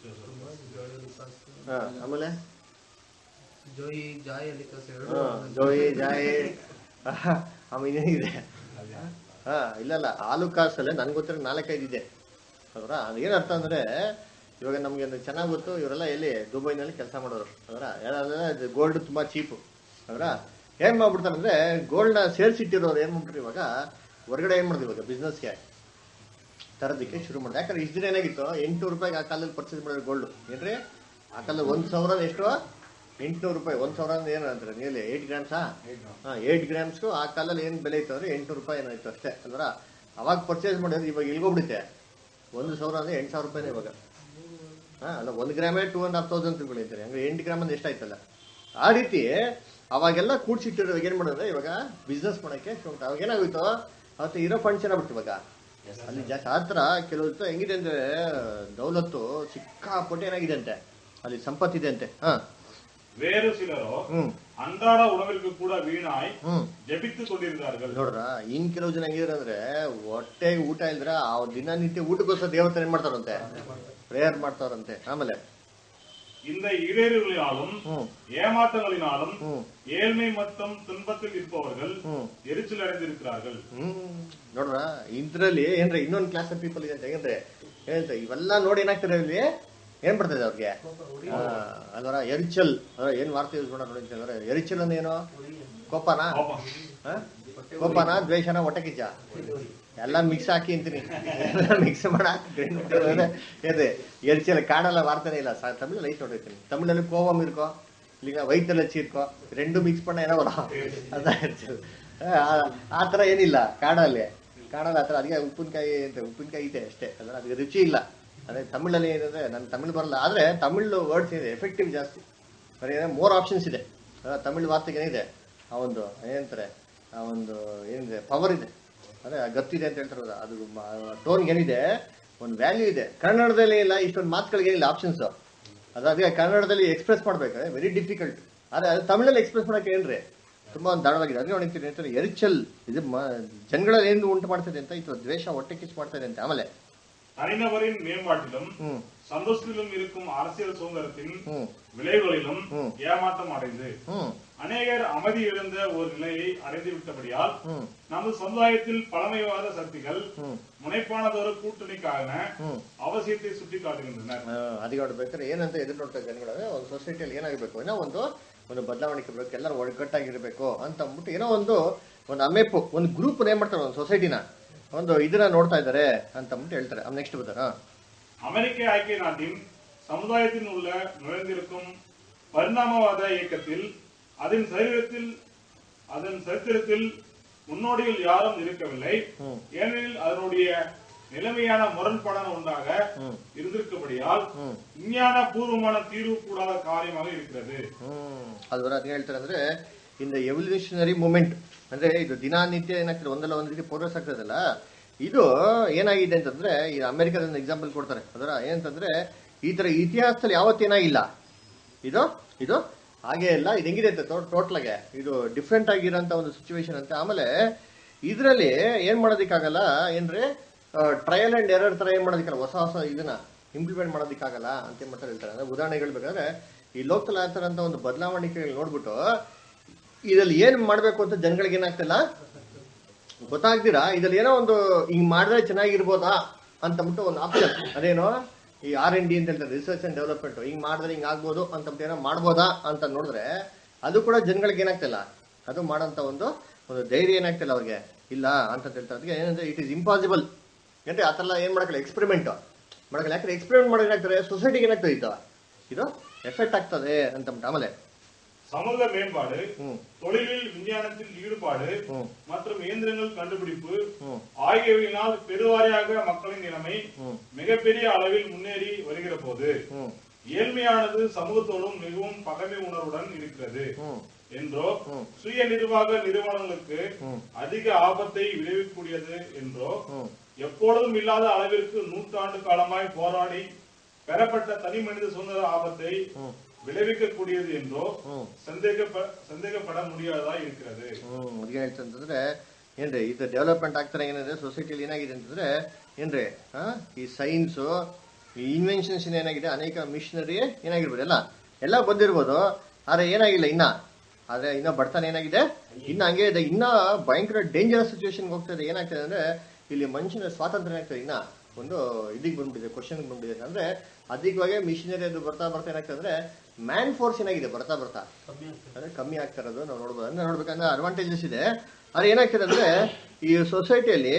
Speaker 1: ಹಾ ಆಮೇಲೆ
Speaker 2: ಜೋಯಿ ಜಾಯ್ ಅಲ್ಲಿ ಕಸ ಎರಡು
Speaker 1: ಹಾ, ಜೋಯಿ ಜಾಯಿ ಆಮೇಲೆ ಇದೆ ಹಾ ಇಲ್ಲಲ್ಲ ಆಲೂಕಾಸಲ್ಲೇ ನನ್ಗೆ ಗೊತ್ತಿರೋ ನಾಲ್ಕೈದು ಇದೆ ಅದರ ಅದೇನ್ ಅರ್ಥ ಅಂದ್ರೆ ಇವಾಗ ನಮ್ಗೆ ಒಂದು ಚೆನ್ನಾಗಿ ಗೊತ್ತು ಇವರೆಲ್ಲ ಎಲ್ಲಿ ದುಬೈನಲ್ಲಿ ಕೆಲಸ ಮಾಡೋರು ಅದರ ಯಾರಾದ್ರೆ ಗೋಲ್ಡ್ ತುಂಬಾ ಚೀಪು ಅದರ ಏನ್ ಮಾಡ್ಬಿಡ್ತಾರೆ ಅಂದ್ರೆ ಗೋಲ್ಡ್ ನ ಸೇಲ್ಸಿಟ್ಟಿರೋರು ಏನ್ ಮಾಡ್ಬಿಟ್ರು ಇವಾಗ ಹೊರಗಡೆ ಏನ್ ಮಾಡಿದ್ರು ಇವಾಗ ಬಿಸ್ನೆಸ್ಗೆ ತರೋದಕ್ಕೆ ಶುರು ಮಾಡಿದೆ ಯಾಕಂದ್ರೆ ಇಷ್ಟು ದಿನ ಏನಾಗಿತ್ತು ಎಂಟುನೂರು ರೂಪಾಯಿಗೆ ಆ ಕಾಲದಲ್ಲಿ ಪರ್ಚೇಸ್ ಮಾಡಿದ್ರು ಗೋಲ್ಡ್ ಏನ್ರಿ ಆ ಕಾಲದಲ್ಲಿ ಒಂದ್ ಸಾವಿರ ಎಷ್ಟು ಎಂಟುನೂರು ರೂಪಾಯಿ ಒಂದ್ ಸಾವಿರ ಅಂದ್ರೆ ಏನು ಅಂತಾರೆ ನೀಲಿ ಏಟ್ ಗ್ರಾಮ್ಸಾ ಹಾ ಏಟ್ ಗ್ರಾಮ್ಸ್ಗೂ ಆ ಕಾಲದಲ್ಲಿ ಏನ್ ಬೆಲೆ ಇತ್ತು ಅಂದ್ರೆ ಎಂಟುನೂರು ರೂಪಾಯಿ ಏನಾಯ್ತು ಅಷ್ಟೇ ಅಲ್ವರ ಅವಾಗ ಪರ್ಚೇಸ್ ಮಾಡಿದ್ರೆ ಇವಾಗ ಇಲ್ಗೋಗ್ಬಿಡುತ್ತೆ ಒಂದು ಸಾವಿರ ಅಂದ್ರೆ ಎಂಟು ಸಾವಿರ ರೂಪಾಯಿನೇ ಇವಾಗ ಹಾ ಅಲ್ಲ ಒಂದು ಗ್ರಾಮೇ ಟೂ ಅಂಡ್ ಹಾಫ್ ತೌಸಂಡ್ ತಿಳ್ಕೊಂಡಿರ್ತಾರೆ ಹಂಗೆ ಎಂಟು ಗ್ರಾಮ್ ಅಂದ್ರೆ ಎಷ್ಟಾಯ್ತಲ್ಲ ಆ ರೀತಿ ಅವಾಗೆಲ್ಲ ಕೂಡ್ಸಿಟ್ಟಿರೋ ಏನ್ ಮಾಡಿದ್ರೆ ಇವಾಗ ಬಿಸ್ನೆಸ್ ಮಾಡಕ್ಕೆ ಶುರು ಮಾಡ್ತಾರೆ. ಅವಾಗ ಏನಾಗೋಯ್ತು ಅವತ್ತು ಇರೋ ಫಂಡ್ಸ್ ಏನಾಗ್ಬಿಟ್ಟು ಇವಾಗ ಅಲ್ಲಿ ಜಾಸ್ತಿ ಆ ಥರ ಕೆಲವು ಹೆಂಗಿದೆ ಅಂದ್ರೆ ದೌಲತ್ತು ಸಿಕ್ಕಾಪಟ್ಟೆ ಏನಾಗಿದೆ ಅಂತೆ ಅಲ್ಲಿ ಸಂಪತ್ತಿದೆ ಅಂತೆ ಹಾ
Speaker 4: வேறு சிலரோ
Speaker 1: ಹ್ಮ್
Speaker 4: அன்றாட உணவிற்கு கூட வீணாய்
Speaker 1: ಹ್ಮ್
Speaker 4: ஜெபித்துக் கொண்டிருந்தார்கள்
Speaker 1: ನೋಡ್ರ ಇನ್ ಕೆಲವು ಜನ ಹೆಂಗಿದ್ರೆ ಅಂದ್ರೆ ಹೊಟ್ಟೆಗೆ ಊಟ ಇಲ್ದ್ರೆ ಆ ದಿನನಿತ್ಯ ಊಟಕ್ಕೋಸ್ಕರ ದೇವತೆ ಏನ್ ಮಾಡ್ತಾರಂತೆ ಪ್ರೇಯರ್ ಮಾಡ್ತಾರಂತೆ ಆಮೇಲೆ
Speaker 4: இந்த இடர்களினாலும்
Speaker 1: ಹ್ಮ್
Speaker 4: ஏமாற்றங்களினாலும்
Speaker 1: ಹ್ಮ್
Speaker 4: ஏழ்மை மற்றும் துன்பத்தில் இருப்பவர்கள்
Speaker 1: ಹ್ಮ್
Speaker 4: எரிச்சல் அடைந்திருக்கிறார்கள்
Speaker 1: ಹ್ಮ್ ನೋಡ್ರ ಇದ್ರಲ್ಲಿ ಏನ್ರ ಇನ್ನೊಂದ್ ಕ್ಲಾಸ್ ಆಫ್ ಪೀಪಲ್ ಇದೆ ಅಂತ ಹೆಂಗಂದ್ರೆ ಏನಂತ ಇವೆಲ್ಲ ನೋಡಿ ಏನಾಗ್ತಾರೆ ಇಲ್ಲಿ ಏನ್ ಬರ್ತದೆ ಅವ್ರಿಗೆ ಆ, ಅಲ್ವರ ಎರಿಚಲ್ ಅದ್ರ ಏನ್ ವಾರ್ತೆ ಯೂಸ್ ಮಾಡೋಣ ನೋಡಿ ಅಂತಂದ್ರೆ ಎರಿಚಲ್ ಅಂದ್ರೆ ಏನು ಕೋಪನಾ
Speaker 4: கோபம்.
Speaker 1: ಆ? ಕೋಪನಾ ದ್ವೇಷನ ಹೊಟ್ಟೆ ಕಿಚ್ಚ ಎಲ್ಲ ಮಿಕ್ಸ್ ಹಾಕಿ ಅಂತೀನಿ ಮಿಕ್ಸ್ ಮಾಡ ಏನ್ರಿ ಎರಿಚಲ್ ಕಾಣಲ್ಲ ವಾರ್ತೆನೇ ಇಲ್ಲ ಸಾ- ತಮಿಳಲ್ಲಿ ಐತ್ ನೋಡಿರ್ತೀನಿ ತಮಿಳಲ್ಲಿ ಕೋವಂ ಇರ್ಕೋ ಇಲ್ಲ ವೈತಲ್ಲಿ ಹಚ್ಚಿರ್ಕೋ ரெண்டு ಮಿಕ್ಸ್ பண்ண ಏನೋ வரும் ಅದ ಎರಿಚಲ್ ಆ ತರ ಏನಿಲ್ಲ ಕಾಡಲ್ಲಿ ಕಾಡಲ್ಲ ಆ ಥರ ಅದಕ್ಕೆ ಉಪ್ಪಿನಕಾಯಿ ಅಂತ ಉಪ್ಪಿನಕಾಯಿ ಇದೆ ಅಷ್ಟೇ ಅದ್ರ ಅದಕ್ಕೆ ರುಚಿ ಇಲ್ಲ ಅದೇ ತಮಿಳಲ್ಲಿ ಏನಂದ್ರೆ ನನ್ ತಮಿಳ್ ಬರಲ್ಲ ಆದ್ರೆ ತಮಿಳ್ ವರ್ಡ್ಸ್ ಇದೆ ಎಫೆಕ್ಟಿವ್ ಜಾಸ್ತಿ ಬರೀ ಮೋರ್ ಆಪ್ಷನ್ಸ್ ಇದೆ ಅದ್ರ ತಮಿಳ್ ವಾರ್ತೆಗೆ ಏನಿದೆ ಆ ಒಂದು ಏನಂತಾರೆ ಆ ಒಂದು ಏನಿದೆ ಪವರ್ ಇದೆ ಅಂದ್ರೆ ಆ ಗತ್ತಿದೆ ಅಂತ ಹೇಳ್ತಾರಲ್ಲ ಅದು ಟೋನ್ ಏನಿದೆ ಒಂದು ವ್ಯಾಲ್ಯೂ ಇದೆ ಕನ್ನಡದಲ್ಲಿ ಇಲ್ಲ ಇಷ್ಟೊಂದು ಮಾತುಗಳಿಗೆ ಏನಿಲ್ಲ ಆಪ್ಷನ್ಸ್ ಅದು ಅದೇ ಕನ್ನಡದಲ್ಲಿ ಎಕ್ಸ್ಪ್ರೆಸ್ ಮಾಡ್ಬೇಕಾದ್ರೆ ವೆರಿ ಡಿಫಿಕಲ್ಟ್ ಆದ್ರೆ ಅದು ತಮಿಳಲ್ಲಿ ಎಕ್ಸ್ಪ್ರೆಸ್ ಮಾಡಕ್ಕೆ ಏನ್ರಿ ತುಂಬಾ ಒಂದು ದಾಳವಾಗಿದೆ ಅದೇ ನೋಡಿರ್ತೀನಿ ಅಂತಾರೆ ಎರಿಚಲ್ ಇದು ಮ- ಜನಗಳಲ್ಲಿ ಏನು ಉಂಟು ಮಾಡ್ತದೆ ಅಂತ ಇದು ದ್ವೇಷ ಹೊಟ್ಟೆ ಕಿಚ್ಚು ಮಾಡ್ತದೆ ಅಂತ ಆಮೇಲೆ
Speaker 4: தனிநபரின் மேம்பாட்டிலும்
Speaker 1: ಹ್ಮ್
Speaker 4: சந்தோஷத்திலும் இருக்கும் அரசியல் சுதந்திரத்தின்
Speaker 1: ಹ್ಮ್
Speaker 4: விளைவுகளிலும்
Speaker 1: ம்.
Speaker 4: ஏமாற்றம் அடைந்து
Speaker 1: ಹ್ಮ್
Speaker 4: அநேகர் அமைதி இழந்த ஒரு நிலையை அடைந்து விட்டபடியால்
Speaker 1: ಹ್ಮ್
Speaker 4: நமது சமுதாயத்தில் பழமைவாத சக்திகள்
Speaker 1: ಹ್ಮ್
Speaker 4: முனைப்பானதொரு கூட்டணிக்கான
Speaker 1: ಹ್ಮ್
Speaker 4: அவசியத்தை சுட்டிக்காட்டுகின்றனர்
Speaker 1: ಅದಕ್ಕೆ ನೋಡ್ಬೇಕಾದ್ರೆ ಏನಂತ ಎದುರು ನೋಡ್ತಾ ಜನಗಳೇ ಒಂದು ಸೊಸೈಟಿಯಲ್ಲಿ ಏನಾಗಬೇಕು ಏನೋ ಒಂದು ಒಂದು ಬದಲಾವಣೆ ಬೇಕು ಎಲ್ಲರೂ ಒಗ್ಗಟ್ಟಾಗಿರ್ಬೇಕು ಅಂತ ಅಂದ್ಬಿಟ್ಟು ಏನೋ ಒಂದು ಒಂದು ಅಮೆಪ್ಪು ಒಂದು ಗ್ರೂಪ್ ಏನ್ ಮಾಡ್ತಾರೆ ಒಂದು ಸೊಸೈಟಿನ ಒಂದು ಇದನ್ನ ನೋಡ್ತಾ ಇದ್ದಾರೆ ಅಂತ ಅಂದ್ಬಿಟ್ಟು ಹೇಳ್ತಾರೆ ನೆಕ್ಸ್ಟ್ ಬರ್ತಾರ
Speaker 4: அமெரிக்க ஐக்கிய நாட்டின் சமுதாயத்தில் உள்ள நுழைந்திருக்கும் பரிணாமவாத இயக்கத்தில் அதன் சரீரத்தில் அதன் சரித்திரத்தில் முன்னோடிகள் யாரும் இருக்கவில்லை
Speaker 1: ಹ್ಮ್
Speaker 4: ஏனெனில் அதனுடைய நிலைமையான முரண்பாடான ஒன்றாக
Speaker 1: ಹ್ಮ್
Speaker 4: இருந்திருக்கபடியால்
Speaker 1: ಹ್ಮ್
Speaker 4: விஞ்ஞான பூர்வமான தீர்வு கூடாத காரியமாக இருக்கிறது
Speaker 1: ಹ್ಮ್ ಅದು ಬರ ಅದ್ ಹೇಳ್ತಾರೆ ಅಂದ್ರೆ ಇನ್ ದ ಎವಲ್ಯೂಷನರಿ ಮೂಮೆಂಟ್ ಅಂದ್ರೆ ಇದು ದಿನನಿತ್ಯ ಏನಾಗ್ತದೆ ಒಂದಲ್ಲ ಒಂದ್ ರೀತಿ ಪ್ರೋಗ್ರೆಸ್ ಆಗ್ತದಲ್ಲ ಇದು ಏನಾಗಿದೆ ಅಂತಂದ್ರೆ ಈ ಅಮೆರಿಕದ ಒಂದು ಎಕ್ಸಾಂಪಲ್ ಕೊಡ್ತಾರೆ ಅದರ ಏನಂತಂದ್ರೆ ಈ ತರ ಇತಿಹಾಸದಲ್ಲಿ ಯಾವತ್ತೇನಾಗಿಲ್ಲ ಇದು ಇದು ಹಾಗೆ ಇಲ್ಲ ಇದು ಹೆಂಗಿದೆ ಅಂತ ಟೋಟಲ್ ಆಗಿ ಇದು ಡಿಫ್ರೆಂಟ್ ಆಗಿರೋಂತ ಒಂದು ಸಿಚುವೇಶನ್ ಅಂತ ಆಮೇಲೆ ಇದರಲ್ಲಿ ಏನ್ ಮಾಡೋದಕ್ಕಾಗಲ್ಲ ಏನ್ರಿ ಟ್ರಯಲ್ ಅಂಡ್ ಎರರ್ ತರ ಏನ್ ಮಾಡೋದಕ್ಕಲ್ಲ ಹೊಸ ಹೊಸ ಇದನ್ನ ಇಂಪ್ಲಿಮೆಂಟ್ ಮಾಡೋದಕ್ಕಾಗಲ್ಲ ಅಂತ ಏನ್ ಮಾಡ್ತಾರೆ ಹೇಳ್ತಾರೆ ಅಂದ್ರೆ ಉದಾಹರಣೆ ಹೇಳ್ಬೇಕಾದ್ರೆ ಈ ಲೋಕಲ್ ಆಗ್ತಾರಂತ ಒಂದು ಬದಲಾವಣೆಗಳು ನೋಡ್ಬಿಟ್ಟು ಇದ್ರಲ್ಲಿ ಏನ್ ಮಾಡ್ಬೇಕು ಅಂತ ಜನಗಳಿಗೆ ಏನಾಗ್ತಿಲ್ಲ ಗೊತ್ತಾಗ್ದಿರಾ ಇದ್ರಲ್ಲಿ ಏನೋ ಒಂದು ಹಿಂಗ್ ಮಾಡಿದ್ರೆ ಚೆನ್ನಾಗಿರ್ಬೋದಾ ಅಂತಂದ್ಬಿಟ್ಟು ಒಂದು ಆಪ್ಷನ್ ಅದೇನೋ ಈ ಆರ್ ಎನ್ ಡಿ ಅಂತ ಹೇಳ್ತಾರೆ ರಿಸರ್ಚ್ ಅಂಡ್ ಡೆವಲಪ್ಮೆಂಟ್ ಹಿಂಗ್ ಮಾಡಿದ್ರೆ ಹಿಂಗ್ ಆಗ್ಬೋದು ಅಂತಂದ್ಬಿಟ್ಟು ಏನೋ ಮಾಡ್ಬೋದಾ ಅಂತ ನೋಡಿದ್ರೆ ಅದು ಕೂಡ ಜನಗಳಿಗೆ ಏನಾಗ್ತಿಲ್ಲ ಅದು ಮಾಡೋಂಥ ಒಂದು ಒಂದು ಧೈರ್ಯ ಏನಾಗ್ತಿಲ್ಲ ಅವ್ರಿಗೆ ಇಲ್ಲ ಅಂತ ಹೇಳ್ತಾರೆ ಅದಕ್ಕೆ ಏನಂದ್ರೆ ಇಟ್ ಇಸ್ ಇಂಪಾಸಿಬಲ್ ಅಂದ್ರೆ ಆ ಥರ ಏನ್ ಮಾಡಕ್ಕಲ್ಲ ಎಕ್ಸ್ಪೆರಿಮೆಂಟ್ ಮಾಡಕ್ಕಲ್ಲ ಯಾಕಂದ್ರೆ ಎಕ್ಸ್ಪೆರಿಮೆಂಟ್ ಮಾಡೋದು ಏನಾಗ್ತದೆ ಸೊಸೈಟಿಗೆ ಏನಾಗ್ತದೆ ಇದು ಇದು ಎಫೆಕ್ಟ್ ಆಗ್ತದೆ ಅಂತಂದ್ಬಿಟ್ಟು ಆಮೇಲೆ
Speaker 4: சமூக மேம்பாடு
Speaker 1: ಹ್ಮ್
Speaker 4: தொழிலில் விஞ்ஞானத்தில் ஈடுபாடு
Speaker 1: ம்.
Speaker 4: மற்றும் இயந்திரங்கள் கண்டுபிடிப்பு
Speaker 1: ಹ್ಮ್
Speaker 4: ஆகியவையினால் பெருவாரியாக மக்களின் நிலைமை
Speaker 1: ಹ್ಮ್
Speaker 4: மிகப்பெரிய அளவில் முன்னேறி வருகிற போது
Speaker 1: ಹ್ಮ್
Speaker 4: ஏழ்மையானது சமூகத்தோடும் மிகவும் பகைமை உணர்வுடன் இருக்கிறது
Speaker 1: ಹ್ಮ್
Speaker 4: என்றோ
Speaker 1: ம்.
Speaker 4: சுய நிர்வாக நிறுவனங்களுக்கு
Speaker 1: ம்.
Speaker 4: அதிக ஆபத்தை விளைவிக்கக்கூடியது என்றோ
Speaker 1: ಹ್ಮ್
Speaker 4: எப்பொழுதும் இல்லாத அளவிற்கு நூற்றாண்டு காலமாய் போராடி பெறப்பட்ட தனி மனித சுதந்திர ஆபத்தை
Speaker 1: ಹ್ಮ್
Speaker 4: விளைவிக்கக்கூடியது என்றோ
Speaker 1: ಹ್ಮ್
Speaker 4: சந்தேகப்ப சந்தேகப்பட முடியாததா இருக்கிறது
Speaker 1: ಹ್ಮ್ ಅದ್ಗೆ ಹೇಳ್ತಾ ಅಂತಂದ್ರೆ ಏನ್ರಿ ಇದು ಡೆವಲಪ್ಮೆಂಟ್ ಆಗ್ತಾರೆ ಏನಂದ್ರೆ ಸೊಸೈಟಿಲಿ ಏನಾಗಿದೆ ಅಂತಂದ್ರೆ ಏನ್ರಿ ಆ, ಈ ಸೈನ್ಸು ಈ ಇನ್ವೆನ್ಷನ್ಸ್ ಏನಾಗಿದೆ ಅನೇಕ ಮಿಷನರಿ ಏನಾಗಿರ್ಬೋದು ಎಲ್ಲ ಎಲ್ಲ ಬಂದಿರ್ಬೋದು ಆದ್ರೆ ಏನಾಗಿಲ್ಲ ಇನ್ನ ಆದ್ರೆ ಇನ್ನ ಬಡತನ ಏನಾಗಿದೆ ಇನ್ನ ಹಂಗೆ ಇದೆ ಇನ್ನ ಭಯಂಕರ ಡೇಂಜರಸ್ ಸಿಚುವೇಶನ್ಗೆ ಹೋಗ್ತದೆ ಏನಾಗ್ತದೆ ಅಂದ್ರೆ ಇಲ್ಲಿ ಮನುಷ್ಯನ ಸ್ವಾತಂತ್ರ್ಯ ಏನಾಗ್ತದೆ ಇನ್ನ ಒಂದು ಇದಿಗೆ ಬಂದ್ಬಿಟ್ಟಿದೆ ಕ್ವಶನ್ ಬಂದ್ಬಿಟ್ಟಿದೆ ಅಂದ್ರೆ ಅಧಿಕವಾಗಿ ಮಿಷನರಿ ಅದು ಬರ್ತಾ ಬರ್ತಾ ಏನಾಗ್ತದೆ ಅಂದ್ರೆ ಮ್ಯಾನ್ ಫೋರ್ಸ್ ಏನಾಗಿದೆ ಬರ್ತಾ ಬರ್ತಾ ಅಂದ್ರೆ ಕಮ್ಮಿ ಆಗ್ತಾ ಇರೋದು ನಾವು ನೋಡ್ಬೋದು ಅಂದ್ರೆ ನೋಡ್ಬೇಕಂದ್ರೆ ಅಡ್ವಾಂಟೇಜಸ್ ಇದೆ ಆದ್ರೆ ಏನಾಗ್ತದೆ ಅಂದ್ರೆ ಈ ಸೊಸೈಟಿಯಲ್ಲಿ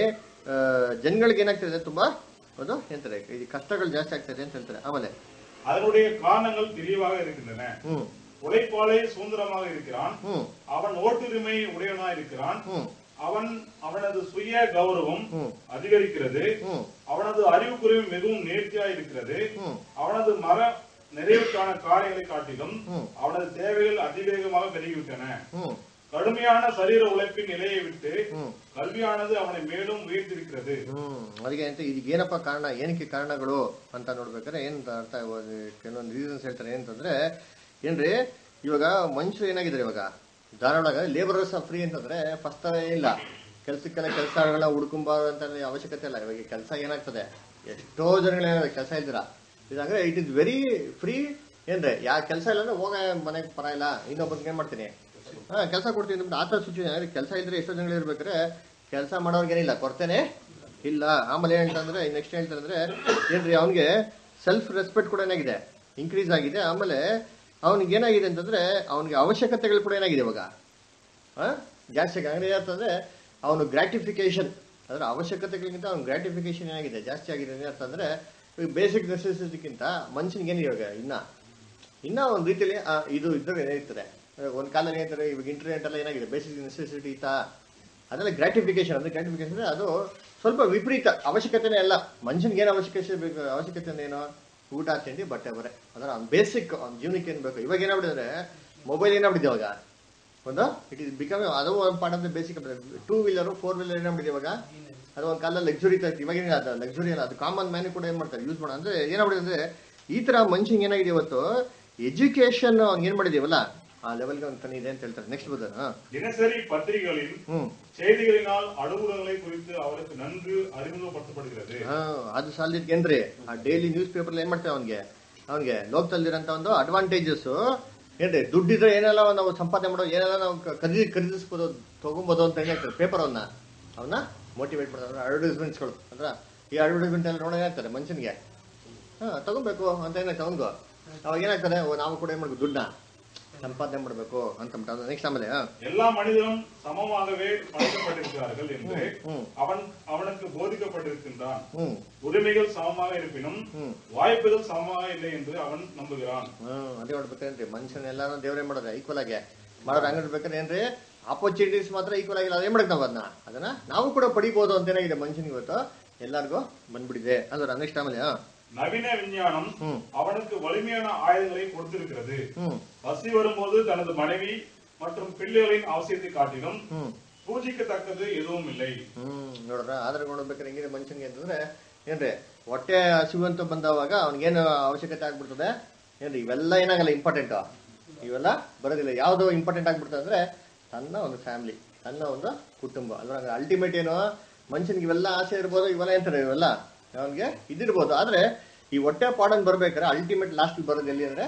Speaker 1: ಜನಗಳಿಗೆ ಏನಾಗ್ತದೆ ತುಂಬಾ ಒಂದು ಎಂತಾರೆ ಈ ಕಷ್ಟಗಳು ಜಾಸ್ತಿ ಆಗ್ತದೆ ಅಂತ ಹೇಳ್ತಾರೆ ಆಮೇಲೆ
Speaker 4: அதனுடைய காரணங்கள் தெளிவாக இருக்கின்றன
Speaker 1: ಹ್ಮ್
Speaker 4: உழைப்பாளே சுதந்திரமாக இருக்கிறான்
Speaker 1: ಹ್ಮ್
Speaker 4: அவன் ஓட்டுரிமை உடையவனா இருக்கிறான்
Speaker 1: ಹ್ಮ್
Speaker 4: அவன் அவனது சுய கௌரவம்
Speaker 1: ம்.
Speaker 4: அதிகரிக்கிறது
Speaker 1: ಹ್ಮ್
Speaker 4: அவனது அறிவுக்குறைவு மிகவும் நேர்த்தியா இருக்கிறது
Speaker 1: ம்.
Speaker 4: அவனது மர நிறைவுக்கான காரியங்களை காட்டிலும்
Speaker 1: ம்.
Speaker 4: அவனது தேவைகள் அதிவேகமாக பெருகிவிட்டன
Speaker 1: ಹ್ಮ್
Speaker 4: கடுமையான சரீர உழைப்பின் நிலையை விட்டு
Speaker 1: ಹ್ಮ್
Speaker 4: கல்வியானது அவனை மேலும் உயர்த்திருக்கிறது
Speaker 1: ಹ್ಮ್ ಅದಕ್ಕೆ ಅಂತ ಇದಕ್ಕೆ ಏನಪ್ಪ ಕಾರಣ ಏನಕ್ಕೆ ಕಾರಣಗಳು ಅಂತ ನೋಡ್ಬೇಕಾದ್ರೆ ಏನ್ ಅರ್ಥ ಆಗೋದು ಕೆಲವೊಂದು ರೀಸನ್ಸ್ ಹೇಳ್ತಾರೆ ಏನಂತಂದ್ರೆ ಏನ್ರಿ ಇವಾಗ ಮನುಷ್ಯರು ಏನಾಗಿದ್ದಾರೆ ಇವಾಗ ಧಾರವಾಡ ಲೇಬರರ್ಸ್ ಫ್ರೀ ಅಂತಂದ್ರೆ ಫಸ್ಟ್ ಇಲ್ಲ ಕೆಲ್ಸಕ್ಕೆಲ್ಲ ಕೆಲಸಗಳನ್ನ ಹುಡ್ಕೊಂಬಾರ ಅಂತ ಅವಶ್ಯಕತೆ ಇಲ್ಲ ಇವಾಗ ಕೆಲಸ ಏನಾಗ್ತದೆ ಎಷ್ಟೋ ಜನಗಳೇನಾದ್ರೆ ಕೆಲಸ ಇದ್ದೀರಾ ಇದಂದ್ರೆ ಇಟ್ ಇಸ್ ವೆರಿ ಫ್ರೀ ಏನ್ರಿ ಯಾ ಕೆಲಸ ಇಲ್ಲ ಅಂದ್ರೆ ಹೋಗ ಮನೆಗೆ ಪರ ಇಲ್ಲ ಇನ್ನೊಬ್ಬನಿಗೆ ಏನ್ ಮಾಡ್ತೀನಿ ಹಾ ಕೆಲಸ ಕೊಡ್ತೀನಿ ಅಂದ್ಬಿಟ್ಟು ಆ ಥರ ಸಿಚುವೇಶನ್ ಕೆಲಸ ಇದ್ರೆ ಎಷ್ಟೋ ಜನಗಳು ಇರ್ಬೇಕಾದ್ರೆ ಕೆಲಸ ಮಾಡೋರ್ಗೇನಿಲ್ಲ ಕೊಡ್ತೇನೆ ಇಲ್ಲ ಆಮೇಲೆ ಏನಂತಂದ್ರೆ ನೆಕ್ಸ್ಟ್ ಹೇಳ್ತಾರೆ ಅಂದ್ರೆ ಏನ್ರಿ ಅವನಿಗೆ ಸೆಲ್ಫ್ ರೆಸ್ಪೆಕ್ಟ್ ಕೂಡ ಏನಾಗಿದೆ ಇನ್ಕ್ರೀಸ್ ಆಗಿದೆ ಆಮೇಲೆ ಅವನಿಗೆ ಏನಾಗಿದೆ ಅಂತಂದ್ರೆ ಅವನಿಗೆ ಅವಶ್ಯಕತೆಗಳು ಕೂಡ ಏನಾಗಿದೆ ಇವಾಗ ಆ? ಜಾಸ್ತಿ ಆಗಿದೆ. ಅಂದ್ರೆ ಏನಂತಂದ್ರೆ ಅವನು ಗ್ರಾಟಿಫಿಕೇಶನ್ ಅಂದ್ರೆ ಅವಶ್ಯಕತೆಗಳಿಗಿಂತ ಅವ್ನ ಗ್ರಾಟಿಫಿಕೇಶನ್ ಏನಾಗಿದೆ ಜಾಸ್ತಿ ಆಗಿದೆ ಏನಂತಂದ್ರೆ ಬೇಸಿಕ್ ನೆಸೆಸಿಟಿಗಿಂತ ಮನುಷ್ಯನಿಗೆ ಏನು ಇವಾಗ ಇನ್ನ ಇನ್ನ ಒಂದು ರೀತಿಯಲ್ಲಿ ಆ, ಇದು ಇದ್ದಾಗ ಏನಿರ್ತದೆ ಒಂದು ಕಾಲದಲ್ಲಿ ಏನಿರ್ತಾರೆ ಇವಾಗ ಇಂಟರ್ನೆಟ್ ಎಲ್ಲ ಏನಾಗಿದೆ ಬೇಸಿಕ್ ನೆಸೆಸಿಟಿ ಇತ್ತಾ ಅದೆಲ್ಲ ಗ್ರಾಟಿಫಿಕೇಶನ್ ಅಂದ್ರೆ ಗ್ರಾಟಿಫಿಕೇಶನ್ ಅಂದ್ರೆ ಅದು ಸ್ವಲ್ಪ ವಿಪರೀತ ಅವಶ್ಯಕತೆನೇ ಅಲ್ಲ ಮನುಷ್ಯನಿಗೆ ಏನು ಅವಶ್ಯಕತೆ ಬೇಕು ಅವಶ್ಯಕತೆ ಅಂದ್ರೆ ಏನು ಊಟ ತಿಂಡಿ ಬಟ್ಟೆ ಬರೆ ಅದರ ಬೇಸಿಕ್ ಅವ್ನ ಜೀವನಕ್ಕೆ ಏನ್ ಬೇಕು ಇವಾಗ ಏನಾಗ್ಬಿಟ್ಟಿದ್ರೆ ಮೊಬೈಲ್ ಏನಾಗ್ಬಿಟ್ಟಿದೆ ಇವಾಗ ಒಂದು ಇಟ್ ಇಸ್ ಬಿಕಮ್ ಅದು ಒಂದು part of the basic two wheeler four wheeler ಏನಾಗ್ಬಿಟ್ಟಿದೆ ಇವಾಗ ಅದು ಒಂದು ಕಾಲದಲ್ಲಿ ಲಕ್ಸುರಿ ಇತ್ತು ಇವಾಗ ಏನಿಲ್ಲ ಅದು ಲಕ್ಸುರಿ ಅಲ್ಲ ಅದು ಕಾಮನ್ ಮ್ಯಾನ್ ಕೂಡ ಏನ್ ಮಾಡ್ತಾರೆ ಯೂಸ್ ಮಾಡೋ ಅಂದ್ರೆ ಏನಾಗ್ಬಿಟ್ಟಿದೆ ಅಂದ್ರೆ ಈ ತರ ಮನುಷ್ಯಂಗೆ ಏನಾಗಿದೆ ಇವತ್ತು ಎಜುಕೇಶನ್ ಅವ್ನಿಗೆ ಏನ್ ಮಾಡಿದೀವಲ್ಲ ಆ ಲೆವೆಲ್ಗೆ ಒಂದು ತನಿ ಇದೆ ಅಂತ ಹೇಳ್ತಾರೆ ನೆಕ್ಸ್ಟ್ ಬದರ್ ಹಾ
Speaker 4: தினசரி பத்திரிகைகளில்
Speaker 1: ಹ್ಮ್
Speaker 4: செய்திகளினால் அனுகூலங்களை குறித்து அவருக்கு நன்கு அறிமுகப்படுத்தப்படுகிறது
Speaker 1: ಹಾ, ಅದು ಸಾಲದಿದ್ಕೇನ್ರಿ ಆ ಡೈಲಿ ನ್ಯೂಸ್ ಪೇಪರ್ ಏನ್ ಮಾಡ್ತೇವೆ ಅವನ್ಗೆ ಅವನ್ಗೆ ಲೋಕದಲ್ಲಿರೋಂಥ ಒಂದು ಅಡ್ವಾಂಟೇಜಸ್ ಏನ್ರಿ ದುಡ್ಡಿದ್ರೆ ಏನೆಲ್ಲ ನಾವು ಸಂಪಾದನೆ ಮಾಡೋ ಏನೆಲ್ಲ ನಾವು ಕ- ಖರೀದಿ ಖರೀದಿಸ್ಬೋದು ತಗೊಂಬೋದು ಅಂತ ಹೇಳ್ತಾರೆ ಪೇಪರ್ ಅವನ್ನ ಅವನ್ನ ಮೋಟಿವೇಟ್ ಮಾಡ್ತಾರೆ ಅಡ್ವರ್ಟೈಸ್ಮೆಂಟ್ಸ್ಗಳು ಅಂದ್ರ ಈ ಅಡ್ವರ್ಟೈಸ್ಮೆಂಟ್ ಎಲ್ಲ ನೋಡೋ ಏನಾಗ್ತಾರೆ ಮನುಷ್ಯನಿಗೆ ಹಾ ತಗೋಬೇಕು ಅಂತ ಏನಾಗ್ತದೆ ಅವನ್ಗು ಅವಾಗ ಏನಾಗ್ತದೆ ಓ, ನಾವು ಕೂಡ ಏನ್ ಮಾಡ್ಬೇಕು ದುಡ್ಡನ್ನ ಸಂಪಾದನೆ ಮಾಡ್ಬೇಕು ಅಂತ ನೆಕ್ಸ್ಟ್ ಆಮೇಲೆ ಹಾ.
Speaker 4: எல்லா மனிதனும் சமமாகவே படைக்கப்பட்டிருக்கிறார்கள் என்று
Speaker 1: ம்.
Speaker 4: அவன் அவனுக்கு போதிக்கப்பட்டிருக்கின்றான்
Speaker 1: ಹ್ಮ್
Speaker 4: உரிமைகள் சமமாக இருப்பினும்
Speaker 1: ಹ್ಮ್
Speaker 4: வாய்ப்புகள் சமமாக இல்லை என்று அவன் நம்புகிறான்
Speaker 1: ಹ್ಮ್ ಅದೇ ಮಾಡ್ಬೇಕೇನ್ರಿ ಮನುಷ್ಯನ ಎಲ್ಲಾನು ದೇವ್ರೇ ಮಾಡೋದು ಈಕ್ವಲ್ ಆಗಿ ಮಾಡೋದು ಹಂಗ್ ಬೇಕಾದ್ರೆ ಏನ್ರಿ ಆಪರ್ಚುನಿಟೀಸ್ ಮಾತ್ರ ಈಕ್ವಲ್ ಆಗಿಲ್ಲ ಅದೇ ಮಾಡಕ್ ನಾವ್ ಅದನ್ನ ಅದನ್ನ ನಾವು ಕೂಡ ಪಡಿಬಹುದು ಅಂತ ಏನಾಗಿದೆ ಮನುಷ್ಯನಿಗೆ ಇವತ್ತು ಎಲ್ಲಾರ್ಗು ಬಂದ್ಬಿಟ್ಟಿದೆ ಅಂದ್ರೆ ನೆಕ್ಸ್ಟ್ ಆಮೇಲೆ ಹಾ.
Speaker 4: நவீன விஞ்ஞானம்
Speaker 1: ம்.
Speaker 4: அவனுக்கு வலிமையான ஆயுதங்களை கொடுத்திருக்கிறது
Speaker 1: ಹ್ಮ್
Speaker 4: பசி வரும்போது தனது மனைவி மற்றும் பிள்ளைகளின் அவசியத்தை காட்டிலும்
Speaker 1: ಹ್ಮ್
Speaker 4: பூஜிக்கத்தக்கது எதுவும் இல்லை
Speaker 1: ಹ್ಮ್ ನೋಡ್ರ ಆದ್ರೆ ನೋಡ್ಬೇಕಾದ್ರೆ ಹೆಂಗಿದೆ ಮನುಷ್ಯನಿಗೆ ಅಂತಂದ್ರೆ ಏನ್ರಿ ಹೊಟ್ಟೆ ಹಸಿವಂತ ಬಂದವಾಗ ಅವ್ನಿಗೇನು ಅವಶ್ಯಕತೆ ಆಗ್ಬಿಡ್ತದೆ ಏನ್ರಿ ಇವೆಲ್ಲ ಏನಾಗಲ್ಲ ಇಂಪಾರ್ಟೆಂಟ್ ಇವೆಲ್ಲ ಬರೋದಿಲ್ಲ ಯಾವ್ದು ಇಂಪಾರ್ಟೆಂಟ್ ಆಗ್ಬಿಡ್ತದೆ ಅಂದ್ರೆ ತನ್ನ ಒಂದು ಫ್ಯಾಮಿಲಿ ತನ್ನ ಒಂದು ಕುಟುಂಬ ಅದ್ರ ಅಲ್ಟಿಮೇಟ್ ಏನು ಮನುಷ್ಯನಿಗೆ ಇವೆಲ್ಲ ಆಸೆ ಇರ್ಬೋದು ಇವೆಲ್ಲ ಎಂತಾರೆ ಇವೆಲ್ಲ ಅವನಿಗೆ ಇದಿರ್ಬೋದು ಆದ್ರೆ ಈ ಹೊಟ್ಟೆ ಪಾಡನ್ ಬರ್ಬೇಕಾದ್ರೆ ಅಲ್ಟಿಮೇಟ್ ಲಾಸ್ಟ್ ಬರೋದು ಎಲ್ಲಿ ಅಂದ್ರೆ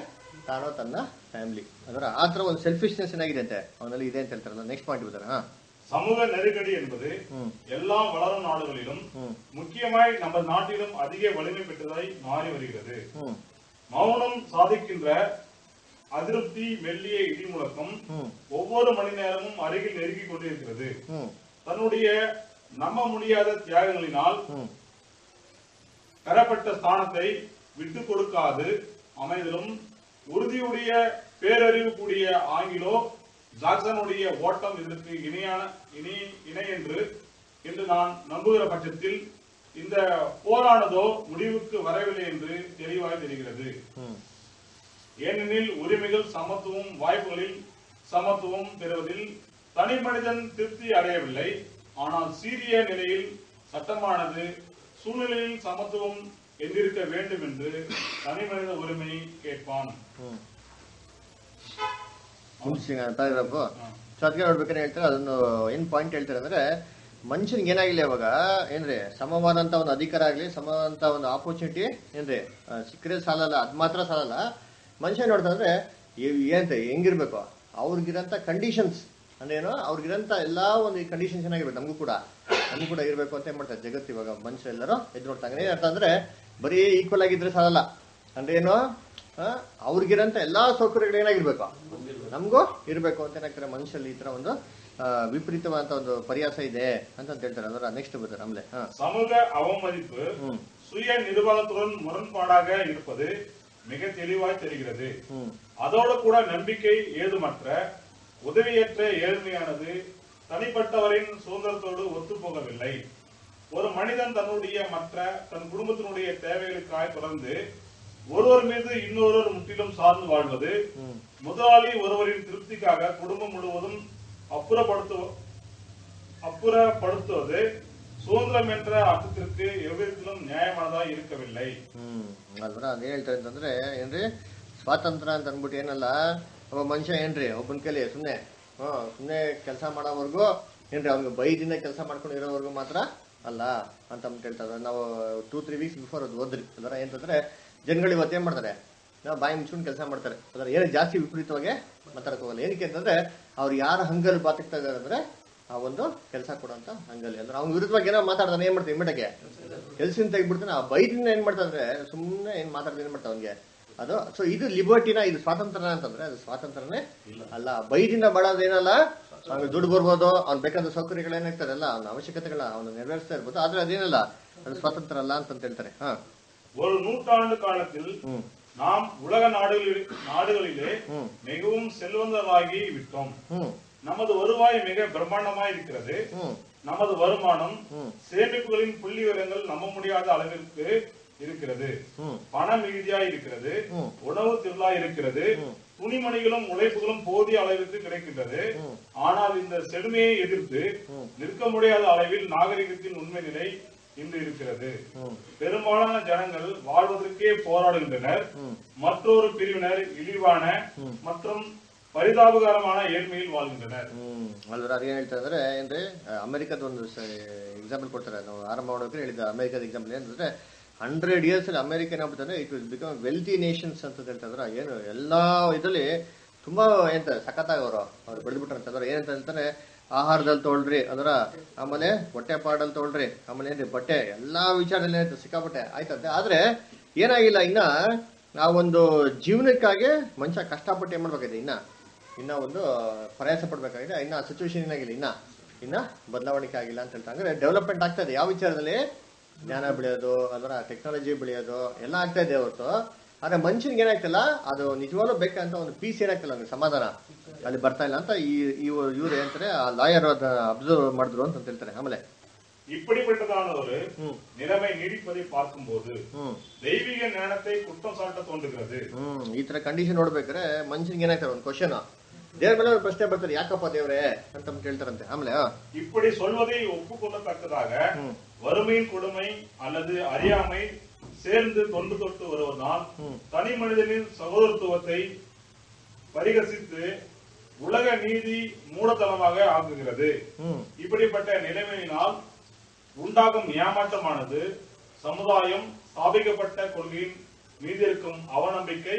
Speaker 1: ತಾನೋ ತನ್ನ ಫ್ಯಾಮಿಲಿ ಅದರ ಆ ಥರ ಒಂದು ಸೆಲ್ಫಿಶ್ನೆಸ್ ಏನಾಗಿದೆ ಅಂತೆ ಅವನಲ್ಲಿ ಇದೆ ಅಂತ ಹೇಳ್ತಾರಲ್ಲ ನೆಕ್ಸ್ಟ್ ಪಾಯಿಂಟ್ ಬರ್ತಾರೆ ಹಾ
Speaker 4: சமூக நெருக்கடி என்பது
Speaker 1: ம்.
Speaker 4: எல்லா வளரும் நாடுகளிலும்
Speaker 1: ம்.
Speaker 4: முக்கியமாய் நம்ம நாட்டிலும் அதிக வலிமை பெற்றதாய் மாறி வருகிறது
Speaker 1: ಹ್ಮ್
Speaker 4: மௌனம் சாதிக்கின்ற அதிருப்தி மெல்லிய இடி முழக்கம்
Speaker 1: ಹ್ಮ್
Speaker 4: ஒவ்வொரு மணி நேரமும் அருகில் நெருங்கிக் கொண்டிருக்கிறது
Speaker 1: ಹ್ಮ್
Speaker 4: தன்னுடைய நம்ப முடியாத தியாகங்களினால்
Speaker 1: ಹ್ಮ್
Speaker 4: பெறப்பட்ட ஸ்தானத்தை விட்டு கொடுக்காது அமைதலும் உறுதியுடைய பேரறிவு கூடிய ஆங்கிலோ ஜாக்சனுடைய ஓட்டம் இதற்கு இணையான இணை இணை என்று என்று நான் நம்புகிற பட்சத்தில் இந்த போரானதோ முடிவுக்கு வரவில்லை என்று தெளிவாய் தெரிகிறது
Speaker 1: ಹ್ಮ್
Speaker 4: ஏனெனில் உரிமைகள் சமத்துவம் வாய்ப்புகளில் சமத்துவம் பெறுவதில் தனி மனிதன் திருப்தி அடையவில்லை ஆனால் சீரிய நிலையில் சட்டமானது சூழ்நிலையில் சமத்துவம் என்றிருக்க வேண்டும் என்று தனி மனித உரிமை கேட்பான்
Speaker 1: ಹ್ಮ್ ಮುಂಚಿನ ಪ್ಯಾರಾಗ್ರಾಫು ಸೊ ಅದಕ್ಕೆ ನೋಡ್ಬೇಕಾದ್ರೆ ಹೇಳ್ತಾರೆ ಅದನ್ನು ಏನ್ ಪಾಯಿಂಟ್ ಹೇಳ್ತಾರೆ ಅಂದ್ರೆ ಮನುಷ್ಯನಿಗೆ ಏನಾಗಿಲ್ಲ ಇವಾಗ ಏನ್ರಿ ಸಮವಾದಂತ ಒಂದು ಅಧಿಕಾರ ಆಗ್ಲಿ ಸಮವಾದಂತ ಒಂದು ಆಪರ್ಚುನಿಟಿ ಏನ್ರಿ ಆ, ಸಿಕ್ಕರೆ ಸಾಲಲ್ಲ ಅದ್ ಮಾತ್ರ ಸಾಲಲ್ಲ ಮನುಷ್ಯ ನೋಡ್ತಂದ್ರೆ ಏನಂತ ಹೆಂಗಿರ್ಬೇಕು ಅವ್ರಿಗಿರಂತ ಕಂಡೀಷನ್ಸ್ ಅಂದ್ರೆ ಏನು ಅವ್ರಿಗಿರಂತ ಎಲ್ಲಾ ಒಂದು ಕಂಡೀಷನ್ಸ್ ಏನಾಗಿರ್ಬೇಕು ನಮಗೂ ಕೂಡ ನಮಗೂ ಕೂಡ ಇರ್ಬೇಕು ಅಂತ ಏನ್ ಮಾಡ್ತಾರೆ ಜಗತ್ತು ಇವಾಗ ಮನುಷ್ಯರೆಲ್ಲರೂ ಎದ್ದು ನೋಡ್ತಾರೆ ಏನರ್ಥ ಅಂದ್ರೆ ಬರೀ ಈಕ್ವಲ್ ಆಗಿದ್ರೆ ಸಾಲಲ್ಲ ಅಂದ್ರೆ ಏನು ಆ, ಅವ್ರಿಗಿರಂತ ಎಲ್ಲಾ ಸೌಕರ್ಯಗಳು ಏನಾಗಿರ್ಬೇಕು ನಮಗೂ ಇರಬೇಕು ಅಂತ ಏನಾಗ್ತಾರೆ ಮನುಷ್ಯರಲ್ಲಿ ಈ ತರ ಒಂದು ಆ, ವಿಪರೀತವಾದಂತ ಒಂದು ಪರ್ಯಾಸ ಇದೆ ಅಂತ ಅಂತ ಹೇಳ್ತಾರೆ ಅಂದ್ರೆ ನೆಕ್ಸ್ಟ್ ಬರ್ತಾರೆ ಆಮೇಲೆ ಹಾ
Speaker 4: சமூக அவமதிப்பு
Speaker 1: ಹ್ಮ್
Speaker 4: சுய நிர்வாகத்துடன் முரண்பாடாக இருப்பது மிக தெளிவாய் தெரிகிறது
Speaker 1: ಹ್ಮ್
Speaker 4: அதோடு கூட நம்பிக்கை ஏதுமற்ற உதவியற்ற ஏழ்மையானது தனிப்பட்டவரின் சுதந்திரத்தோடு ஒத்துப்போகவில்லை ஒரு மனிதன் தன்னுடைய மற்ற தன் குடும்பத்தினுடைய தேவைகளுக்காய் தொடர்ந்து ஒருவர் மீது இன்னொருவர் முற்றிலும் சார்ந்து வாழ்வது
Speaker 1: ಹ್ಮ್
Speaker 4: முதலாளி ஒருவரின் திருப்திக்காக குடும்பம் முழுவதும் அப்புறப்படுத்து அப்புறப்படுத்துவது சுதந்திரம் என்ற அர்த்தத்திற்கு எவ்விதத்திலும் நியாயமானதாக இருக்கவில்லை
Speaker 1: ಹ್ಮ್ ಅಲ್ವರ ಅದೇನ್ ಹೇಳ್ತಾರೆ ಅಂತಂದ್ರೆ ಏನ್ರಿ ಸ್ವಾತಂತ್ರ್ಯ ಅಂತ ಅಂದ್ಬಿಟ್ಟು ಏನಲ್ಲ ಒಬ್ಬ ಮನುಷ್ಯ ಏನ್ರಿ ಒಬ್ಬನ ಕೈಲಿ ಸುಮ್ನೆ ಹ್ಮ್ ಸುಮ್ನೆ ಕೆಲಸ ಮಾಡೋವರೆಗೂ ಏನ್ರಿ ಅವ್ನಿಗೆ ಬೈದಿಂದ ಕೆಲಸ ಮಾಡ್ಕೊಂಡು ಇರೋವರೆಗೂ ಮಾತ್ರ ಅಲ್ಲ ಅಂತ ಅಂದ್ಬಿಟ್ಟು ಹೇಳ್ತಾರೆ ನಾವು ಟೂ ತ್ರೀ ವೀಕ್ಸ್ ಬಿಫೋರ್ ಅದು ಓದ್ರಿ ಅದರ ಏನಂತಂದ್ರೆ ಜನಗಳು ಇವತ್ತು ಏನ್ ಮಾಡ್ತಾರೆ ನಾವು ಬಾಯಿ ಮುಚ್ಕೊಂಡು ಕೆಲಸ ಮಾಡ್ತಾರೆ ಅದರ ಏನು ಜಾಸ್ತಿ ವಿಪರೀತವಾಗಿ ಮಾತಾಡಕ್ ಹೋಗಲ್ಲ ಏನಕ್ಕೆ ಅಂತಂದ್ರೆ ಅವ್ರು ಯಾರ ಹಂಗಲ್ಲಿ ಬಾತಕ್ತಾ ಇದಾರೆ ಅಂದ್ರೆ ಆ ಒಂದು ಕೆಲಸ ಕೊಡೋಂತ ಹಂಗಲ್ಲಿ ಅಂದ್ರೆ ಅವ್ನ ವಿರುದ್ಧವಾಗಿ ಏನೋ ಮಾತಾಡ್ತಾನೆ ಏನ್ ಮಾಡ್ತೀವಿ ಇಮಿಡಿಗೆ ಕೆಲ್ಸಿನ ತೆಗಿಬಿಡ್ತಾನೆ ಆ ಬೈದಿಂದ ಏನ್ ಮಾಡ್ತಾನೆ ಸುಮ್ಮನೆ ಏನ್ ಮಾತಾಡ್ತಾನೆ ಏನ್ ಮಾಡ್ತಾವ ಅವ್ನಿಗೆ ಅದು ಸೊ ಇದು ಲಿಬರ್ಟಿನ ಇದು ಸ್ವಾತಂತ್ರ್ಯ ಅಂತಂದ್ರೆ ಅದು ಸ್ವಾತಂತ್ರ್ಯನೇ ಅಲ್ಲ ಬೈದಿಂದ ಬಾಳೋದೇನಲ್ಲ ಅವ್ನಿಗೆ ದುಡ್ಡು ಬರ್ಬೋದು ಅವ್ನ್ ಬೇಕಾದ ಸೌಕರ್ಯಗಳು ಏನಾಗ್ತಾರಲ್ಲ ಅವ್ನ ಅವಶ್ಯಕತೆಗಳ ಅವನು ನೆರವೇರಿಸ್ತಾ ಇರ್ಬೋದು ಆದ್ರೆ ಅದೇನಲ್ಲ ಅದು ಸ್ವಾತಂತ್ರ್ಯ ಅಲ್ಲ ಅಂತ ಹೇಳ್ತಾರೆ ಹಾ
Speaker 4: ஒரு நூற்றாண்டு காலத்தில்
Speaker 1: ಹ್ಮ್
Speaker 4: நாம் உலக நாடுகளில் நாடுகளிலே
Speaker 1: ಹ್ಮ್
Speaker 4: மிகவும் செல்வந்தராகி விட்டோம்
Speaker 1: ಹ್ಮ್
Speaker 4: நமது வருவாய் மிக பிரம்மாண்டமாய் இருக்கிறது
Speaker 1: ಹ್ಮ್
Speaker 4: நமது வருமானம்
Speaker 1: ಹ್ಮ್
Speaker 4: சேமிப்புகளின் புள்ளி விவரங்கள் நம்ப முடியாத அளவிற்கு இருக்கிறது
Speaker 1: ಹ್ಮ್
Speaker 4: பண மிகுதியாய் இருக்கிறது
Speaker 1: ம்.
Speaker 4: உணவு திருளாய் இருக்கிறது
Speaker 1: ம்.
Speaker 4: துணிமணிகளும் உழைப்புகளும் போதிய அளவிற்கு கிடைக்கின்றது
Speaker 1: ம்.
Speaker 4: ஆனால் இந்த செழுமையை எதிர்த்து
Speaker 1: ம்.
Speaker 4: நிற்க முடியாத அளவில் நாகரிகத்தின் உண்மை நிலை இன்று இருக்கிறது
Speaker 1: ಹ್ಮ್
Speaker 4: பெரும்பாலான ஜனங்கள் வாழ்வதற்கே போராடுகின்றனர்
Speaker 1: ಹ್ಮ್
Speaker 4: மற்றொரு பிரிவினர் இழிவான
Speaker 1: ம்.
Speaker 4: மற்றும் பரிதாபகரமான ஏழ்மையில் வாழ்கின்றனர்
Speaker 1: ಹ್ಮ್ ಅಲ್ವರ ಅದೇನ್ ಹೇಳ್ತಾರೆ ಅಂದ್ರೆ ಏನ್ರಿ ಅಮೆರಿಕದ ಒಂದು ಎಕ್ಸಾಂಪಲ್ ಕೊಡ್ತಾರೆ ನಾವು ಆರಂಭ ಮಾಡೋಕೆ ಹೇಳಿದ ಅಮೆರಿಕದ ಎಕ್ಸಾಂಪಲ್ ಏನಂದ್ರೆ ಹಂಡ್ರೆಡ್ ಇಯರ್ಸ್ ಅಲ್ಲಿ ಅಮೆರಿಕ ಏನಾಗ್ಬಿಟ್ಟಂದ್ರೆ it will become wealthy nations ಅಂತ ಹೇಳ್ತಾರೆ ಏನು ಎಲ್ಲಾ ಇದರಲ್ಲಿ ತುಂಬಾ ಎಂತ ಸಖತ್ತಾಗವ್ರು ಅವ್ರು ಬೆಳೆದ್ಬಿಟ್ರೆ ಅಂತಂದ್ರೆ ಏನಂತ ಹೇಳ್ತಾರೆ ಆಹಾರದಲ್ಲಿ ತೊಗೊಳ್ರಿ ಅದರ ಆಮೇಲೆ ಹೊಟ್ಟೆ ಪಾಡಲ್ಲಿ ತೊಗೊಳ್ರಿ ಆಮೇಲೆ ಏನ್ರಿ ಬಟ್ಟೆ ಎಲ್ಲಾ ವಿಚಾರದಲ್ಲಿ ಏನಂತ ಸಿಕ್ಕಾಪಟ್ಟೆ ಆಯ್ತಂತೆ ಆದ್ರೆ ಏನಾಗಿಲ್ಲ ಇನ್ನ ಆ ಒಂದು ಜೀವನಕ್ಕಾಗಿ ಮನುಷ್ಯ ಕಷ್ಟಪಟ್ಟು ಏನ್ ಮಾಡ್ಬೇಕಾಗಿದೆ ಇನ್ನ ಇನ್ನ ಒಂದು ಪ್ರಯಾಸ ಪಡ್ಬೇಕಾಗಿದೆ ಇನ್ನ ಸಿಚುವೇಶನ್ ಏನಾಗಿಲ್ಲ ಇನ್ನ ಇನ್ನ ಬದಲಾವಣೆ ಆಗಿಲ್ಲ ಅಂತ ಹೇಳ್ತಾರೆ ಅಂದ್ರೆ ಡೆವಲಪ್ಮೆಂಟ್ ಆಗ್ತಾ ಇದೆ ಯಾವ ವಿಚಾರದಲ್ಲಿ ಜ್ಞಾನ ಬೆಳೆಯೋದು ಅದರ ಟೆಕ್ನಾಲಜಿ ಬೆಳೆಯೋದು ಎಲ್ಲ ಆಗ್ತಾ ಇದೆ ಹೊರತು ಆದ್ರೆ ಮನುಷ್ಯನಿಗೆ ಏನಾಗ್ತಿಲ್ಲ ಅದು ನಿಜವಾಗ್ಲೂ ಬೇಕಂತ ಒಂದು ಪೀಸ್ ಏನಾಗ್ತಿಲ್ಲ ಅವ್ನಿಗೆ ಸಮಾಧಾನ ಅಲ್ಲಿ ಬರ್ತಾ ಇಲ್ಲ ಅಂತ ಈ ಇವ್ರು ಏನಂತಾರೆ ಆ ಲಾಯರ್ ಅಬ್ಸರ್ವ್ ಮಾಡಿದ್ರು ಅಂತ ಹೇಳ್ತಾರೆ ಆಮೇಲೆ
Speaker 4: இப்படிப்பட்டதான ஒரு
Speaker 1: ಹ್ಮ್
Speaker 4: நிலைமை நீடிப்பதை பார்க்கும்போது
Speaker 1: ಹ್ಮ್
Speaker 4: தெய்வீக ஞானத்தை குற்றம் சாட்ட தோன்றுகிறது
Speaker 1: ಹ್ಮ್ ಈ ತರ ಕಂಡೀಷನ್ ನೋಡ್ಬೇಕಾದ್ರೆ ಮನುಷ್ಯನಿಗೆ ಏನಾಗ್ತಾರೆ ಒಂದು ಕ್ವಶನ್ ದೇವ್ರ ಮೇಲೆ ಒಂದು ಪ್ರಶ್ನೆ ಬರ್ತಾರೆ ಯಾಕಪ್ಪ ದೇವ್ರೆ ಅಂತ ಅಂದ್ಬಿಟ್ಟು ಹೇಳ್ತಾರಂತೆ ಆಮೇಲೆ ಆ,
Speaker 4: இப்படி சொல்வதை ஒப்புக்கொள்ளத்தக்கதாக
Speaker 1: ம்.
Speaker 4: வறுமையின் கொடுமை அல்லது அறியாமை சேர்ந்து தொன்று தொட்டு வருவதால்
Speaker 1: ம்.
Speaker 4: தனி மனிதனின் சகோதரத்துவத்தை பரிகசித்து உலக நீதி மூடத்தனமாக ஆக்குகிறது
Speaker 1: ಹ್ಮ್
Speaker 4: இப்படிப்பட்ட நிலைமையினால் உண்டாகும் ஏமாற்றமானது சமுதாயம் ஸ்தாபிக்கப்பட்ட கொள்கையின் மீது இருக்கும் அவநம்பிக்கை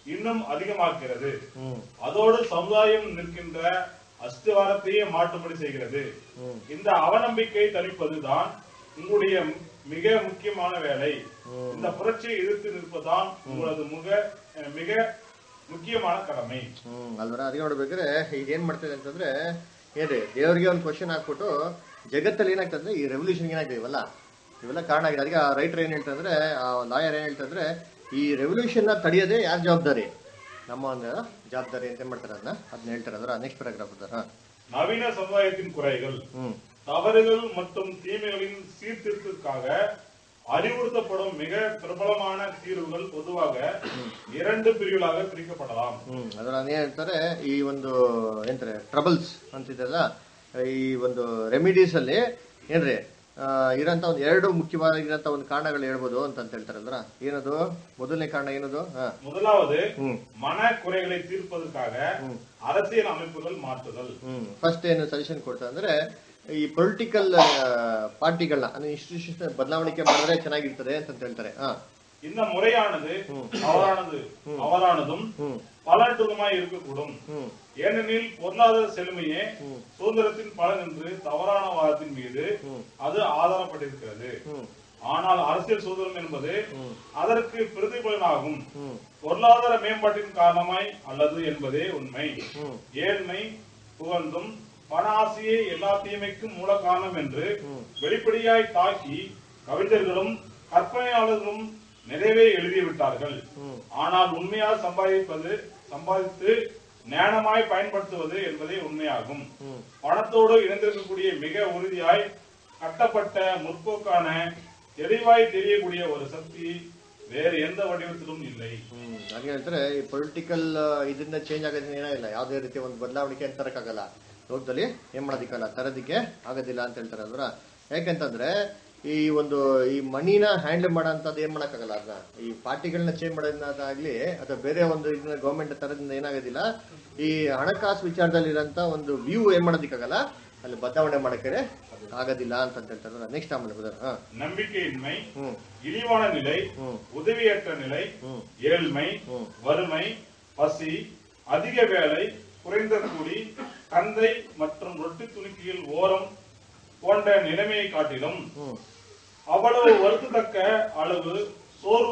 Speaker 4: இன்னும் அதிகமாக்கிறது
Speaker 1: ம்
Speaker 4: அதோடு சமுதாயம் நிற்கின்ற அஸ்திவாரத்தையே மாற்றும்படி செய்கிறது
Speaker 1: ம்.
Speaker 4: இந்த அவநம்பிக்கை தணிப்பதுதான் உங்களுடைய மிக முக்கியமான வேலை இந்த புரட்சியை எதிர்த்து நிற்பதுதான் உங்களது முக அஹ், மிக ಮುಖ್ಯமான கடமை
Speaker 1: ಹ್ಮ್ ಅಲ್ವರ ಅದಕ್ಕೆ ನೋಡ್ಬೇಕಾದ್ರೆ ಈಗ ಏನ್ ಮಾಡ್ತದೆ ಅಂತಂದ್ರೆ ಏನ್ರಿ ದೇವ್ರಿಗೆ ಒಂದು ಕ್ವಶನ್ ಹಾಕ್ಬಿಟ್ಟು ಜಗತ್ತಲ್ಲಿ ಏನಾಗ್ತದೆ ಅಂದ್ರೆ ಈ ರೆವಲ್ಯೂಷನ್ ಏನಾಗ್ತದೆ ಇವೆಲ್ಲ ಇವೆಲ್ಲ ಕಾರಣ ಆಗಿದೆ ಅದಕ್ಕೆ ಆ ರೈಟರ್ ಏನ್ ಹೇಳ್ತಂದ್ರೆ ಆ ಲಾಯರ್ ಏನ್ ಹೇಳ್ತಂದ್ರೆ ಈ ರೆವಲ್ಯೂಷನ್ ನ ತಡೆಯೋದೇ ಯಾರ ಜವಾಬ್ದಾರಿ ನಮ್ಮ ಒಂದು ಜವಾಬ್ದಾರಿ ಅಂತ ಏನ್ ಮಾಡ್ತಾರೆ ಅದನ್ನ ಅದನ್ನ ಹೇಳ್ತಾರೆ ಅದರ ನೆಕ್ಸ್ಟ್ ಪ್ಯಾರಾಗ್ರಾಫ್ ಅದ ಹಾ
Speaker 4: நவீன சமுதாயத்தின் குறைகள்
Speaker 1: ಹ್ಮ್
Speaker 4: தவறுகள் மற்றும் தீமைகளின் சீர்திருத்தத்துக்காக அறிவுறுத்தப்படும் மிக பிரபலமான தீர்வுகள் பொதுவாக இரண்டு பிரிவுகளாக பிரிக்கப்படலாம்
Speaker 1: ಹ್ಮ್ ಅದರ ಏನ್ ಹೇಳ್ತಾರೆ ಈ ಒಂದು ಎಂತಾರೆ ಟ್ರಬಲ್ಸ್ ಅಂತಿದೆಲ್ಲ ಈ ಒಂದು ರೆಮಿಡೀಸ್ ಅಲ್ಲಿ ಏನ್ರಿ ಆ, ಇರೋಂಥ ಒಂದು ಎರಡು ಮುಖ್ಯವಾಗಿರೋಂಥ ಒಂದು ಕಾರಣಗಳು ಹೇಳ್ಬೋದು ಅಂತ ಅಂತ ಹೇಳ್ತಾರಲ್ರ ಏನದು ಮೊದಲನೇ ಕಾರಣ ಏನದು ಹಾ
Speaker 4: முதலாவது
Speaker 1: ಹ್ಮ್
Speaker 4: மன குறைகளை தீர்ப்பதற்காக அரசியல் அமைப்புகள் மாற்றுதல்
Speaker 1: ಹ್ಮ್ ಫಸ್ಟ್ ಏನು ಸಜೆಷನ್ ಕೊಡ್ತಾರೆ ಅಂದ್ರೆ ಈ ಪೊಲಿಟಿಕಲ್ ಪಾರ್ಟಿಗಳನ್ನ ಅಂದ್ರೆ ಇನ್ಸ್ಟಿಟ್ಯೂಷನ್ ಬದಲಾವಣೆ ಮಾಡಿದ್ರೆ ಚೆನ್ನಾಗಿರ್ತದೆ ಅಂತ ಹೇಳ್ತಾರೆ ಹಾ
Speaker 4: இந்த முறையானது தவறானது தவறானதும்
Speaker 1: ಹ್ಮ್
Speaker 4: பலட்டுகமாய் இருக்கக்கூடும்
Speaker 1: ಹ್ಮ್
Speaker 4: ஏனெனில் பொருளாதார செழுமையே சுதந்திரத்தின் பலன் என்று தவறான வாதத்தின் மீது அது ஆதாரப்பட்டிருக்கிறது
Speaker 1: ಹ್ಮ್
Speaker 4: ஆனால் அரசியல் சுதந்திரம் என்பது அதற்கு பிரதிபலனாகும்
Speaker 1: ಹ್ಮ್
Speaker 4: பொருளாதார மேம்பாட்டின் காரணமாய் அல்லது என்பதே உண்மை
Speaker 1: ಹ್ಮ್
Speaker 4: ஏழ்மை புகழ்ந்தும் பண ஆசையே எல்லா தீமைக்கும் மூல காரணம் என்று வெளிப்படையாய் தாக்கி கவிஞர்களும் கற்பனையாளர்களும் நிறைவே எழுதிவிட்டார்கள்
Speaker 1: ಹ್ಮ್
Speaker 4: ஆனால் உண்மையாக சம்பாதிப்பது சம்பாதித்து ஞானமாய் பயன்படுத்துவது என்பதே உண்மையாகும்
Speaker 1: ಹ್ಮ್
Speaker 4: பணத்தோடு இணைந்திருக்கக்கூடிய மிக உறுதியாய் கட்டப்பட்ட முற்போக்கான தெளிவாய் தெரியக்கூடிய ஒரு சக்தி வேறு எந்த வடிவத்திலும் இல்லை
Speaker 1: ಹ್ಮ್ ಹಾಗೆ ಹೇಳ್ತಾರೆ ಈ ಪೊಲಿಟಿಕಲ್ ಇದರಿಂದ ಚೇಂಜ್ ಆಗೋದ್ರಿಂದ ಏನಾಗಿಲ್ಲ ಯಾವುದೇ ರೀತಿ ಒಂದು ಬದಲಾವಣೆ ಅಂತ ತರಕ್ಕಾಗಲ್ಲ ಲೋಕದಲ್ಲಿ ಏನ್ ಮಾಡೋದಿಕ್ಕಲ್ಲ ತರೋದಿಕ್ಕೆ ಆಗೋದಿಲ್ಲ ಅಂತ ಹೇಳ್ತಾರೆ ಅಲ್ವರ ಯಾಕೆಂತಂದ್ರೆ ಈ ಒಂದು ಈ ಮನಿನ ಹ್ಯಾಂಡಲ್ ಮಾಡೋಂಥದ್ದು ಏನ್ ಮಾಡಕ್ಕಾಗಲ್ಲ ಅದನ್ನ ಈ ಪಾರ್ಟಿಗಳನ್ನ ಚೇಂಜ್ ಮಾಡೋದಾಗ್ಲಿ ಅಥವಾ ಬೇರೆ ಒಂದು ಇದನ್ನ ಗೌರ್ಮೆಂಟ್ ತರದಿಂದ ಏನಾಗೋದಿಲ್ಲ ಈ ಹಣಕಾಸು ವಿಚಾರದಲ್ಲಿ ಇರೋಂಥ ಒಂದು ವ್ಯೂ ಏನ್ ಮಾಡೋದಿಕ್ಕಾಗಲ್ಲ ಅಲ್ಲಿ ಬದಲಾವಣೆ ಮಾಡಕ್ಕೆ ಆಗೋದಿಲ್ಲ ಅಂತ ಹೇಳ್ತಾರೆ ನೆಕ್ಸ್ಟ್ ಆಮೇಲೆ ಬದಲ ಹಾ
Speaker 4: நம்பிக்கையின்மை
Speaker 1: ಹ್ಮ್
Speaker 4: இழிவான நிலை
Speaker 1: ಹ್ಮ್
Speaker 4: உதவியற்ற நிலை
Speaker 1: ಹ್ಮ್
Speaker 4: ஏழ்மை
Speaker 1: ம்.
Speaker 4: வறுமை பசி அதிக வேலை குறைந்த கூலி கந்தை மற்றும் ரொட்டி துணிக்கையில் ஓரம் போன்ற நிலைமையை காட்டிலும்
Speaker 1: ಹ್ಮ್
Speaker 4: அவ்வளவு வருத்தத்தக்க அளவு சோறு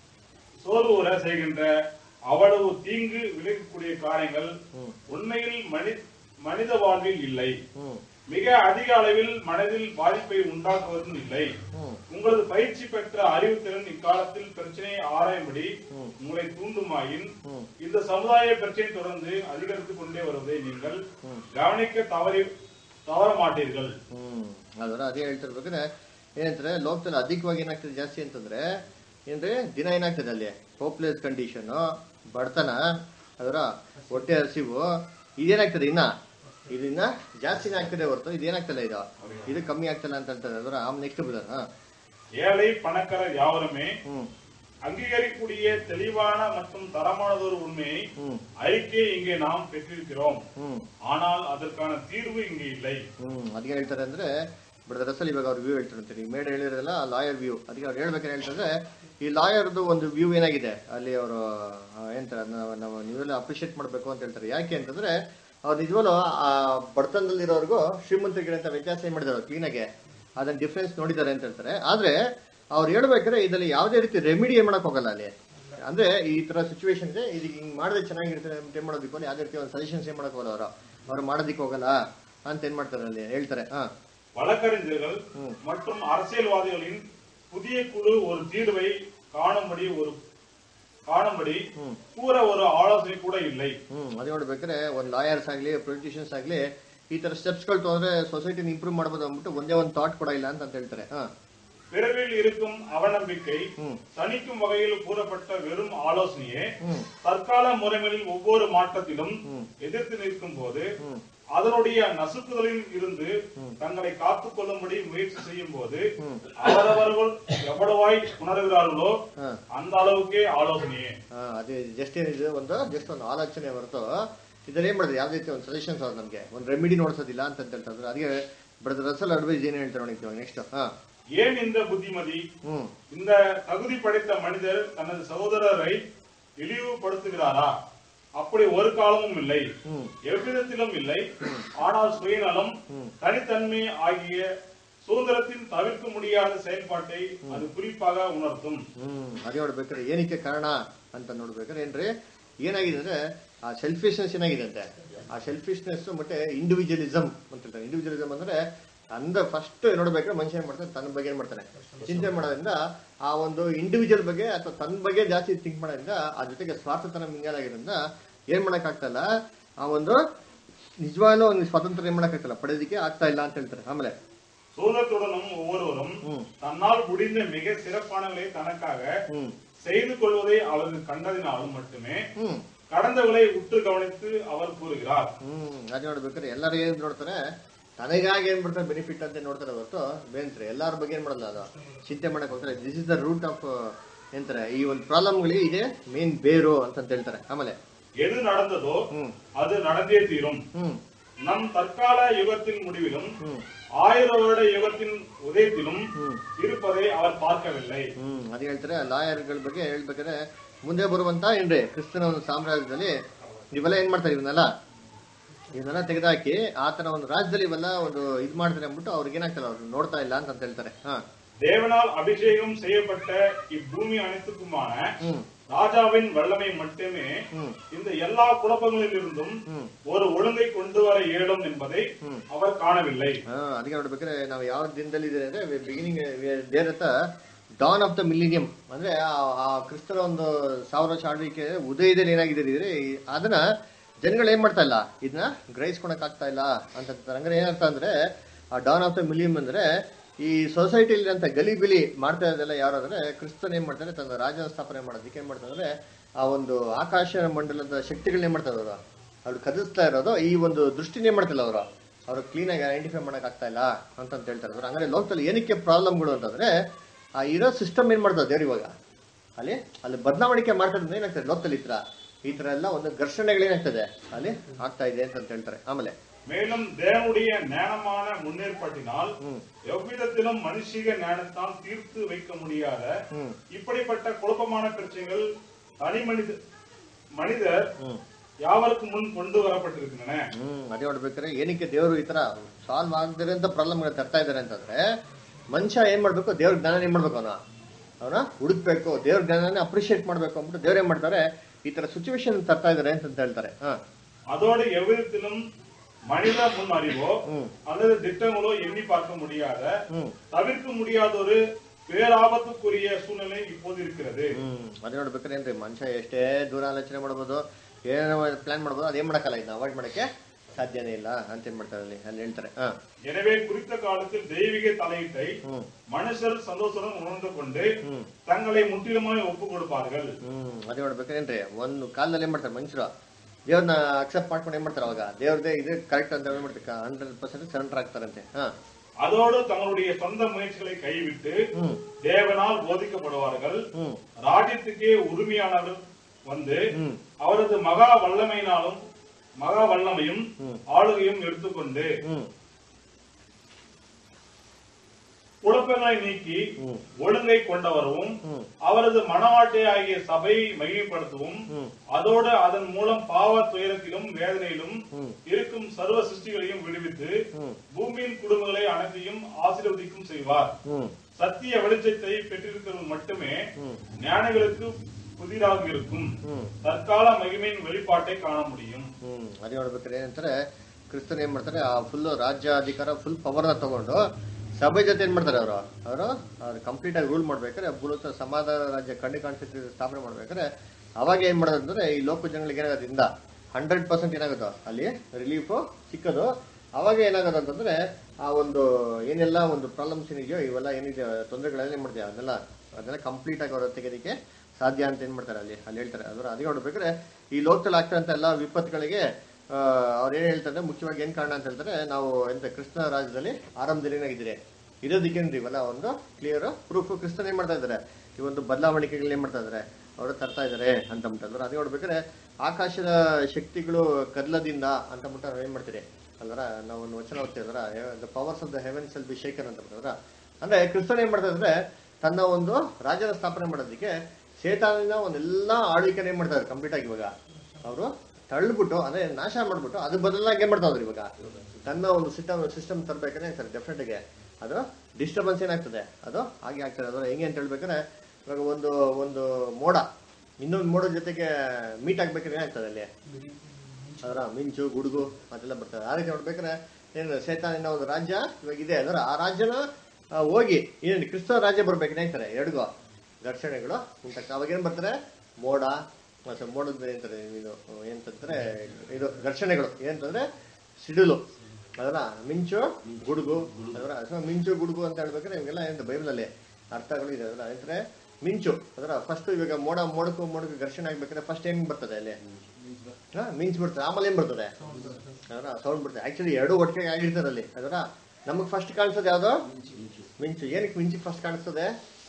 Speaker 4: சோர்வுற செய்கின்ற அவ்வளவு தீங்கு விளைவிக்கக்கூடிய காரியங்கள்
Speaker 1: ம்.
Speaker 4: உண்மையில் மனி மனித வாழ்வில் இல்லை
Speaker 1: ಹ್ಮ್
Speaker 4: மிக அதிக அளவில் மனதில் பாதிப்பை உண்டாக்குவதும் இல்லை
Speaker 1: ಹ್ಮ್
Speaker 4: உங்களது பயிற்சி பெற்ற அறிவுத்திறன் இக்காலத்தில் பிரச்சனையை ஆராயும்படி
Speaker 1: ம்.
Speaker 4: உங்களை தூண்டுமாயின்
Speaker 1: ம்.
Speaker 4: இந்த சமுதாய பிரச்சனை தொடர்ந்து அதிகரித்துக் கொண்டே வருவதை நீங்கள் கவனிக்க தவறி தவற மாட்டீர்கள்
Speaker 1: ಹ್ಮ್ ಅದರ ಅದೇ ಹೇಳ್ತಿರ್ಬೇಕಾದ್ರೆ ಏನಂತಾರೆ ಲೋಕದಲ್ಲಿ ಅಧಿಕವಾಗಿ ಏನಾಗ್ತದೆ ಜಾಸ್ತಿ ಅಂತಂದ್ರೆ ಏನ್ರಿ ದಿನ ಏನಾಗ್ತದೆ ಅಲ್ಲಿ ಹೋಪ್ಲೆಸ್ ಕಂಡೀಷನ್ ಬಡತನ ಅದರ ಹೊಟ್ಟೆ ಹಸಿವು ಇದೇನಾಗ್ತದೆ ಇನ್ನ ಇದನ್ನ ಜಾಸ್ತಿನೇ ಆಗ್ತದೆ ಹೊರತು ಇದೇನಾಗ್ತಲ್ಲ ಇದು ಇದು ಕಮ್ಮಿ ಆಗ್ತಲ್ಲ ಅಂತ ಹೇಳ್ತಾರೆ ಅದರ ಆಮ್ ನೆಕ್ಸ್ಟ್ ಬದರ್ ಹಾ
Speaker 4: ஏழை பணக்காரர் யாவருமே
Speaker 1: ಹ್ಮ್
Speaker 4: அங்கீகரிக்கக்கூடிய தெளிவான மற்றும் தரமானதொரு உண்மையை
Speaker 1: ಹ್ಮ್
Speaker 4: அறிக்கையை இங்கே நாம் பெற்றிருக்கிறோம்
Speaker 1: ಹ್ಮ್
Speaker 4: ஆனால் அதற்கான தீர்வு இங்கே இல்லை
Speaker 1: ಹ್ಮ್ ಅದಕ್ಕೆ ಹೇಳ್ತಾರೆ ಅಂದ್ರೆ ಬ್ರದರ್ ಅಸಲ್ ಇವಾಗ ಅವ್ರ ವ್ಯೂ ಹೇಳ್ತಾರೆ ಅಂತೀನಿ ಮೇಡ್ ಹೇಳಿರೋದಲ್ಲ ಲಾಯರ್ ವ್ಯೂ ಅದಕ್ಕೆ ಅವ್ರು ಹೇಳ್ಬೇಕಾದ್ರೆ ಹೇಳ್ತಾರೆ ಈ ಲಾಯರ್ದು ಒಂದು ವ್ಯೂ ಏನಾಗಿದೆ ಅಲ್ಲಿ ಅವರು ಏನಂತಾರೆ ಅದನ್ನ ನಾವು ನೀವೆಲ್ಲ ಅಪ್ರಿಷಿಯೇಟ್ ಮಾಡಬೇಕು ಅಂತ ಹೇಳ್ತಾರೆ ಯಾಕೆ ಅಂತಂದ್ರೆ ಅವ್ರು ನಿಜವಲ್ಲೂ ಆ ಬಡತನದಲ್ಲಿರೋರ್ಗೂ ಶ್ರೀಮಂತರಿಗಿರಂತ ವ್ಯತ್ಯಾಸ ಏನ್ ಮಾಡಿದಾರೆ ಕ್ಲೀನಾಗೆ ಅದನ್ನ ಡಿಫ್ರೆನ್ಸ್ ನೋಡಿದ್ದಾರೆ ಅಂತ ಹೇಳ್ತಾರೆ ಆದ್ರೆ ಅವ್ರು ಹೇಳ್ಬೇಕಾದ್ರೆ ಇದರಲ್ಲಿ ಯಾವುದೇ ರೀತಿ ರೆಮಿಡಿ ಏನ್ ಮಾಡಕ್ ಹೋಗಲ್ಲ ಅಲ್ಲಿ ಅಂದ್ರೆ ಈ ತರ ಸಿಚುವೇಶನ್ ಇದೆ ಇದಕ್ಕೆ ಹಿಂಗ್ ಮಾಡಿದ್ರೆ ಚೆನ್ನಾಗಿರ್ತದೆ ಅಂತ ಏನ್ ಮಾಡೋದಕ್ಕೆ ಹೋಗಲ್ಲ ಯಾವುದೇ ರೀತಿ ಒಂದು ಸಜೆಷನ್ಸ್ ಏನ್ ಮಾಡಕ್ ಹೋಗಲ್ಲ ಅವರು ಅವ್ರು ಮಾಡೋದಕ್ಕೆ ಹೋಗಲ್ಲ ಅಂತ ಏನ್ ಮಾಡ್ತಾರೆ ಅಲ್ಲಿ ಹೇಳ್ತಾರೆ ಹಾ
Speaker 4: வழக்கறிஞர்கள்
Speaker 1: ம்.
Speaker 4: மற்றும் அரசியல்வாதிகளின் புதிய குழு ஒரு தீர்வை காணும்படி ஒரு காணும்படி
Speaker 1: ம்.
Speaker 4: கூற ஒரு ஆலோசனை கூட இல்லை
Speaker 1: ಹ್ಮ್ ಅದೇ ನೋಡ್ಬೇಕಾದ್ರೆ ಒಂದ್ ಲಾಯರ್ಸ್ ಆಗ್ಲಿ ಪೊಲಿಟಿಷಿಯನ್ಸ್ ಆಗ್ಲಿ ಈ ತರ ಸ್ಟೆಪ್ಸ್ ಗಳು ತಗೊಂಡ್ರೆ ಸೊಸೈಟಿನ ಇಂಪ್ರೂವ್ ಮಾಡ್ಬೋದು ಅಂದ್ಬಿಟ್ಟು ಒಂದೇ ಒಂದು ಥಾಟ್ ಕೂಡ ಇಲ್ಲ ಅಂತ ಹೇಳ್ತಾರೆ ಹಾ
Speaker 4: பிறவில் இருக்கும் அவநம்பிக்கை
Speaker 1: ம்.
Speaker 4: தணிக்கும் வகையில் கூறப்பட்ட வெறும் ஆலோசனையே
Speaker 1: ಹ್ಮ್
Speaker 4: தற்கால முறைகளில் ஒவ்வொரு மாற்றத்திலும் எதிர்த்து நிற்கும் போது அதனுடைய நசுக்குதலில் இருந்து தங்களை காத்துக் கொள்ளும்படி முயற்சி செய்யும் போது அவரவர்கள் எவ்வளவாய் உணர்கிறார்களோ
Speaker 1: ಹಾ
Speaker 4: அந்த அளவுக்கே ஆலோசனையே
Speaker 1: ಹಾ ಅದೇ ಜಸ್ಟ್ ಏನಿದೆ ಒಂದು ಜಸ್ಟ್ ಒಂದು ಆಲೋಚನೆ ಹೊರತು ಇದ್ರಲ್ಲಿ ಏನ್ ಮಾಡಿದ್ರೆ ಯಾವ್ದೇ ರೀತಿ ಒಂದು ಸಜೆಷನ್ಸ್ ಅವ್ರು ನಮ್ಗೆ ಒಂದು ರೆಮಿಡಿ ನೋಡ್ಸೋದಿಲ್ಲ ಅಂತ ಹೇಳ್ತಾರೆ ಅದಕ್ಕೆ ಬ್ರದರ್ ರಸಲ್ ಅಡ್ವೈಸ್ ಏನ್ ಹೇಳ್ತಾರೆ ನೋಡಿ ನೆಕ್ಸ್ಟ್ ಹಾ
Speaker 4: ஏன் இந்த புத்திமதி
Speaker 1: ಹ್ಮ್
Speaker 4: இந்த தகுதி படைத்த மனிதர் தனது சகோதரரை இழிவுபடுத்துகிறாரா அப்படி ஒரு காலமும் இல்லை
Speaker 1: ம்
Speaker 4: எவ்விதத்திலும் இல்லை ஆனால் சுயநலம் தனித்தன்மை ஆகிய சுதந்திரத்தின் தவிர்க்க முடியாத செயல்பாட்டை அது குறிப்பாக ಉಣರ್ത്തും
Speaker 1: ಹ್ಮ್ ಅದೇ ನೋಡ್ಬೇಕಾದ್ರೆ ಏನಕ್ಕೆ ಕಾರಣ ಅಂತ ನೋಡ್ಬೇಕಾದ್ರೆ ಏನ್ರಿ ಏನಾಗಿದೆ ಅಂದ್ರೆ ಆ ಸೆಲ್ಫಿಶ್ನೆಸ್ ಏನಾಗಿದೆ ಅಂತೆ ಆ ಸೆಲ್ಫಿಶ್ನೆಸ್ ಮತ್ತೆ ಇಂಡಿವಿಜುವಲಿಸಮ್ ಅಂತ ಹೇಳ್ತಾರೆ ಇಂಡಿವಿಜುವಲಿಸಮ್ ಅಂದ್ರೆ ಅಂದ ಫಸ್ಟ್ ನೋಡ್ಬೇಕಾದ್ರೆ ಮನುಷ್ಯ ಏನ್ ಮಾಡ್ತಾನೆ ತನ್ನ ಬಗ್ಗೆ ಏನ್ ಮಾಡ್ತಾನೆ ಚಿಂತೆ ಮಾಡೋದ್ರಿಂದ ಆ ಒಂದು ಇಂಡಿವಿಜುವಲ್ ಬಗ್ಗೆ ಅಥವಾ ತನ್ನ ಬಗ್ಗೆ ಜಾಸ್ತಿ ಥಿಂಕ್ ಮಾಡೋದ್ರಿಂದ ಆ ಜೊತೆಗೆ ಸ್ವಾರ್ಥತನ ಮಿಂಗಾಲಾಗಿರೋದ್ರಿಂದ ಏನ್ ಮಾಡಕ್ ಆಗ್ತಲ್ಲ ಆ ಒಂದು ನಿಜವಾಗ್ಲೂ ಒಂದು ಸ್ವಾತಂತ್ರ್ಯ ಏನ್ ಮಾಡಕ್ ಆಗ್ತಲ್ಲ ಪಡೆಯೋದಿಕ್ಕೆ ಆಗ್ತಾ ಇಲ್ಲ ಅಂತ ಹೇಳ್ತಾರೆ ಆಮೇಲೆ
Speaker 4: சுதந்திரத்துடனும் ஒவ்வொருவரும்
Speaker 1: ம்.
Speaker 4: தன்னால் முடிந்த மிக சிறப்பானவர்களை தனக்காக
Speaker 1: ಹ್ಮ್
Speaker 4: செய்து கொள்வதை அவர்கள் கண்டதினாலும் மட்டுமே
Speaker 1: ಹ್ಮ್
Speaker 4: கடந்தவர்களை உற்று கவனித்து அவர் கூறுகிறார்
Speaker 1: ಹ್ಮ್ ಅದೇ ನೋಡ್ಬೇಕಾದ್ರೆ ಎಲ್ಲರೂ ಏನ್ ನೋಡ್ತಾರೆ ತನಗಾಗಿ ಏನ್ ಬಿಡ್ತಾರೆ ಬೆನಿಫಿಟ್ ಅಂತ ನೋಡ್ತಾರೆ ಹೊರತು ಬೇಂತ್ರೆ ಎಲ್ಲಾರ ಬಗ್ಗೆ ಏನ್ ಮಾಡಲ್ಲ ಅದು ಚಿಂತೆ ಮಾಡಕ್ ಹೋಗ್ತಾರೆ this is the root of ಎಂತಾರೆ ಈ ಒಂದು ಪ್ರಾಬ್ಲಮ್ಗಳಿಗೆ ಇದೆ ಮೇನ್ ಬೇರು ಅಂತ ಹೇಳ್ತಾರೆ ಆಮೇಲೆ
Speaker 4: எது நடந்ததோ
Speaker 1: ಹ್ಮ್
Speaker 4: அது நடந்தே தீரும்
Speaker 1: ಹ್ಮ್
Speaker 4: நம் தற்கால யுகத்தின் முடிவிலும்
Speaker 1: ಹ್ಮ್
Speaker 4: ஆயிரம் வருட யுகத்தின் உதயத்திலும்
Speaker 1: ಹ್ಮ್
Speaker 4: இருப்பதை அவர் பார்க்கவில்லை
Speaker 1: ಹ್ಮ್ ಅದೇ ಹೇಳ್ತಾರೆ ಲಾಯರ್ಗಳ ಬಗ್ಗೆ ಹೇಳ್ಬೇಕಾದ್ರೆ ಮುಂದೆ ಬರುವಂತ ಏನ್ರಿ ಕ್ರಿಸ್ತನ ಒಂದು ಸಾಮ್ರಾಜ್ಯದಲ್ಲಿ ಇವೆಲ್ಲ ಏನ್ ಮಾಡ್ತಾರೆ ಇವನ್ನೆಲ್ಲ ಇವನ್ನೆಲ್ಲ ತೆಗೆದಾಕಿ ಆತನ ಒಂದು ರಾಜ್ಯದಲ್ಲಿ ಇವೆಲ್ಲ ಒಂದು ಇದ್ ಮಾಡ್ತಾರೆ ಅಂದ್ಬಿಟ್ಟು ಅವ್ರಿಗೆ ಏನಾಗ್ತಲ್ಲ ಅವ್ರು ನೋಡ್ತಾ ಇಲ್ಲ ಅಂತ ಹೇಳ್ತಾರೆ ಹಾ
Speaker 4: தேவனால் அபிஷேகம் செய்யப்பட்ட இப்பூமி அனைத்துக்குமான
Speaker 1: ಹ್ಮ್
Speaker 4: ராஜாவின் வல்லமை மட்டுமே
Speaker 1: ಹ್ಮ್
Speaker 4: இந்த எல்லா குழப்பங்களிலிருந்தும்
Speaker 1: ಹ್ಮ್
Speaker 4: ஒரு ஒழுங்கை கொண்டு வர இயலும் என்பதை
Speaker 1: ಹ್ಮ್
Speaker 4: அவர் ಕಾಣவில்லை
Speaker 1: ಹಾ ಅದಕ್ಕೆ ನೋಡ್ಬೇಕಾದ್ರೆ ನಾವು ಯಾವ ದಿನದಲ್ಲಿ ಇದೆ ಅಂದ್ರೆ beginning there at the dawn of the millennium ಅಂದ್ರೆ ಆ- ಆ ಕ್ರಿಸ್ತನ ಒಂದು ಸಾವಿರ ವರ್ಷ ಆಳ್ವಿಕೆ ಉದಯದಲ್ಲಿ ಏನಾಗಿದೆ ಅಂದ್ರೆ ಈ- ಅದನ್ನ ಜನಗಳು ಏನ್ ಮಾಡ್ತಾ ಇಲ್ಲ ಇದನ್ನ ಗ್ರಹಿಸ್ಕೊಳಕ್ ಆಗ್ತಾ ಇಲ್ಲ ಅಂತ ಅಂತಾರೆ. ಹಂಗಾರೆ ಏನರ್ಥ ಅಂದ್ರೆ ಆ ಡಾನ್ ಆಫ್ ದ ಮಿಲಿಯಂ ಅಂದ್ರೆ ಈ ಸೊಸೈಟಿಲಿ ಅಂತ ಗಲಿಬಿಲಿ ಮಾಡ್ತಾ ಇರೋದೆಲ್ಲ ಯಾರು ಅಂದ್ರೆ ಕ್ರಿಸ್ತನ್ ಏನ್ ಮಾಡ್ತಾರೆ ತನ್ನ ರಾಜ್ಯ ಸ್ಥಾಪನೆ ಮಾಡೋದಕ್ಕೆ ಏನ್ ಮಾಡ್ತಾರೆ ಅಂದ್ರೆ ಆ ಒಂದು ಆಕಾಶ ಮಂಡಲದ ಶಕ್ತಿಗಳನ್ನ ಏನ್ ಮಾಡ್ತಾರೆ ಅವರು ಅವ್ರು ಕದಿಸ್ತಾ ಇರೋದು ಈ ಒಂದು ದೃಷ್ಟಿನೇ ಮಾಡ್ತಿಲ್ಲ ಅವರು ಅವರು ಕ್ಲೀನ್ ಆಗಿ ಐಡೆಂಟಿಫೈ ಮಾಡಕ್ ಆಗ್ತಾ ಇಲ್ಲ ಅಂತ ಅಂತ ಹೇಳ್ತಾರೆ ಅವ್ರು ಹಂಗಾರೆ ಲೋಕದಲ್ಲಿ ಏನಕ್ಕೆ ಪ್ರಾಬ್ಲಮ್ಗಳು ಅಂತಂದ್ರೆ ಆ ಇರೋ ಸಿಸ್ಟಮ್ ಏನ್ ಮಾಡ್ತಾರೆ ದೇವ್ರು ಇವಾಗ ಅಲ್ಲಿ ಅಲ್ಲಿ ಬದಲಾವಣೆ ಮಾಡ್ತಾರೆ ಏನಾಗ್ತದೆ ಲೋಕದಲ್ಲಿ ಈ ತರ ಈ ತರ ಎಲ್ಲ ಒಂದು ಘರ್ಷಣೆಗಳೇನಾಗ್ತದೆ ಅಲ್ಲಿ ಆಗ್ತಾ ಇದೆ ಅಂತ ಅಂತ ಹೇಳ್ತಾರೆ ಆಮೇಲೆ
Speaker 4: மேலும் தேவனுடைய ஞானமான முன்னேற்பாட்டினால்
Speaker 1: ம்.
Speaker 4: எவ்விதத்திலும் மனுஷிக ஞானத்தால் தீர்த்து வைக்க முடியாத
Speaker 1: ಹ್ಮ್
Speaker 4: இப்படிப்பட்ட குழப்பமான பிரச்சனைகள் தனி மனித மனிதர்
Speaker 1: ಹ್ಮ್
Speaker 4: யாவருக்கு முன் கொண்டு வரப்பட்டிருக்கின்றன
Speaker 1: ಹ್ಮ್ ಅದೇ ನೋಡ್ಬೇಕಾದ್ರೆ ಏನಕ್ಕೆ ದೇವರು ಈ ತರ ಸಾಲ್ವ್ ಆಗದಿರೋ ಅಂತ ಪ್ರಾಬ್ಲಮ್ ತರ್ತಾ ಇದಾರೆ ಅಂತಂದ್ರೆ ಮನುಷ್ಯ ಏನ್ ಮಾಡ್ಬೇಕು ದೇವ್ರ ಜ್ಞಾನ ಏನ್ ಮಾಡ್ಬೇಕು ಅವನ ಅವನ ಹುಡುಕ್ಬೇಕು ದೇವ್ರ ಜ್ಞಾನನೇ ಅಪ್ರಿಶಿಯೇಟ್ ಮಾಡ್ಬೇಕು ಅಂದ್ಬಿಟ್ಟು ದೇವ್ರ ಏನ್ ಮಾಡ್ತಾರೆ ಈ ತರ ಸಿಚುವೇಶನ್ ತರ್ತಾ ಇದಾರೆ ಅಂತ ಹೇಳ್ತಾರೆ ಹಾ
Speaker 4: அதோடு எவ்விதத்திலும் மனித முன் அறிவோ
Speaker 1: ம்.
Speaker 4: அல்லது திட்டங்களோ எண்ணி பார்க்க முடியாத
Speaker 1: ಹ್ಮ್
Speaker 4: தவிர்க்க முடியாத ஒரு பேராபத்துக்குரிய சூழ்நிலை இப்போது இருக்கிறது
Speaker 1: ಹ್ಮ್ ಅದೇ ನೋಡ್ಬೇಕಾದ್ರೆ ಏನ್ರಿ ಮನುಷ್ಯ ಎಷ್ಟೇ ದೂರ ಆಲೋಚನೆ ಮಾಡ್ಬೋದು ಏನೋ ಪ್ಲಾನ್ ಮಾಡ್ಬೋದು ಅದೇನ್ ಮಾಡಕ್ಕಲ್ಲ ಇದನ್ನ ಅವಾಯ್ಡ್ ಮಾಡಕ್ಕೆ ಸಾಧ್ಯನೇ ಇಲ್ಲ ಅಂತ ಏನ್ ಮಾಡ್ತಾರೆ ಅಲ್ಲಿ ಅಲ್ಲಿ ಹೇಳ್ತಾರೆ ಹಾ
Speaker 4: எனவே குறித்த காலத்தில் தெய்வீக தலையீட்டை
Speaker 1: ಹ್ಮ್
Speaker 4: மனுஷர் சந்தோஷத்துடன் உணர்ந்து கொண்டு
Speaker 1: ಹ್ಮ್
Speaker 4: தங்களை முற்றிலுமாய் ஒப்பு கொடுப்பார்கள்
Speaker 1: ಹ್ಮ್ ಅದೇ ನೋಡ್ಬೇಕೇನ್ರಿ ಒಂದು ಕಾಲದಲ್ಲಿ ಏನ್ ಮಾಡ್ತಾರೆ ಮನುಷ್ಯರು ದೇವ್ರನ್ನ ಅಕ್ಸೆಪ್ಟ್ ಮಾಡ್ಕೊಂಡು ಏನ್ ಮಾಡ್ತಾರೆ ಅವಾಗ ದೇವ್ರದೇ ಇದು ಕರೆಕ್ಟ್ ಅಂತ ಏನ್ ಮಾಡ್ತಾರೆ ಹಂಡ್ರೆಡ್ ಪರ್ಸೆಂಟ್ ಸರೆಂಡರ್ ಆಗ್ತಾರಂತೆ ಹಾ
Speaker 4: அதோடு தங்களுடைய சொந்த முயற்சிகளை கைவிட்டு
Speaker 1: ಹ್ಮ್
Speaker 4: தேவனால் போதிக்கப்படுவார்கள்
Speaker 1: ಹ್ಮ್
Speaker 4: ராஜ்யத்துக்கே உரிமையானவர் வந்து
Speaker 1: ಹ್ಮ್
Speaker 4: அவரது மகா வல்லமையினாலும் மகா வல்லமையும்
Speaker 1: ம்.
Speaker 4: ஆளுகையும் எடுத்துக்கொண்டு
Speaker 1: ಹ್ಮ್
Speaker 4: குழப்பங்களை நீக்கி
Speaker 1: ம்.
Speaker 4: ஒழுங்கை கொண்டவரும்
Speaker 1: ಹ್ಮ್
Speaker 4: அவரது மனவாட்டை ஆகிய சபையை மகிமைப்படுத்தவும்
Speaker 1: ಹ್ಮ್
Speaker 4: அதோடு அதன் மூலம் பாவ துயரத்திலும் வேதனையிலும்
Speaker 1: ம்.
Speaker 4: இருக்கும் சர்வ சிருஷ்டிகளையும் விடுவித்து
Speaker 1: ಹ್ಮ್
Speaker 4: பூமியின் குடும்பங்களை அனைத்தையும் ஆசீர்வதிக்கும் செய்வார்
Speaker 1: ಹ್ಮ್
Speaker 4: சத்திய வெளிச்சத்தை பெற்றிருக்கிறவர்கள் மட்டுமே
Speaker 1: ಹ್ಮ್
Speaker 4: ஞானிகளுக்கு புதிராக இருக்கும்
Speaker 1: ಹ್ಮ್
Speaker 4: தற்கால மகிமையின் வெளிப்பாட்டை காண முடியும்
Speaker 1: ಹ್ಮ್ ಅದೇ ನೋಡ್ಬೇಕಾದ್ರೆ ಏನಂತಾರೆ ಕ್ರಿಸ್ತನ್ ಏನ್ ಮಾಡ್ತಾರೆ ಆ ಫುಲ್ ರಾಜ್ಯ ಅಧಿಕಾರ ಫುಲ್ ಪವರ್ ನ ತಗೊಂಡು ಸಭೆ ಜೊತೆ ಏನ್ ಮಾಡ್ತಾರೆ ಅವರು ಅವರು ಅವ್ರು ಕಂಪ್ಲೀಟ್ ಆಗಿ ರೂಲ್ ಮಾಡ್ಬೇಕಾದ್ರೆ ಭೂಲೋಕ ಸಮಾಧಾನ ರಾಜ್ಯ ಕಣ್ಣು ಕಾಣಿಸುತ್ತೆ ಸ್ಥಾಪನೆ ಮಾಡ್ಬೇಕಾದ್ರೆ ಅವಾಗ ಏನ್ ಮಾಡೋದು ಅಂದ್ರೆ ಈ ಲೋಕ ಜನಗಳಿಗೆ ಏನಾಗೋದ್ರಿಂದ ಹಂಡ್ರೆಡ್ ಪರ್ಸೆಂಟ್ ಏನಾಗುತ್ತೋ ಅಲ್ಲಿ ರಿಲೀಫ್ ಸಿಕ್ಕೋದು ಅವಾಗ ಏನಾಗೋದು ಅಂತಂದ್ರೆ ಆ ಒಂದು ಏನೆಲ್ಲ ಒಂದು ಪ್ರಾಬ್ಲಮ್ಸ್ ಏನಿದೆಯೋ ಇವೆಲ್ಲ ಏನಿದೆ ತೊಂದರೆಗಳೆಲ್ಲ ಏನ್ ಮಾಡ್ತೀವಿ ಅದನ್ನೆಲ್ಲ ಅದನ್ನೆಲ್ಲ ಕಂಪ್ಲೀಟ್ ಆಗಿ ಅವ್ರ ತೆಗೆದಕ್ಕೆ ಸಾಧ್ಯ ಅಂತ ಏನ್ ಮಾಡ್ತಾರೆ ಅಲ್ಲಿ ಅಲ್ಲಿ ಹೇಳ್ತಾರೆ ಅದರ ಅದೇ ನೋಡ್ಬೇಕಾದ್ರೆ ಈ ಲೋಕದಲ್ಲಿ ಆಗ್ತಿರೋಂಥ ಎಲ್ಲ ವಿಪತ್ತುಗಳಿಗೆ ಆ, ಅವ್ರು ಏನ್ ಹೇಳ್ತಾರೆ ಮುಖ್ಯವಾಗಿ ಏನ್ ಕಾರಣ ಅಂತ ಹೇಳ್ತಾರೆ ನಾವು ಎಂತ ಕ್ರಿಸ್ತ ರಾಜ್ಯದಲ್ಲಿ ಆರಂಭದಲ್ಲಿ ಏನಾಗಿದ್ದೀರಿ ಇರೋದಕ್ಕೆ ಇವೆಲ್ಲ ಒಂದು ಕ್ಲಿಯರ್ ಪ್ರೂಫ್ ಕ್ರಿಸ್ತನ್ ಏನ್ ಮಾಡ್ತಾ ಇದ್ದಾರೆ ಈ ಒಂದು ಬದಲಾವಣೆಗಳು ಏನ್ ಮಾಡ್ತಾ ಇದ್ದಾರೆ ಅವರು ತರ್ತಾ ಇದ್ದಾರೆ ಅಂತ ಅಂದ್ಬಿಟ್ಟು ಅದೇ ನೋಡ್ಬೇಕಾದ್ರೆ ಆಕಾಶದ ಶಕ್ತಿಗಳು ಕದಲದಿಂದ ಅಂತ ಅಂದ್ಬಿಟ್ಟು ನಾವು ಏನ್ ಮಾಡ್ತೀರಿ ಅಲ್ವರ ನಾವು ಒಂದು ವಚನ ಓದ್ತಿದ್ರ the powers of the heaven shall be shaken ಅಂತ ಬಿಟ್ಟದ್ರ ಅಂದ್ರೆ ಕ್ರಿಸ್ತನ್ ಏನ್ ಮಾಡ್ತಾ ಇದ್ರೆ ತನ್ನ ಒಂದು ರಾಜ್ಯದ ಸ್ಥಾಪನೆ ಮಾಡೋದಕ್ಕೆ ಸೇತಾನಿನ ಒಂದೆಲ್ಲ ಆಳ್ವಿಕೆನ ಏನ್ ಮಾಡ್ತಾರೆ ಕಂಪ್ಲೀಟ್ ಆಗಿ ಇವಾಗ ಅವರು ತಳ್ಳಿಬಿಟ್ಟು ಅದೇ ನಾಶ ಮಾಡ್ಬಿಟ್ಟು ಅದ್ರ ಬದಲಾಗಿ ಏನ್ ಮಾಡ್ತಾ ಇದ್ರು ಇವಾಗ ತನ್ನ ಒಂದು ಸಿಸ್ಟಮ್ ಸಿಸ್ಟಮ್ ತರಬೇಕಾದ್ರೆ ಸರ್ ಡೆಫಿನೆಟ್ಗೆ ಅದು ಡಿಸ್ಟರ್ಬೆನ್ಸ್ ಏನಾಗ್ತದೆ ಅದು ಹಾಗೆ ಆಗ್ತದೆ ಅದು ಹೆಂಗೆ ಅಂತ ಹೇಳ್ಬೇಕಾದ್ರೆ ಇವಾಗ ಒಂದು ಒಂದು ಮೋಡ ಇನ್ನೊಂದು ಮೋಡದ ಜೊತೆಗೆ ಮೀಟ್ ಆಗ್ಬೇಕಾದ್ರೆ ಏನಾಗ್ತದೆ ಅಲ್ಲಿ ಅದರ ಮಿಂಚು ಗುಡುಗು ಅದೆಲ್ಲ ಬರ್ತದೆ ಆ ರೀತಿ ನೋಡ್ಬೇಕಾದ್ರೆ ಏನು ಸೇತಾನಿನ ಒಂದು ರಾಜ್ಯ ಇವಾಗ ಇದೆ ಅದರ ಆ ರಾಜ್ಯನ ಆ, ಹೋಗಿ ಏನು ಕ್ರಿಸ್ತ ರಾಜ್ಯ ಬರ್ಬೇಕು ಹೇಳ್ತಾರೆ ಎರಡಿಗೂ ಘರ್ಷಣೆಗಳು ಉಂಟಾಗ್ತವೆ ಅವಾಗ ಏನು ಬರ್ತಾರೆ ಮೋಡ ಮತ್ತೆ ಮೋಡದ ಏನಂತಾರೆ ಇದು ಏನಂತಂದ್ರೆ ಇದು ಘರ್ಷಣೆಗಳು ಏನಂತಂದ್ರೆ ಸಿಡಿಲು ಅದರ ಮಿಂಚು ಗುಡುಗು ಅದರ ಅಥವಾ ಮಿಂಚು ಗುಡುಗು ಅಂತ ಹೇಳ್ಬೇಕಾದ್ರೆ ಇವಾಗೆಲ್ಲ ಏನು ಬೈಬಲಲ್ಲಿ ಅರ್ಥಗಳು ಇದೆ ಅದರ ಅಂದ್ರೆ ಮಿಂಚು ಅದರ ಫಸ್ಟ್ ಇವಾಗ ಮೋಡ ಮೋಡಕ್ಕೂ ಮೋಡಕ್ಕೂ ಘರ್ಷಣೆ ಆಗ್ಬೇಕಾದ್ರೆ ಫಸ್ಟ್ ಹೆಂಗ್ ಬರ್ತದೆ ಅಲ್ಲಿ ಹಾ, ಮಿಂಚ್ ಬರ್ತದೆ ಆಮೇಲೆ ಏನ್ ಬರ್ತದೆ ಅದರ ಸೌಂಡ್ ಬರ್ತದೆ ಆಕ್ಚುಲಿ ಎರಡು ಒಟ್ಟಿಗೆ ಆಗಿರ್ತಾರೆ ಅಲ್ಲಿ ಅದರ ನಮಗ್ ಫಸ್ಟ್ ಕಾಣಿಸೋದು ಯಾವ್ದು ಮಿಂಚು ಏನಕ್ಕೆ ಮಿಂಚು ಫಸ್ಟ್ ಕಾಣಿಸ್ತದೆ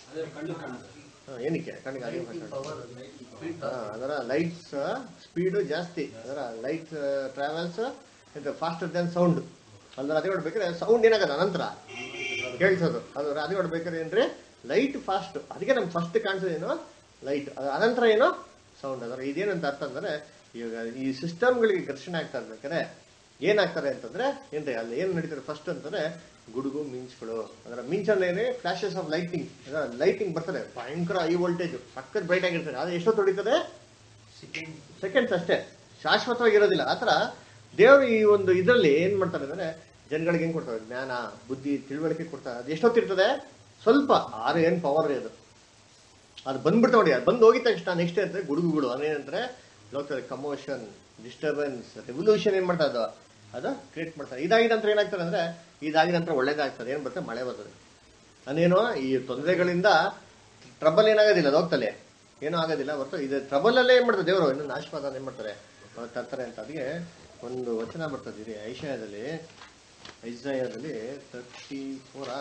Speaker 1: ಹಾ, ಏನಕ್ಕೆ ಕಣ್ಣಿಗೆ ಅದೇ first ಕಾಣಿಸ್ತದೆ. ಹಾ, ಅದರ ಲೈಟ್ಸ್ ಸ್ಪೀಡ್ ಜಾಸ್ತಿ ಅದರ light travels faster than sound ಅಂದ್ರೆ ಅದೇ ನೋಡ್ಬೇಕಾದ್ರೆ ಸೌಂಡ್ ಏನಾಗದ ನಂತರ ಕೇಳಿಸೋದು ಅದು ಅದೇ ನೋಡ್ಬೇಕಾದ್ರೆ ಏನ್ರಿ ಲೈಟ್ ಫಾಸ್ಟ್ ಅದಕ್ಕೆ ನಮ್ಗೆ ಫಸ್ಟ್ ಕಾಣಿಸೋದೇನು ಲೈಟ್ ಅದ್ರ ಅನಂತರ ಏನು ಸೌಂಡ್ ಅದರ ಇದೇನಂತ ಅರ್ಥ ಅಂದ್ರೆ ಇವಾಗ ಈ ಸಿಸ್ಟಮ್ಗಳಿಗೆ ಘರ್ಷಣೆ ಆಗ್ತಾ ಇರ್ಬೇಕಾದ್ರೆ ಏನಾಗ್ತಾರೆ ಅಂತಂದ್ರೆ ಏನ್ರಿ ಅಲ್ಲಿ ಏನ್ ನಡೀತಾರೆ ಫಸ್ಟ್ ಅಂತಂದ್ರೆ ಗುಡುಗು ಮಿಂಚ್ಗಳು ಅದರ ಮಿಂಚ್ ಅಂದ್ರೆ ಏನೇ ಫ್ಲಾಶಸ್ ಆಫ್ ಲೈಟಿಂಗ್ ಅದರ ಲೈಟಿಂಗ್ ಬರ್ತದೆ ಭಯಂಕರ ಹೈ ವೋಲ್ಟೇಜ್ ಸಖತ್ ಬ್ರೈಟ್ ಆಗಿರ್ತದೆ ಅದು ಎಷ್ಟೊತ್ತು ಹೊಡಿತದೆ ಸೆಕೆಂಡ್ಸ್ ಅಷ್ಟೇ ಶಾಶ್ವತವಾಗಿರೋದಿಲ್ಲ ಆತರ ದೇವರು ಈ ಒಂದು ಇದರಲ್ಲಿ ಏನ್ ಮಾಡ್ತಾರೆ ಅಂದ್ರೆ ಜನಗಳಿಗೆ ಏನ್ ಕೊಡ್ತಾರೆ ಜ್ಞಾನ ಬುದ್ಧಿ ತಿಳುವಳಿಕೆ ಕೊಡ್ತಾರೆ ಅದು ಎಷ್ಟೊತ್ತಿರ್ತದೆ ಸ್ವಲ್ಪ ಆರು ಏನ್ ಪವರ್ ಅದು ಅದು ಬಂದ್ಬಿಡ್ತಾ ನೋಡಿ ಅದು ಬಂದು ಹೋಗಿದ ತಕ್ಷಣ ನೆಕ್ಸ್ಟ್ ಅಂದ್ರೆ ಗುಡುಗುಗಳು ಅದೇನಂದ್ರೆ ಲೋಕಲ್ ಕಮೋಷನ್ ಡಿಸ್ಟರ್ಬೆನ್ಸ್ ರೆವಲ್ಯೂಷನ್ ಏನ್ ಮಾಡ್ತಾ ಅದು ಅದು ಕ್ರಿಯೇಟ್ ಮಾಡ್ತಾರೆ ಇದಾಗಿದ ನಂತರ ಏನಾಗ್ತದೆ ಅಂದ್ರೆ ಇದಾಗಿದ ನಂತರ ಒಳ್ಳೇದಾಗ್ತದೆ ಏನ್ ಬರ್ತದೆ ಮಳೆ ಬರ್ತದೆ ಅದೇನೋ ಈ ತೊಂದರೆಗಳಿಂದ ಟ್ರಬಲ್ ಏನಾಗೋದಿಲ್ಲ ಅದು ಹೋಗ್ತಲೆ ಏನೂ ಆಗೋದಿಲ್ಲ ಹೊರತು ಇದು ಟ್ರಬಲ್ ಅಲ್ಲೇ ಏನ್ ಮಾಡ್ತಾರೆ ದೇವರು ಇನ್ನು ನಾಶವಾದ ಏನ್ ಮಾಡ್ತಾರೆ ಅವ್ರು ತರ್ತಾರೆ ಅಂತ ಅದಕ್ಕೆ ಒಂದು ವಚನ ಬರ್ತದೆ ಇದು ಐಶಯದಲ್ಲಿ ಐಸಯದಲ್ಲಿ thirty four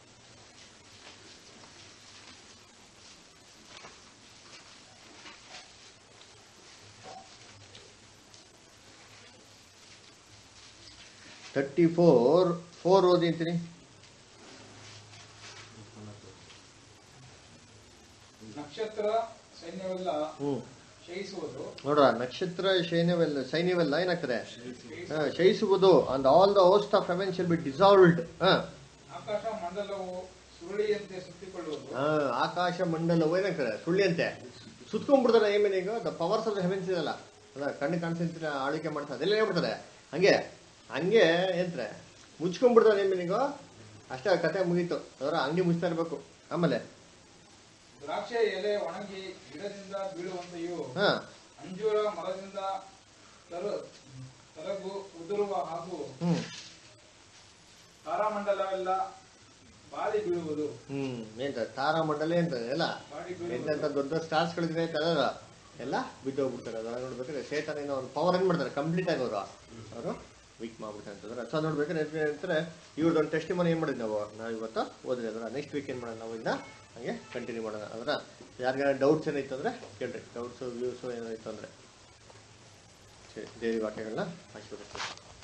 Speaker 1: thirty four four ಓದಿ ಅಂತೀನಿ
Speaker 3: ನಕ್ಷತ್ರ ಸೈನ್ಯವೆಲ್ಲ
Speaker 1: ಹ್ಮ್
Speaker 3: ಕ್ಷಯಿಸುವುದು
Speaker 1: ನೋಡ್ರ ನಕ್ಷತ್ರ ಸೈನ್ಯವೆಲ್ಲ ಸೈನ್ಯವೆಲ್ಲ ಏನಾಗ್ತದೆ ಹಾ, ಕ್ಷಯಿಸುವುದು and all the host of heaven shall be dissolved
Speaker 3: ಆಕಾಶ ಮಂಡಲವು ಸುರುಳಿಯಂತೆ ಸುತ್ತಿಕೊಳ್ಳುವುದು
Speaker 1: ಆಕಾಶ ಮಂಡಲವು ಏನಾಗ್ತದೆ ಸುಳ್ಳಿಯಂತೆ ಸುತ್ಕೊಂಡ್ಬಿಡ್ತಾರೆ ಏಮೇನೆ ಈಗ ದ ಪವರ್ಸ್ ಆಫ್ ಹೆವೆನ್ಸ್ ಇದಲ್ಲ ಅಲ್ಲ ಕಣ್ಣು ಕಾಣಿಸ್ತಿದ್ರೆ ಆಳ್ವಿಕೆ ಮಾಡ್ತಾರೆ ಅದೆಲ್ಲ ಏನ್ಬಿಡ್ತಾರೆ ಹಂಗೆ ಹಂಗೆ ಏನ್ತಾರೆ ಮುಚ್ಕೊಂಡ್ಬಿಡ್ತಾರೆ ಏಮೇನಿಗೋ ಅಷ್ಟೇ ಆ ಕತೆ ಮುಗೀತು ಅದರ ಅಂಗಡಿ ಮುಚ್ತಾ ಇರ್ಬೇಕು ಆಮೇಲೆ
Speaker 3: ದ್ರಾಕ್ಷೆ ಎಲೆ ಒಣಗಿ ಗಿಡದಿಂದ ಬೀಳುವಂತೆಯೂ
Speaker 1: ಹಾ
Speaker 3: ಅಂಜೂರ ಮರದಿಂದ ತರು ತರಗು ಉದುರುವ ಹಾಗೂ
Speaker 1: ಹ್ಮ್
Speaker 3: ತಾರಾಮಂಡಲವೆಲ್ಲ ಬಾಳಿ ಬೀಳುವುದು
Speaker 1: ಹ್ಮ್ ಏನ್ತ ತಾರಾಮಂಡಲ ಅಂತ ಎಲ್ಲ
Speaker 3: ಬಾಡಿ ಬೀಳುವುದು
Speaker 1: ಎಂತೆಂತ ದೊಡ್ಡ ಸ್ಟಾರ್ಸ್ ಗಳಿದ್ರೆ ಅದರ ಎಲ್ಲ ಬಿದ್ದೋಗ್ಬಿಡ್ತಾರೆ ಅದು ನೋಡ್ಬೇಕಾದ್ರೆ ಸೇತನಿನ ಒಂದು ಪವರ್ ಏನ್ ಮಾಡ್ತಾರೆ ಕಂಪ್ಲೀಟ್ ಆಗಿ ಅವರು ಅವರು ವೀಕ್ ಮಾಡ್ಬಿಡ್ತಾರೆ ಅಂತಂದ್ರೆ ಅಥವಾ ನೋಡ್ಬೇಕಾದ್ರೆ ಏನ್ ಹೇಳ್ತಾರೆ ಇವ್ರದ್ದು ಒಂದು ಟೆಸ್ಟ್ ಮನಿ ಏನ್ ಮಾಡಿದ್ ನಾವು ನಾವು ಇವತ್ತು ಓದ್ರಿ ಅದರ ನೆಕ್ಸ್ಟ್ ವೀಕ್ ಏನ್ ಮಾಡೋಣ ನಾವು ಇನ್ನ ಹಂಗೆ ಕಂಟಿನ್ಯೂ ಮಾಡೋಣ ಅದರ ಯಾರಿಗಾರ ಡೌಟ್ಸ್ ಏನಾಯ್ತು ಅಂದ್ರೆ ಕೇಳ್ರಿ ಡೌಟ್ಸ್ ವ್ಯೂಸ್ ಏನಾಯ್ತು ಅಂದ್ರೆ ಸರಿ ದೇವಿ ವಾಕ್ಯಗಳನ್ನ ಆಶೀರ್ವದಿಸ್ತೀವಿ